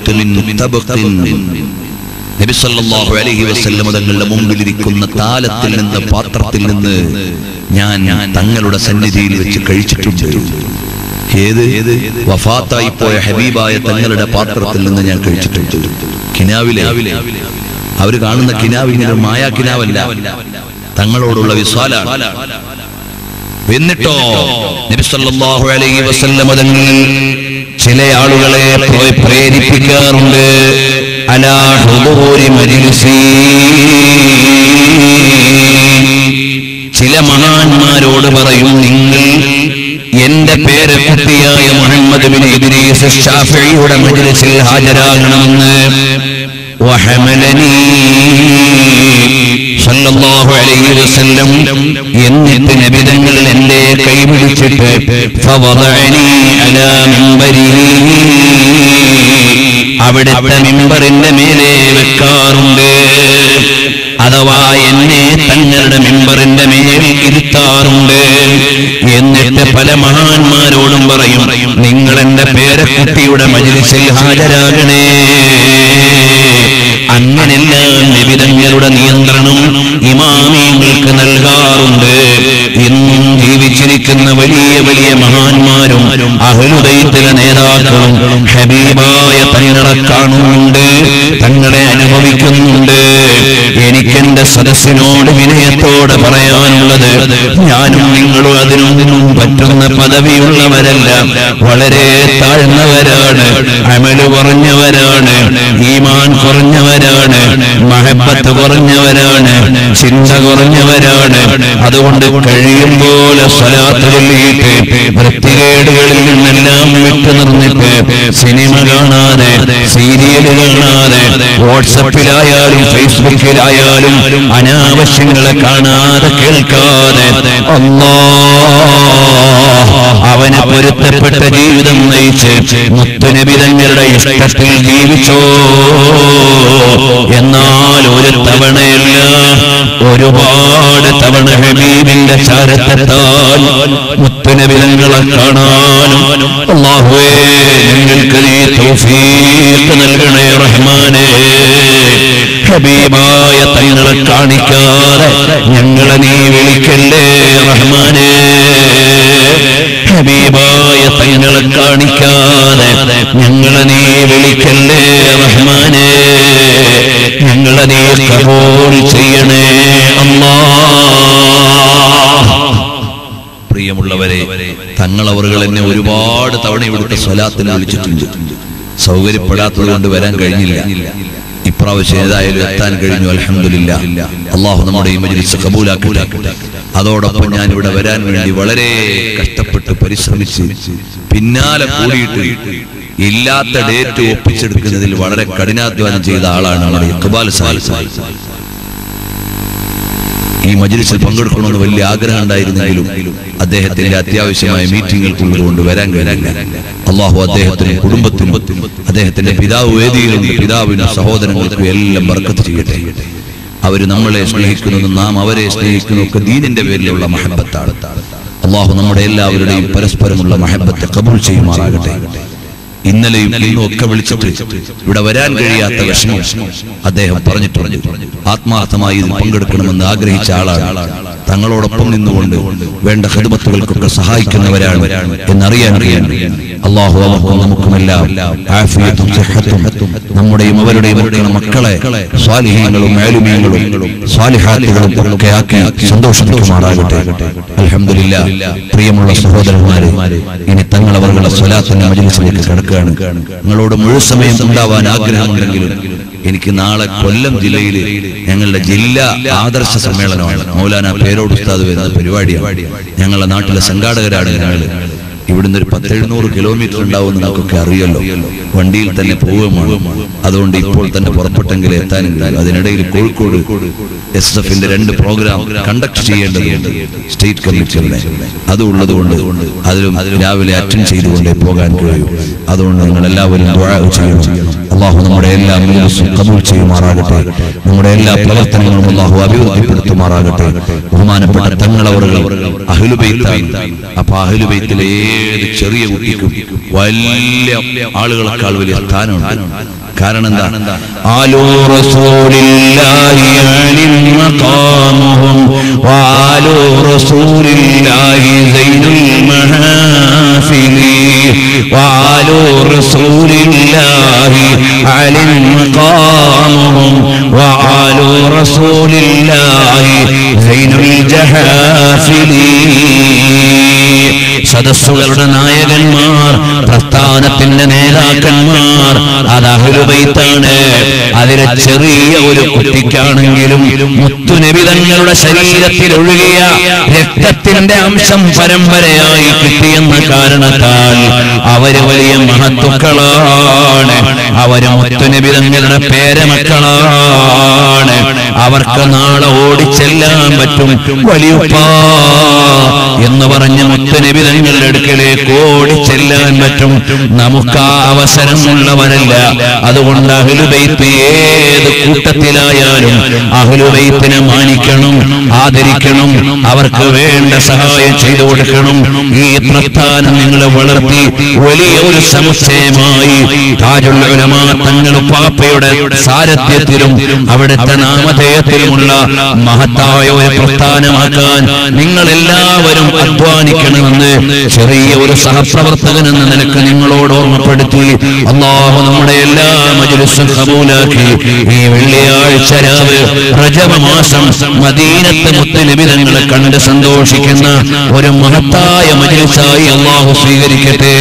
നബി സല്ലല്ലാഹു അലൈഹി വസല്ലം തങ്ങളുടെ മുമ്പിലിരിക്കുന്ന താലത്തിൽ നിന്ന് പാത്രത്തിൽ നിന്ന് ഞാൻ ഞാൻ തങ്ങളുടെ സന്നിധിയിൽ വെച്ച് കഴിച്ചിട്ടുണ്ട് ഏത് വഫാത്തായി പോയ ഹബീബായ തങ്ങളുടെ പാത്രത്തിൽ നിന്ന് ഞാൻ കഴിച്ചിട്ടുണ്ട് കിനാവിലെ അവര് കാണുന്ന കിനാവിങ്ങനെ മായാ കിനാവല്ല തങ്ങളോടുള്ള വിശ്വാലാണ് എന്നിട്ടോ നബി സല്ലല്ലാഹു അലൈഹി വസല്ലം തങ്ങൾ ചില ആളുകളെ പ്ര- പ്രേരിപ്പിക്കാറുണ്ട് അലാ ഹുദൂരി മജ്ലിസി ചില മഹാന്മാരോട് പറയും നിങ്ങൾ എന്റെ പേര് കുട്ടിയായ മുഹമ്മദ് ബിൻ ഇദ്രീസ് ഷാഫിയുടെ മജ്ലിസിൽ ഹാജരാകണമെന്ന് വഹമലനീ സല്ലല്ലാഹു അലൈഹി വസല്ലം എന്നിട്ട് നബിതങ്ങൾ എന്റെ കൈ പിടിച്ചിട്ട് ഫവദഅനി അലാ മിൻബരിഹി അവിടുത്തെ മിമ്പറിന്റെ മേലെ വെക്കാറുണ്ട് അഥവാ എന്നെ തങ്ങളുടെ മിമ്പറിന്റെ മേൽ ഇരുത്താറുണ്ട് എന്നിട്ട് പല മഹാന്മാരോടും പറയും നിങ്ങൾ എന്റെ പേരക്കുട്ടിയുടെ മജിലിസിൽ ഹാജരാകണേ അങ്ങനെല്ലാം നിബിതങ്ങളുടെ നിയന്ത്രണം ഇമാമിയങ്ങൾക്ക് നൽകാറുണ്ട് ഇന്നും ജീവിച്ചിരിക്കുന്ന വലിയ വലിയ മഹാന്മാരും അഹലുദൈത്തിലെ നേതാക്കളും ഹബീബായ തങ്ങളെ കാണുന്നുണ്ട് തങ്ങളെ അനുഭവിക്കുന്നുണ്ട് എനിക്കെന്റെ സദസ്സിനോട് വിനയത്തോടെ പറയാനുള്ളത് ഞാനും നിങ്ങളും അതിനൊന്നും പറ്റുന്ന പദവിയുള്ളവരല്ല വളരെ താഴ്ന്നവരാണ് അമല് കുറഞ്ഞവരാണ് ഈമാൻ കുറഞ്ഞവരാണ് മഹബത്ത് കുറഞ്ഞവരാണ് ചിന്ത കുറഞ്ഞവരാണ് അതുകൊണ്ട് കഴിയും പോലെ സ്വലാത്ത് ചൊല്ലിയിട്ട് വൃത്തികേടുകളിൽ നിന്നെല്ലാം വിട്ടു നിർന്നിട്ട് സിനിമ കാണാതെ സീരിയൽ കാണാതെ വാട്സപ്പിലായാലും ഫേസ്ബുക്കിലായാലും അനാവശ്യങ്ങളെ കാണാതെ കേൾക്കാതെ അല്ലാ അവന് പൊരുത്തപ്പെട്ട ജീവിതം നയിച്ച് മുത്തുനബി തങ്ങളുടെ ഇഷ്ടത്തിൽ ജീവിച്ചോ എന്നാൽ ഒരു തവണയല്ല ഒരുപാട് തവണ ഹബീബിന്റെ ചാരത്തെത്താൻ മുത്തുനബി തങ്ങളെ കാണാനും അള്ളാഹുവേ ഞങ്ങൾക്ക് നീ തൗഫീഖ് നൽകണേ റഹ്മാനേ ഹബീബായ തങ്ങളെ കാണിക്കാതെ ഞങ്ങളെ നീ വിളിക്കല്ലേ റഹ്മാനേ ഹബീബായ തങ്ങളെ കാണിക്കാതെ ഞങ്ങളെ നീ വിളിക്കല്ലേ റഹ്മാനേ ഞങ്ങളെ നീ കബൂൽ ചെയ്യണേ അല്ലാ പ്രിയമുള്ളവരെ തങ്ങളവറുകൾ എന്നെ ഒരുപാട് തവണ ഇവിടുത്തെ സ്വലാത്തിന് വിളിച്ചിട്ടുണ്ട് സൗകര്യപ്പെടാത്തത് കൊണ്ട് വരാൻ കഴിഞ്ഞില്ല ഇപ്രാവശ്യം ഏതായാലും എത്താൻ കഴിഞ്ഞു അലഹമില്ല അള്ളാഹു നമ്മുടെ ഈ മജ്ലിസ് കബൂലാക്കട്ടെ അതോടൊപ്പം ഞാൻ ഇവിടെ വരാൻ വേണ്ടി വളരെ കഷ്ടപ്പെട്ട് പരിശ്രമിച്ച് പിന്നാലെ കൂടിയിട്ട് ഇല്ലാത്ത ഡേറ്റ് ഒപ്പിച്ചെടുക്കുന്നതിൽ വളരെ കഠിനാധ്വാനം ചെയ്ത ആളാണ് നമ്മുടെ ഇക്ബാൽ സാഹിബ് ഈ മജ്ലിസിൽ പങ്കെടുക്കണമെന്ന് വലിയ ആഗ്രഹം ഉണ്ടായിരുന്നെങ്കിലും അദ്ദേഹത്തിന്റെ അത്യാവശ്യമായ മീറ്റിങ്ങുകൾക്കുള്ളത് കൊണ്ട് വരാൻ കഴിഞ്ഞില്ല അള്ളാഹു അദ്ദേഹത്തിനും കുടുംബത്തിനും അദ്ദേഹത്തിന്റെ പിതാവ് വേദിയിലുണ്ട് പിതാവിനും സഹോദരങ്ങൾക്കും എല്ലാം ബർക്കത്ത് ചെയ്യട്ടെ അവര് നമ്മളെ സ്നേഹിക്കുന്നതും നാം അവരെ സ്നേഹിക്കുന്നതും ഒക്കെ ദീനിന്റെ പേരിലുള്ള മഹബത്താണ് അള്ളാഹു നമ്മുടെ എല്ലാവരുടെയും പരസ്പരമുള്ള മഹബത്തെ കബൂൾ ചെയ്യുമാറാകട്ടെ ഇന്നലെയും ഇന്നും ഒക്കെ വിളിച്ചിട്ട് ഇവിടെ വരാൻ കഴിയാത്ത വിഷമം അദ്ദേഹം പറഞ്ഞിട്ടുണ്ട് ആത്മാർത്ഥമായി ഇതിൽ പങ്കെടുക്കണമെന്ന് ആഗ്രഹിച്ച ആളാണ് തങ്ങളോടൊപ്പം നിന്നുകൊണ്ട് വേണ്ട ഹിദമത്തുകൾക്കൊക്കെ സഹായിക്കുന്നവരാണ് എന്നറിയാൻ കഴിയണം അള്ളാഹു അവർക്കും നമുക്കുമെല്ലാം ആഫിയത്തും സിഹത്തും നമ്മുടെയും അവരുടെയും ഒക്കെ മക്കളെ സ്വാലിഹീങ്ങളും മേലുമീങ്ങളും സ്വാലിഹാത്തുകളും ഒക്കെ ആക്കി സന്തോഷിപ്പിക്കുമാറാകട്ടെ അലഹമില്ല പ്രിയമുള്ള സഹോദരന്മാരെ ഇനി തങ്ങളവരുടെ സ്വലാത്തിന്റെ മജിലിസിലേക്ക് കിടക്കുകയാണ് നിങ്ങളോട് മുഴു സമയം ഉണ്ടാവാൻ ആഗ്രഹമുണ്ടെങ്കിലും എനിക്ക് നാളെ കൊല്ലം ജില്ലയില് ഞങ്ങളുടെ ജില്ലാ ആദർശ സമ്മേളനമാണ് മൗലാന പേരോട് ഉസ്താദ് വരുന്ന പരിപാടിയാണ് ഞങ്ങളുടെ നാട്ടിലെ സംഘാടകരാണ് ഞങ്ങൾ ഇവിടുന്ന് ഒരു പത്തെഴുന്നൂറ് കിലോമീറ്റർ ഉണ്ടാവുമെന്ന് നമുക്കൊക്കെ അറിയല്ലോ വണ്ടിയിൽ തന്നെ പോവുകയാണ് അതുകൊണ്ട് ഇപ്പോൾ തന്നെ പുറപ്പെട്ടെങ്കിൽ എത്താനും കഴിയും അതിനിടയിൽ കോഴിക്കോട് എസ് എസ് എഫിന്റെ രണ്ട് പ്രോഗ്രാം കണ്ടക്ട് ചെയ്യേണ്ടതുണ്ട് സ്റ്റേറ്റ് കമ്മിറ്റികളുടെ അത് ഉള്ളതുകൊണ്ട് അതിലും രാവിലെ അറ്റൻഡ് ചെയ്തുകൊണ്ടേ പോകാൻ കഴിയൂ അതുകൊണ്ട് നിങ്ങൾ എല്ലാവരും ദുആ ചെയ്യണം അള്ളാഹു നമ്മുടെ എല്ലാ മജ്ലിസും കബൂൽ ചെയ്യുമാറാകട്ടെ നമ്മുടെ എല്ലാ പ്രവർത്തനങ്ങളും അള്ളാഹു അഭിവൃദ്ധിപ്പെടുത്തുമാറാകട്ടെ ബഹുമാനപ്പെട്ട തങ്ങളവറുകൾ അഹ്ലുബൈത്താണ് അപ്പൊ അഹ്ലുബൈത്തിലെ ഏത് ചെറിയ കുട്ടിക്കും വലിയ ആളുകളെക്കാൾ വലിയ സ്ഥാനമുണ്ട് കാരണം എന്താ ആലു റസൂലില്ലാഹി അലിം മഖാമുഹും വആലു റസൂലില്ലാഹി സൈനുൽ മഹാഫിലി വആലു റസൂലില്ലാഹി അലിം മഖാമുഹും വആലു റസൂലില്ലാഹി സൈനുൽ ജഹാഫിലി സദസ്സുകളുടെ നായകന്മാർ പ്രസ്ഥാനത്തിന്റെ നേതാക്കന്മാർ അത് അഹുലുബൈത്താണ് അതിലെ ചെറിയ ഒരു കുട്ടിക്കാണെങ്കിലും മുത്തുനബി തങ്ങളുടെ ശരീരത്തിൽ ഒഴുകിയ രക്തത്തിന്റെ അംശം പരമ്പരയായി കിട്ടിയെന്ന കാരണത്താൽ അവര് വലിയ മഹത്തുക്കളാണ് അവര് മുത്തുനബി തങ്ങളുടെ പേരമക്കളാണ് അവർക്ക് നാളെ ഓടിച്ചെല്ലാൻ പറ്റും വലിയുപ്പ എന്ന് പറഞ്ഞ മുത്തുനബി തങ്ങൾ നബിതങ്ങളുടെ അടുക്കലേക്ക് ഓടി ചെല്ലാൻ പറ്റും നമുക്ക് ആ അവസരമുള്ളവരല്ല അതുകൊണ്ട് അഹ്ലുബൈത്ത് ഏത് കൂട്ടത്തിലായാലും അഹ്ലുബൈത്തിനെ മാനിക്കണം ആദരിക്കണം അവർക്ക് വേണ്ട സഹായം ചെയ്തു കൊടുക്കണം ഈ പ്രസ്ഥാനം നിങ്ങളെ വളർത്തി വലിയ ഒരു സമുച്ചയമായി താജുൽ ഉലമാ തങ്ങൾ പാപ്പയുടെ സാരഥ്യത്തിലും അവിടുത്തെ നാമധേയത്തിലുമുള്ള മഹത്തായ ഒരു പ്രസ്ഥാനമാക്കാൻ നിങ്ങൾ എല്ലാവരും അധ്വാനിക്കണമെന്ന് ചെറിയ ഒരു സഹപ്രവർത്തകൻ എന്ന നിലക്ക് നിങ്ങളോട് ഓർമ്മപ്പെടുത്തി അള്ളാഹു നമ്മുടെ എല്ലാ മജുലിസും കബൂലാക്കി ഈ വെള്ളിയാഴ്ച രാവ് റജബ മാസം മദീനത്തെ മുത്തുനിബിതങ്ങളെ കണ്ട് സന്തോഷിക്കുന്ന ഒരു മഹത്തായ മജലിസായി അള്ളാഹു സ്വീകരിക്കട്ടെ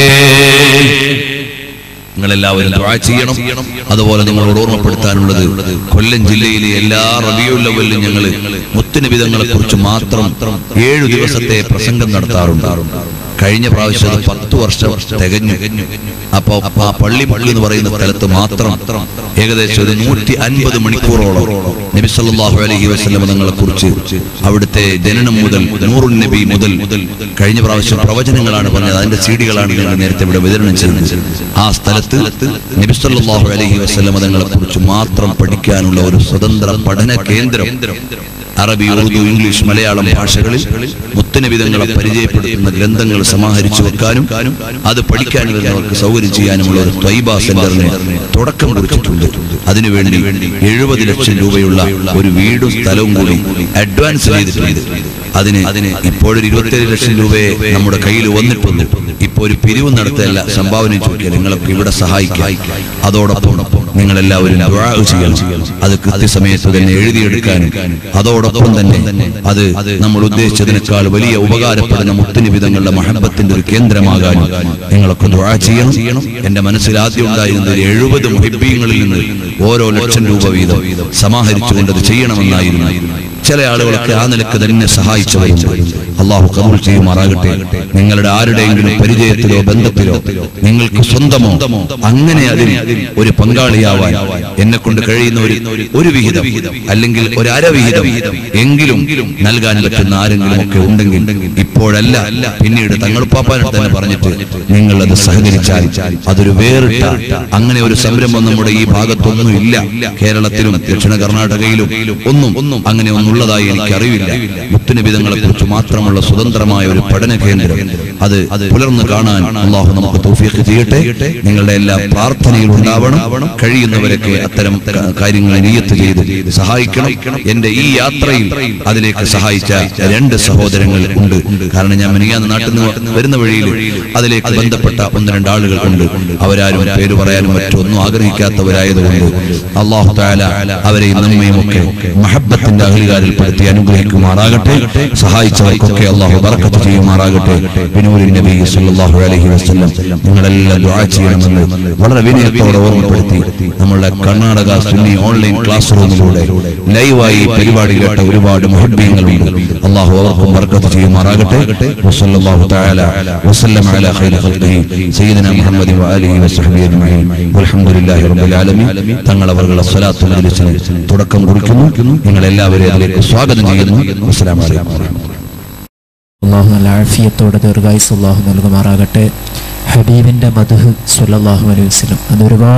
നിങ്ങളെല്ലാവരും ദുആ ചെയ്യണം അതുപോലെ നിങ്ങളോട് ഓർമ്മപ്പെടുത്താനുള്ളത് കൊല്ലം ജില്ലയിലെ എല്ലാ റബിയുല്ലവലിലും ഞങ്ങൾ മുത്തുനിബിതങ്ങളെ കുറിച്ച് മാത്രം ഏഴു ദിവസത്തെ പ്രസംഗം നടത്താറുണ്ട് കഴിഞ്ഞ പ്രാവശ്യം അത് പത്ത് വർഷം തികഞ്ഞു അപ്പൊ ആ പള്ളി പള്ളി എന്ന് പറയുന്ന സ്ഥലത്ത് മാത്രം ഏകദേശം ഒരു നൂറ്റി അൻപത് മണിക്കൂറോളം നബി സല്ലല്ലാഹു അലൈഹി വസല്ലം തങ്ങളെ കുറിച്ച് അവിടുത്തെ ജനനം മുതൽ നൂറുൻ നബി മുതൽ കഴിഞ്ഞ പ്രാവശ്യം പ്രവചനങ്ങളാണ് പറഞ്ഞത് അതിന്റെ സീഡികളാണ് ഞങ്ങൾ നേരത്തെ ഇവിടെ വിതരണം ചെയ്തത് ആ സ്ഥലത്ത് നബി സല്ലല്ലാഹു അലൈഹി വസല്ലം തങ്ങളെ കുറിച്ച് മാത്രം പഠിക്കാനുള്ള ഒരു സ്വതന്ത്ര പഠന കേന്ദ്രം അറബി ഉറുദു ഇംഗ്ലീഷ് മലയാളം ഭാഷകളിൽ മുത്തനവിധങ്ങളെ പരിചയപ്പെടുത്തുന്ന ഗ്രന്ഥങ്ങൾ സമാഹരിച്ചു വെക്കാനും അത് പഠിക്കാൻ വരുന്നവർക്ക് സൗകര്യം ചെയ്യാനുമുള്ള ഒരു ത്വൈബ സെന്ററിന് തുടക്കം കുറിച്ചിട്ടുണ്ട് അതിനുവേണ്ടി എഴുപത് ലക്ഷം രൂപയുള്ള ഒരു വീടും സ്ഥലവും കൂടി അഡ്വാൻസ് ചെയ്തിട്ടുണ്ട് അതിന് അതിന് ഇപ്പോഴൊരു ഇരുപത്തേഴ് ലക്ഷം രൂപയെ നമ്മുടെ കയ്യിൽ വന്നിട്ടുണ്ട് ഇപ്പൊ ഒരു പിരിവ് നടത്തല്ല സംഭാവന ചോദിക്കുക നിങ്ങളൊക്കെ ഇവിടെ സഹായിക്കാം അതോടൊപ്പം നിങ്ങളെല്ലാവരും ദുആ ചെയ്യണം അത് കൃത്യസമയത്ത് തന്നെ എഴുതിയെടുക്കാനും അതോടൊപ്പം തന്നെ അത് നമ്മൾ ഉദ്ദേശിച്ചതിനേക്കാൾ വലിയ ഉപകാരപ്പെടുന്ന മുത്തുനിബിതങ്ങളുടെ മഹബത്തിന്റെ ഒരു കേന്ദ്രമാകാനും നിങ്ങളൊക്കെ ദുആ ചെയ്യണം എന്റെ മനസ്സിൽ ആദ്യം ഉണ്ടായിരുന്ന ഒരു എഴുപത് മുഹിബീങ്ങളിൽ നിന്ന് ഓരോ ലക്ഷം രൂപ വീതം സമാഹരിച്ചുകൊണ്ട് അത് ചെയ്യണമെന്നായിരുന്നു ചില ആളുകളൊക്കെ ആ നിലക്ക് തന്നെ സഹായിച്ചവരുണ്ട് അള്ളാഹു കബൂൾ ചെയ്യുമാറാകട്ടെ നിങ്ങളുടെ ആരുടെയെങ്കിലും പരിചയത്തിലോ ബന്ധത്തിലോ നിങ്ങൾക്ക് സ്വന്തമോ അങ്ങനെ അതിൽ ഒരു പങ്കാളിയാവാൻ എന്നെ കൊണ്ട് കഴിയുന്ന ഒരു ഒരു വിഹിതം അല്ലെങ്കിൽ ഒരു അരവിഹിതം എങ്കിലും നൽകാൻ പറ്റുന്ന ആരെങ്കിലും ഒക്കെ ഉണ്ടെങ്കിൽ ഇപ്പോഴല്ല പിന്നീട് തങ്ങളുപ്പാപ്പാനെ തന്നെ പറഞ്ഞിട്ട് നിങ്ങൾ അത് സഹകരിച്ചാൽ അതൊരു വേറിട്ട അങ്ങനെ ഒരു സംരംഭം നമ്മുടെ ഈ ഭാഗത്തൊന്നും ഇല്ല കേരളത്തിലും ദക്ഷിണ കർണാടകയിലും ഒന്നും ഒന്നും അങ്ങനെ ഒന്നുള്ളതായി എനിക്ക് അറിവില്ല മുത്തുനിബിതങ്ങളെ കുറിച്ച് മാത്രമുള്ള സ്വതന്ത്രമായ ഒരു പഠന കേന്ദ്രം അത് അത് പുലർന്നു കാണാൻ അള്ളാഹു നമുക്ക് തൗഫീഖ് ചെയ്യട്ടെ നിങ്ങളുടെ എല്ലാ പ്രാർത്ഥനയിൽ ഉണ്ടാവണം കഴിയുന്നവരൊക്കെ അത്തരം ക- കാര്യങ്ങൾ നിയത്ത് ചെയ്ത് സഹായിക്കണം എന്റെ ഈ യാത്രയിൽ അതിലേക്ക് സഹായിച്ച രണ്ട് സഹോദരങ്ങൾ ഉണ്ട് കാരണം ഞാൻ മിനിയാന്ന് നാട്ടിൽ നിന്ന് വരുന്ന വഴിയിൽ അതിലേക്ക് ബന്ധപ്പെട്ട ഒന്ന് രണ്ട് ആളുകൾ ഉണ്ട് അവരാരും പേര് പറയാനും മറ്റൊന്നും ആഗ്രഹിക്കാത്തവരായതുകൊണ്ട് അള്ളാഹു താല അവരെയും നമ്മയും ഒക്കെ മഹബത്തിന്റെ അഹലികാരിൽപ്പെടുത്തി അനുഗ്രഹിക്കുമാറാകട്ടെ സഹായിച്ചവർക്കൊക്കെ അള്ളാഹു ബർക്കത്ത് ചെയ്യുമാറാകട്ടെ ബിനൂരി നബി സല്ലല്ലാഹു അലൈഹി വസല്ലം നിങ്ങളെല്ലാം ദുആ ചെയ്യണമെന്ന് വളരെ വിനയത്തോടെ ഓർമ്മപ്പെടുത്തി നമ്മളുടെ കർണാടക സുന്നി ഓൺലൈൻ ക്ലാസ് റൂമിലൂടെ ലൈവായി പരിപാടി കേട്ട ഒരുപാട് മുഹബ്ബീങ്ങളുണ്ട് അള്ളാഹു അവർക്കും ബർക്കത്ത് ചെയ്യുമാറാകട്ടെ വസല്ലല്ലാഹു തആല വസല്ലം അലാ ഖൈരി ഖൽഖിഹി സയ്യിദന മുഹമ്മദ് വആലിഹി വസഹ്ബിഹി അജ്മഈൻ വൽഹംദുലില്ലാഹി റബ്ബിൽ ആലമീൻ തങ്ങൾ അവരുടെ സ്വലാത്ത് മജ്ലിസിന് തുടക്കം കുറിക്കുന്നു നിങ്ങൾ എല്ലാവരെയും അതിലേക്ക് സ്വാഗതം ചെയ്യുന്നു അസ്സലാമു അലൈക്കും വറഹ്മത്തുള്ളാഹി അള്ളാഹു നല്ല ആഴ്ഫിയത്തോടെ ദീർഘായുസ് അള്ളാഹു നൽകുമാറാകട്ടെ ഹബീബിന്റെ മധു സുല്ലാഹു അലൈഹി വസ്ലം അത് ഒരുപാട്